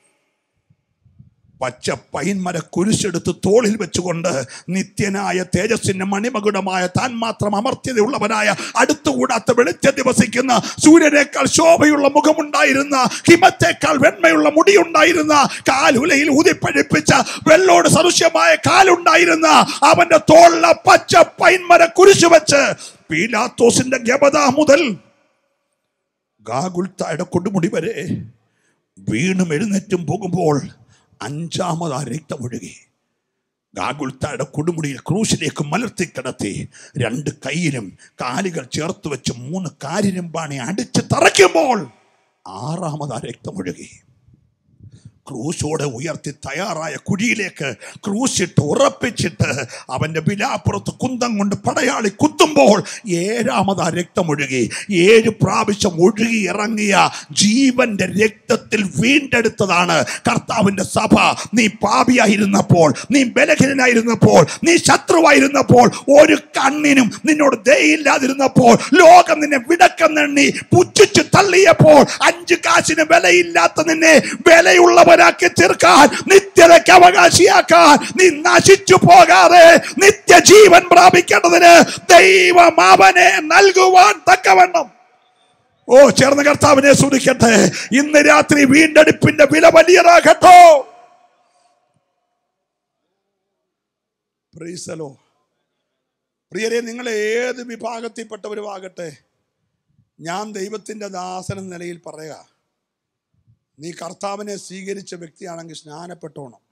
പച്ച പൈൻമര കുരിശെടുത്ത് തോളിൽ വെച്ചുകൊണ്ട് നിത്യനായ തേജസ്സിന്റെ മണിമകുടമായ താൻ മാത്രം അമർത്യതയുള്ളവനായ അടുത്തുകൂടാത്ത വെളിച്ചത്തിൽ വസിക്കുന്ന സൂര്യനേക്കാൾ ശോഭയുള്ള മുഖമുണ്ടായിരുന്ന ഹിമത്തേക്കാൾ വെണ്മയുള്ള മുടിയുണ്ടായിരുന്ന കാലുലയിൽ ഊതിപ്പഴിപ്പിച്ച വെള്ളോട് സദൃശ്യമായ കാലുണ്ടായിരുന്ന അവന്റെ തോളിലെ പച്ച പൈൻമര കുരിശ് വെച്ച് പീലാത്തോസിന്റെ ഗബത മുതൽ ഗാഗുൽത്തായുടെ കൊടുമുടി വരെ വീണും എഴുന്നേറ്റും പോകുമ്പോൾ അഞ്ചാമത് ആ രക്തമൊഴുകി ഗാഗുൽത്തായുടെ കൊടുമുടിയിൽ ക്രൂശിലേക്ക് മലർത്തി കിടത്തി രണ്ട് കൈയിലും കാലുകൾ ചേർത്ത് വെച്ച് മൂന്ന് കാരിരുമ്പാണി അടിച്ച് തറയ്ക്കുമ്പോൾ ആറാമത് ആ രക്തമൊഴുകി ക്രൂശോടെ ഉയർത്തി തയ്യാറായ കുഴിയിലേക്ക് ക്രൂശിട്ട് ഉറപ്പിച്ചിട്ട് അവന്റെ വിലാപ്പുറത്ത് കുന്തം കൊണ്ട് പടയാളി കുത്തുമ്പോൾ ഏഴാമത് ആ രക്തമൊഴുകി ഏഴ് പ്രാവശ്യം ഒഴുകി ഇറങ്ങിയ ജീവന്റെ രക്തത്തിൽ വീണ്ടെടുത്തതാണ് കർത്താവിന്റെ സഭ നീ പാപിയായിരുന്നപ്പോൾ നീ ബലഹീനനായിരുന്നപ്പോൾ നീ ശത്രുവായിരുന്നപ്പോൾ ഒരു കണ്ണിനും നിന്നോട് ദയില്ലാതിരുന്നപ്പോൾ ലോകം നിന്നെ വിടക്കെന്നെണ്ണി പുച്ഛിച്ച് തള്ളിയപ്പോൾ അഞ്ച് കാശിന് വിലയില്ലാത്ത നിന്നെ വിലയുള്ളവരാക്കി തീർക്കാൻ നിത്യതയ്ക്ക് അവകാശിയാക്കാൻ നീ നശിച്ചു പോകാതെ നിത്യജീവൻ പ്രാപിക്കേണ്ടതിന് ദൈവം അവനെ നൽകുവാൻ തക്കവണ്ണം ഓ ചേർന്ന് കർത്താവിനെ സ്തുതിക്കട്ടെ ഇന്ന് രാത്രി വീണ്ടെടുപ്പിന്റെ വില വലിയതാകട്ടോ പ്രീസലോ പ്രിയരെ നിങ്ങൾ ഏത് വിഭാഗത്തിൽപ്പെട്ടവരുമാകട്ടെ ഞാൻ ദൈവത്തിൻ്റെ ദാസൻ എന്ന നിലയിൽ പറയുക നീ കർത്താവിനെ സ്വീകരിച്ച വ്യക്തിയാണെങ്കിൽ സ്നാനപ്പെട്ടോണം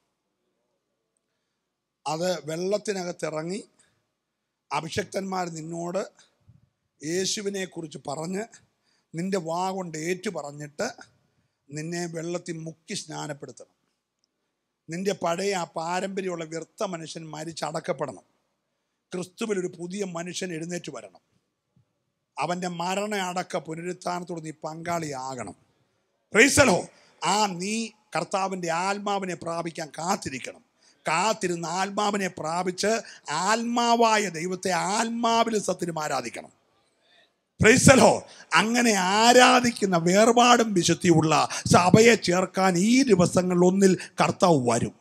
അത് വെള്ളത്തിനകത്തിറങ്ങി അഭിഷക്തന്മാർ നിന്നോട് യേശുവിനെ കുറിച്ച് പറഞ്ഞ് നിന്റെ വാ കൊണ്ട് ഏറ്റു പറഞ്ഞിട്ട് നിന്നെ വെള്ളത്തിൽ മുക്കി സ്നാനപ്പെടുത്തണം നിന്റെ പഴയ ആ പാരമ്പര്യമുള്ള വ്യർത്ഥ മനുഷ്യൻ മരിച്ചടക്കപ്പെടണം ക്രിസ്തുവിൽ ഒരു പുതിയ മനുഷ്യൻ എഴുന്നേറ്റ് വരണം അവൻ്റെ മരണ അടക്ക പുനരുത്ഥാനത്തോട് നീ പങ്കാളിയാകണം പ്രൈസലോ ആ നീ കർത്താവിൻ്റെ ആത്മാവിനെ പ്രാപിക്കാൻ കാത്തിരിക്കണം കാത്തിരുന്ന് ആത്മാവിനെ പ്രാപിച്ച് ആത്മാവായ ദൈവത്തെ ആത്മാവിലും സത്തിനും ആരാധിക്കണം പ്രൈസലോ അങ്ങനെ ആരാധിക്കുന്ന വേർപാടും വിശുദ്ധിയുള്ള സഭയെ ചേർക്കാൻ ഈ ദിവസങ്ങളിൽ ഒന്നിൽ കർത്താവ് വരും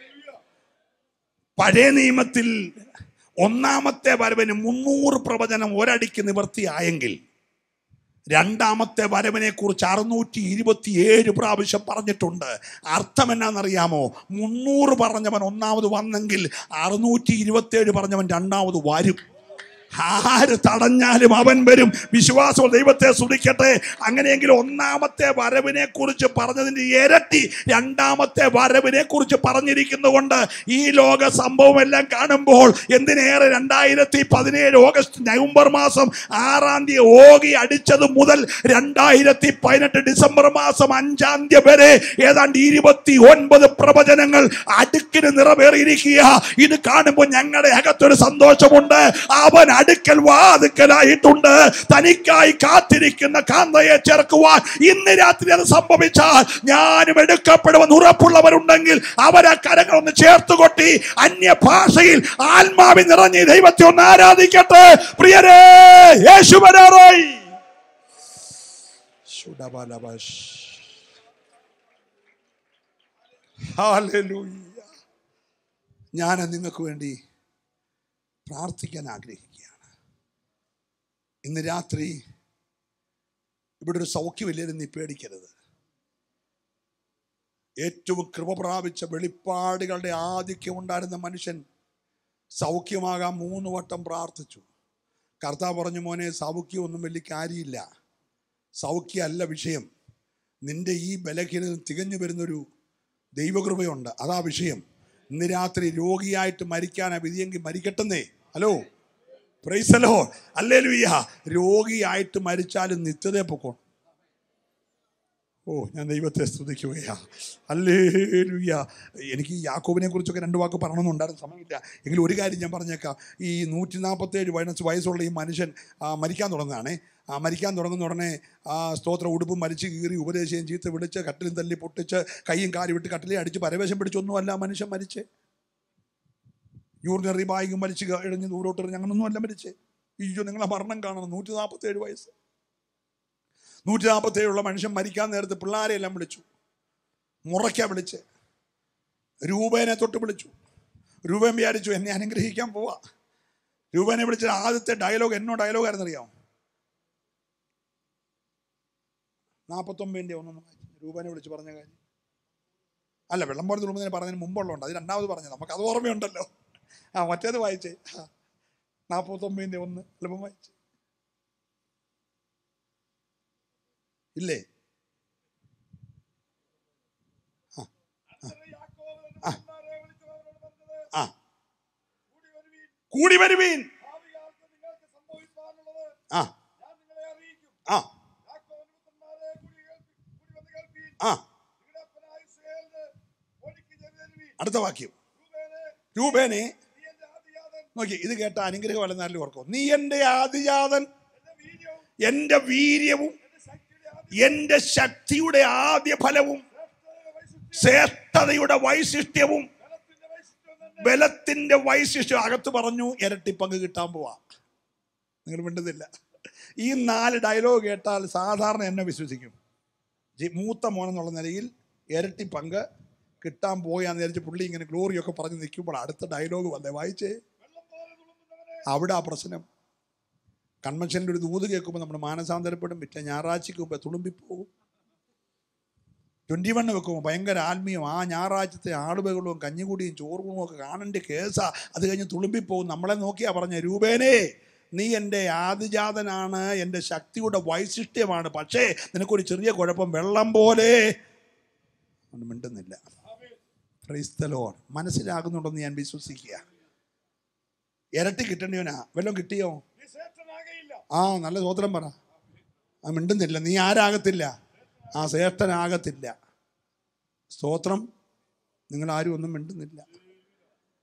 പഴയ നിയമത്തിൽ ഒന്നാമത്തെ വരവിന് മുന്നൂറ് പ്രവചനം ഒരടിക്ക് നിവർത്തിയായെങ്കിൽ രണ്ടാമത്തെ വരവിനെ കുറിച്ച് അറുന്നൂറ്റി ഇരുപത്തിയേഴ് പ്രാവശ്യം പറഞ്ഞിട്ടുണ്ട് അർത്ഥം എന്നാണെന്നറിയാമോ മുന്നൂറ് പറഞ്ഞവൻ ഒന്നാമത് വന്നെങ്കിൽ അറുന്നൂറ്റി ഇരുപത്തിയേഴ് പറഞ്ഞവൻ രണ്ടാമത് വരും ആര് തടഞ്ഞാലും അവൻ വരും വിശ്വാസം ദൈവത്തെ സ്തുതിക്കട്ടെ അങ്ങനെയെങ്കിൽ ഒന്നാമത്തെ വരവിനെ കുറിച്ച് പറഞ്ഞതിന്റെ ഇരട്ടി രണ്ടാമത്തെ വരവിനെ കുറിച്ച് പറഞ്ഞിരിക്കുന്നതുകൊണ്ട് ഈ ലോക സംഭവം എല്ലാം കാണുമ്പോൾ എന്തിനേറെ രണ്ടായിരത്തി പതിനേഴ് ഓഗസ്റ്റ് നവംബർ മാസം ആറാം തീയതി ഓകി അടിച്ചത് മുതൽ രണ്ടായിരത്തി പതിനെട്ട് ഡിസംബർ മാസം അഞ്ചാം തീയതി വരെ ഏതാണ്ട് ഇരുപത്തി ഒൻപത് പ്രവചനങ്ങൾ അടുക്കിന് നിറവേറിയിരിക്കുക ഇത് കാണുമ്പോൾ ഞങ്ങളുടെ അകത്തൊരു സന്തോഷമുണ്ട് അവൻ അടുക്കൽ വാതുക്കലായിട്ടുണ്ട് തനിക്കായി കാത്തിരിക്കുന്ന കാന്തയെ ചേർക്കുവാൻ ഇന്ന് രാത്രി അത് സംഭവിച്ചാൽ ഞാനും എടുക്കപ്പെടുമെന്ന് ഉറപ്പുള്ളവരുണ്ടെങ്കിൽ അവരെ കരങ്ങളൊന്ന് ചേർത്ത് കൊട്ടി അന്യ ഭാഷയിൽ ആത്മാവിൽ നിറഞ്ഞ് ഈ ദൈവത്തെ ഒന്ന് ആരാധിക്കട്ടെ പ്രിയരേ യേശു വരാറായി ശുഡബലബശ്. ഹല്ലേലൂയ. ഞാൻ നിങ്ങൾക്ക് വേണ്ടി പ്രാർത്ഥിക്കാൻ ആഗ്രഹിക്കുകയാണ് ഇന്ന് രാത്രി ഇവിടെ ഒരു സൗഖ്യമില്ലെന്ന് നീ പേടിക്കരുത് ഏറ്റവും കൃപ പ്രാപിച്ച വെളിപ്പാടുകളുടെ ആധിക്യം ഉണ്ടായിരുന്ന മനുഷ്യൻ സൗഖ്യമാകാൻ മൂന്ന് വട്ടം പ്രാർത്ഥിച്ചു കർത്താവ് പറഞ്ഞു മോനെ സൗഖ്യമൊന്നും വലിയ കാര്യമില്ല സൗഖ്യമല്ല വിഷയം നിന്റെ ഈ ബലഹീനത തികഞ്ഞു വരുന്നൊരു ദൈവകൃപയുണ്ട് അതാ വിഷയം ഇന്ന് രാത്രി രോഗിയായിട്ട് മരിക്കാനാ വിധിയെങ്കിൽ മരിക്കട്ടെന്നേ ഹലോ പ്രൈസലോ അല്ലേ ലുയ്യ രോഗിയായിട്ട് മരിച്ചാലും നിത്യതയെ പൊക്കോണം ഓ ഞാൻ ദൈവത്തെ സ്തുതിക്കുകയാ അല്ലേ ലുയ്യ എനിക്ക് ഈ യാക്കോബിനെ കുറിച്ചൊക്കെ രണ്ട് വാക്ക് പറയണമെന്നുണ്ടായിരുന്നു സമയമില്ല എങ്കിലും ഒരു കാര്യം ഞാൻ പറഞ്ഞേക്കാം ഈ നൂറ്റി നാൽപ്പത്തേഴ് വയസ്സ് വയസ്സുള്ള ഈ മനുഷ്യൻ ആ, മരിക്കാൻ തുടങ്ങുകയാണേ ആ മരിക്കാൻ തുടങ്ങുന്ന ഉടനെ ആ സ്തോത്ര ഉടുപ്പും മരിച്ച് കീറി ഉപദേശിയും ചീത്ത വിളിച്ച് കട്ടിലും തല്ലി പൊട്ടിച്ച് കൈയും കാരി വിട്ട് കട്ടിലെ അടിച്ച് പരവേശം പിടിച്ചൊന്നുമല്ല ആ മനുഷ്യൻ മരിച്ചേ യൂറിനറി ബാഗും വലിച്ച് ഇഴഞ്ഞ് ദൂരോട്ട് എറിഞ്ഞ് അങ്ങനൊന്നും അല്ല മരിച്ചേ അയ്യോ നിങ്ങളെ മരണം കാണണം നൂറ്റി നാൽപ്പത്തേഴ് വയസ്സ് നൂറ്റി നാൽപ്പത്തേഴുള്ള മനുഷ്യൻ മരിക്കാൻ നേരത്ത് പിള്ളേരെ എല്ലാം വിളിച്ചു മുറയ്ക്ക വിളിച്ച് രൂപേനെ തൊട്ട് വിളിച്ചു രൂപൻ വിചാരിച്ചു എന്നെ അനുഗ്രഹിക്കാൻ പോവാ രൂപനെ വിളിച്ച ആദ്യത്തെ ഡയലോഗ് എന്നോ ഡയലോഗ് ആയിരുന്നറിയാമോ നാൽപ്പത്തൊമ്പതിൻ്റെ ഒന്നൊന്ന് വായിച്ചു രൂപനെ വിളിച്ച് പറഞ്ഞ കാര്യം അല്ല വെള്ളംപോരം തുളുമ്പതിന് പറഞ്ഞതിന് മുമ്പുള്ളതുണ്ട് അത് രണ്ടാമത് പറഞ്ഞത് നമുക്ക് അത് ഓർമ്മയുണ്ടല്ലോ ആ മറ്റേത് വായിച്ചേ ആ നാൽപ്പത്തൊമ്പതിൻ്റെ ഒന്ന് എളുപ്പം വായിച്ചേ ഇല്ലേ ആ. ആ. ആ കൂടി വരുവീൻ ആ ആ ആ അടുത്ത വാക്യം രൂപേനെ നോക്കി ഇത് കേട്ട അനുഗ്രഹം വല്ലെന്നാലും ഓർക്കും നീ എൻ്റെ ആദിജാതൻ എൻ്റെ വീര്യവും എൻ്റെ ശക്തിയുടെ ആദ്യ ഫലവും ശ്രേഷ്ഠതയുടെ വൈശിഷ്ട്യവും ബലത്തിന്റെ വൈശിഷ്ട്യം അകത്ത് പറഞ്ഞു ഇരട്ടി പങ്ക് കിട്ടാൻ പോവാ നിങ്ങൾ മിണ്ടുന്നില്ല ഈ നാല് ഡയലോഗ് കേട്ടാൽ സാധാരണ എന്നെ വിശ്വസിക്കും ജി- മൂത്ത മോനെന്നുള്ള നിലയിൽ ഇരട്ടി പങ്ക് കിട്ടാൻ പോയാന്ന് വിചാരിച്ച് പുള്ളി ഇങ്ങനെ ഗ്ലോറിയൊക്കെ പറഞ്ഞ് നിൽക്കുമ്പോൾ അടുത്ത ഡയലോഗ് വന്നേ വായിച്ചേ അവിടെ ആ പ്രശ്നം കൺവെൻഷനിൽ ഒരു ദൂത് കേൾക്കുമ്പോൾ നമ്മൾ മാനസാന്തരപ്പെടും പിറ്റേ ഞായറാഴ്ചയ്ക്ക് മുമ്പ് തുളുമ്പിപ്പോകും ട്വൻറ്റി വണ്ണ് വെക്കുമ്പോൾ ഭയങ്കര ആത്മീയം ആ ഞായറാഴ്ചത്തെ ആളുബകളും കഞ്ഞിക്കുടിയും ചോറും ഒക്കെ കാണേണ്ട കേസാ അത് കഴിഞ്ഞ് തുളുമ്പിപ്പോകും നമ്മളെ നോക്കിയാ പറഞ്ഞ രൂപേനേ നീ എൻ്റെ ആദിജാതനാണ് എൻ്റെ ശക്തിയുടെ വൈശിഷ്ട്യമാണ് പക്ഷേ നിനക്കൊരു ചെറിയ കുഴപ്പം വെള്ളം പോലെ ഒന്നും മിണ്ടുന്നില്ല ക്രൈസ്തലോ മനസ്സിലാകുന്നുണ്ടെന്ന് ഞാൻ വിശ്വസിക്കുക ഇരട്ടി കിട്ടേണ്ടിയോനാ വല്ലതും കിട്ടിയോ ആ നല്ല സ്വോത്രം പറ ആ മിണ്ടുന്നില്ല നീ ആരാകത്തില്ല ആ ശ്രേഷ്ഠനാകത്തില്ല സ്തോത്രം നിങ്ങൾ ആരും ഒന്നും മിണ്ടുന്നില്ല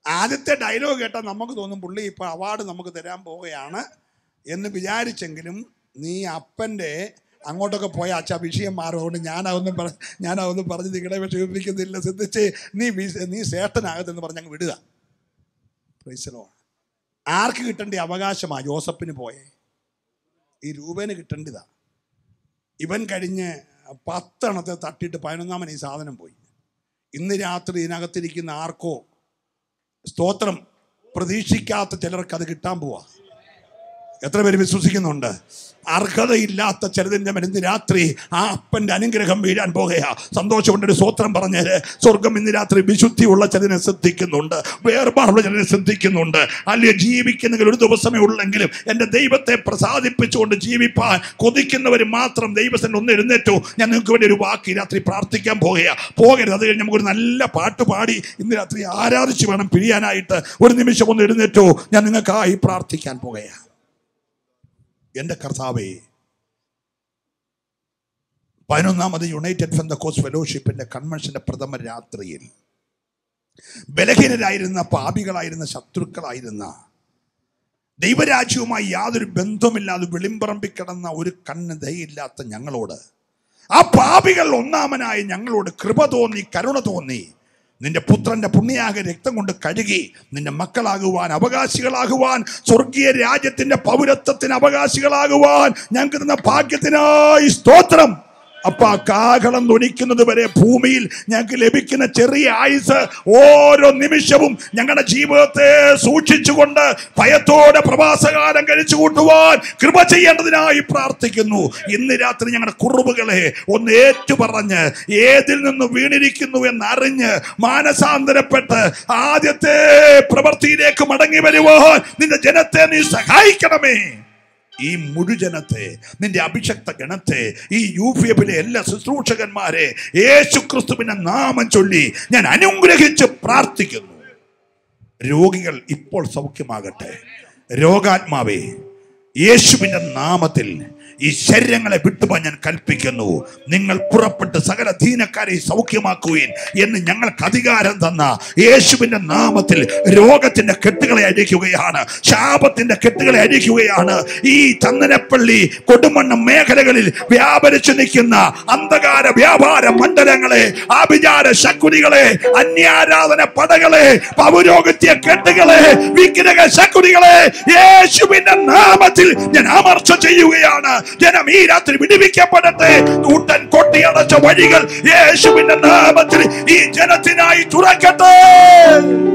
ആദ്യത്തെ ഡയലോഗ് കേട്ടാൽ നമുക്ക് തോന്നും പുള്ളി ഇപ്പൊ അവാർഡ് നമുക്ക് തരാൻ പോവുകയാണ് എന്ന് വിചാരിച്ചെങ്കിലും നീ അപ്പൻ്റെ അങ്ങോട്ടൊക്കെ പോയ അച്ഛാ വിഷയം മാറും അതുകൊണ്ട് ഞാനതൊന്നും പറ ഞാനതൊന്നും പറഞ്ഞ് നിങ്ങളെ വിഷമിപ്പിക്കുന്നില്ല ശ്രദ്ധിച്ച് നീ വി- നീ ശ്രേഷ്ഠനാകത്തെന്ന് പറഞ്ഞ് അങ്ങ് വിടുക പ്രൈസലോ ആർക്ക് കിട്ടേണ്ട അവകാശമാ ജോസഫിന് പോയേ ഈ രൂപേന് കിട്ടേണ്ടതാ ഇവൻ കഴിഞ്ഞ് പത്തെണ്ണത്തെ തട്ടിയിട്ട് പതിനൊന്നാമൻ ഈ സാധനം പോയി ഇന്ന് രാത്രി ഇതിനകത്തിരിക്കുന്ന ആർക്കോ സ്തോത്രം പ്രതീക്ഷിക്കാത്ത ചിലർക്ക് അത് കിട്ടാൻ പോവാ എത്ര പേര് വിശ്വസിക്കുന്നുണ്ട് അർഹതയില്ലാത്ത ചിലതിൻ്റെ ഇന്ന് രാത്രി ആ അപ്പൻ്റെ അനുഗ്രഹം വീഴാൻ പോകുകയാ സന്തോഷമുണ്ട് ഒരു സ്വോത്രം പറഞ്ഞേര് സ്വർഗം ഇന്ന് രാത്രി വിശുദ്ധിയുള്ള ചിലതിനെ ശ്രദ്ധിക്കുന്നുണ്ട് വേർപാടുള്ള ചിലതിനെ ശ്രദ്ധിക്കുന്നുണ്ട് അല്ലെങ്കിൽ ജീവിക്കുന്നെങ്കിൽ ഒരു ദിവസമേ ഉള്ളെങ്കിലും എൻ്റെ ദൈവത്തെ പ്രസാദിപ്പിച്ചുകൊണ്ട് ജീവിപ്പാൻ കൊതിക്കുന്നവർ മാത്രം ദൈവത്തിന് ഒന്ന് എഴുന്നേറ്റു ഞാൻ നിങ്ങൾക്ക് വേണ്ടി ഒരു വാക്ക് ഈ രാത്രി പ്രാർത്ഥിക്കാൻ പോകുകയാ പോകരുത് അത് കഴിഞ്ഞ് നമുക്കൊരു നല്ല പാട്ട് പാടി ഇന്ന് രാത്രി ആരാധിച്ച് വേണം പിരിയാനായിട്ട് ഒരു നിമിഷം ഒന്ന് എഴുന്നേറ്റോ ഞാൻ നിങ്ങൾക്കായി പ്രാർത്ഥിക്കാൻ പോകുകയാണ് എൻ്റെ കർത്താവേ പതിനൊന്നാമത് യുണൈറ്റഡ് ഫെന്തക്കോസ് ഫെലോഷിപ്പിന്റെ കൺവെൻഷന്റെ പ്രഥമ രാത്രിയിൽ ബലഹീനരായിരുന്ന പാപികളായിരുന്ന ശത്രുക്കളായിരുന്ന ദൈവരാജ്യവുമായി യാതൊരു ബന്ധവുമില്ലാതെ വെളിമ്പറമ്പി കിടന്ന ഒരു കണ്ണ് ദയയില്ലാത്ത ഞങ്ങളോട് ആ പാപികൾ ഒന്നാമനായി ഞങ്ങളോട് കൃപ തോന്നി കരുണ തോന്നി നിന്റെ പുത്രന്റെ പുണ്യാക രക്തം കൊണ്ട് കഴുകി നിന്റെ മക്കളാകുവാൻ അവകാശികളാകുവാൻ സ്വർഗീയ രാജ്യത്തിന്റെ പൗരത്വത്തിന് അവകാശികളാകുവാൻ ഞങ്ങൾക്ക് തന്ന ഭാഗ്യത്തിനായി സ്തോത്രം അപ്പ കാഹളം തൊനിക്കുന്നത് വരെ ഭൂമിയിൽ ഞങ്ങൾക്ക് ലഭിക്കുന്ന ചെറിയ ആയുസ് ഓരോ നിമിഷവും ഞങ്ങളുടെ ജീവിതത്തെ സൂക്ഷിച്ചുകൊണ്ട് ഭയത്തോടെ പ്രവാസകാലം കഴിച്ചു കൂട്ടുവാൻ കൃപ ചെയ്യേണ്ടതിനായി പ്രാർത്ഥിക്കുന്നു ഇന്ന് രാത്രി ഞങ്ങളുടെ കുറവുകളെ ഒന്ന് ഏറ്റുപറഞ്ഞ് ഏതിൽ നിന്ന് വീണിരിക്കുന്നു എന്നറിഞ്ഞ് മാനസാന്തരപ്പെട്ട് ആദ്യത്തെ പ്രവൃത്തിയിലേക്ക് മടങ്ങി വരുവാൻ നിന്റെ ജനത്തെ നീ സഹായിക്കണമേ ഈ മുഴുജനത്തെ നിന്റെ അഭിഷക്ത ഗണത്തെ ഈ യു പി എഫിലെ എല്ലാ ശുശ്രൂഷകന്മാരെ യേശു ക്രിസ്തുവിന്റെ നാമം ചൊല്ലി ഞാൻ അനുഗ്രഹിച്ച് പ്രാർത്ഥിക്കുന്നു രോഗികൾ ഇപ്പോൾ സൗഖ്യമാകട്ടെ രോഗാത്മാവേ യേശുവിന്റെ നാമത്തിൽ ഈ ശരീരങ്ങളെ വിട്ടുപോകാൻ ഞാൻ കൽപ്പിക്കുന്നു നിങ്ങൾ പുറപ്പെട്ട് സകല ദീനക്കാരെ സൗഖ്യമാക്കുകയും എന്ന് ഞങ്ങൾക്ക് അധികാരം തന്ന യേശുവിന്റെ നാമത്തിൽ രോഗത്തിന്റെ കെട്ടുകളെ അഴിക്കുകയാണ് ശാപത്തിന്റെ കെട്ടുകളെ അഴിക്കുകയാണ് ഈ ചന്ദനപ്പള്ളി കൊടുമണ്ണം മേഖലകളിൽ വ്യാപരിച്ചു നിൽക്കുന്ന അന്ധകാര വ്യാപാര മണ്ഡലങ്ങളെ ആഭിചാര ശക്കുനികളെ അന്യാരാധന പടകളെ പൗരോഗത്യ കെട്ടുകളെ വിഗ്രഹ ശക്കുനികളെ യേശുവിന്റെ നാമത്തിൽ ഞാൻ അമർച്ച ചെയ്യുകയാണ് ജനം ഈ രാത്രി വിടുവിക്കപ്പെടട്ടെ കൂട്ടൻ കൊട്ടിയടച്ച വഴികൾ യേശുവിന്റെ നാമത്തിൽ ഈ ജനത്തിനായി തുറക്കട്ടെ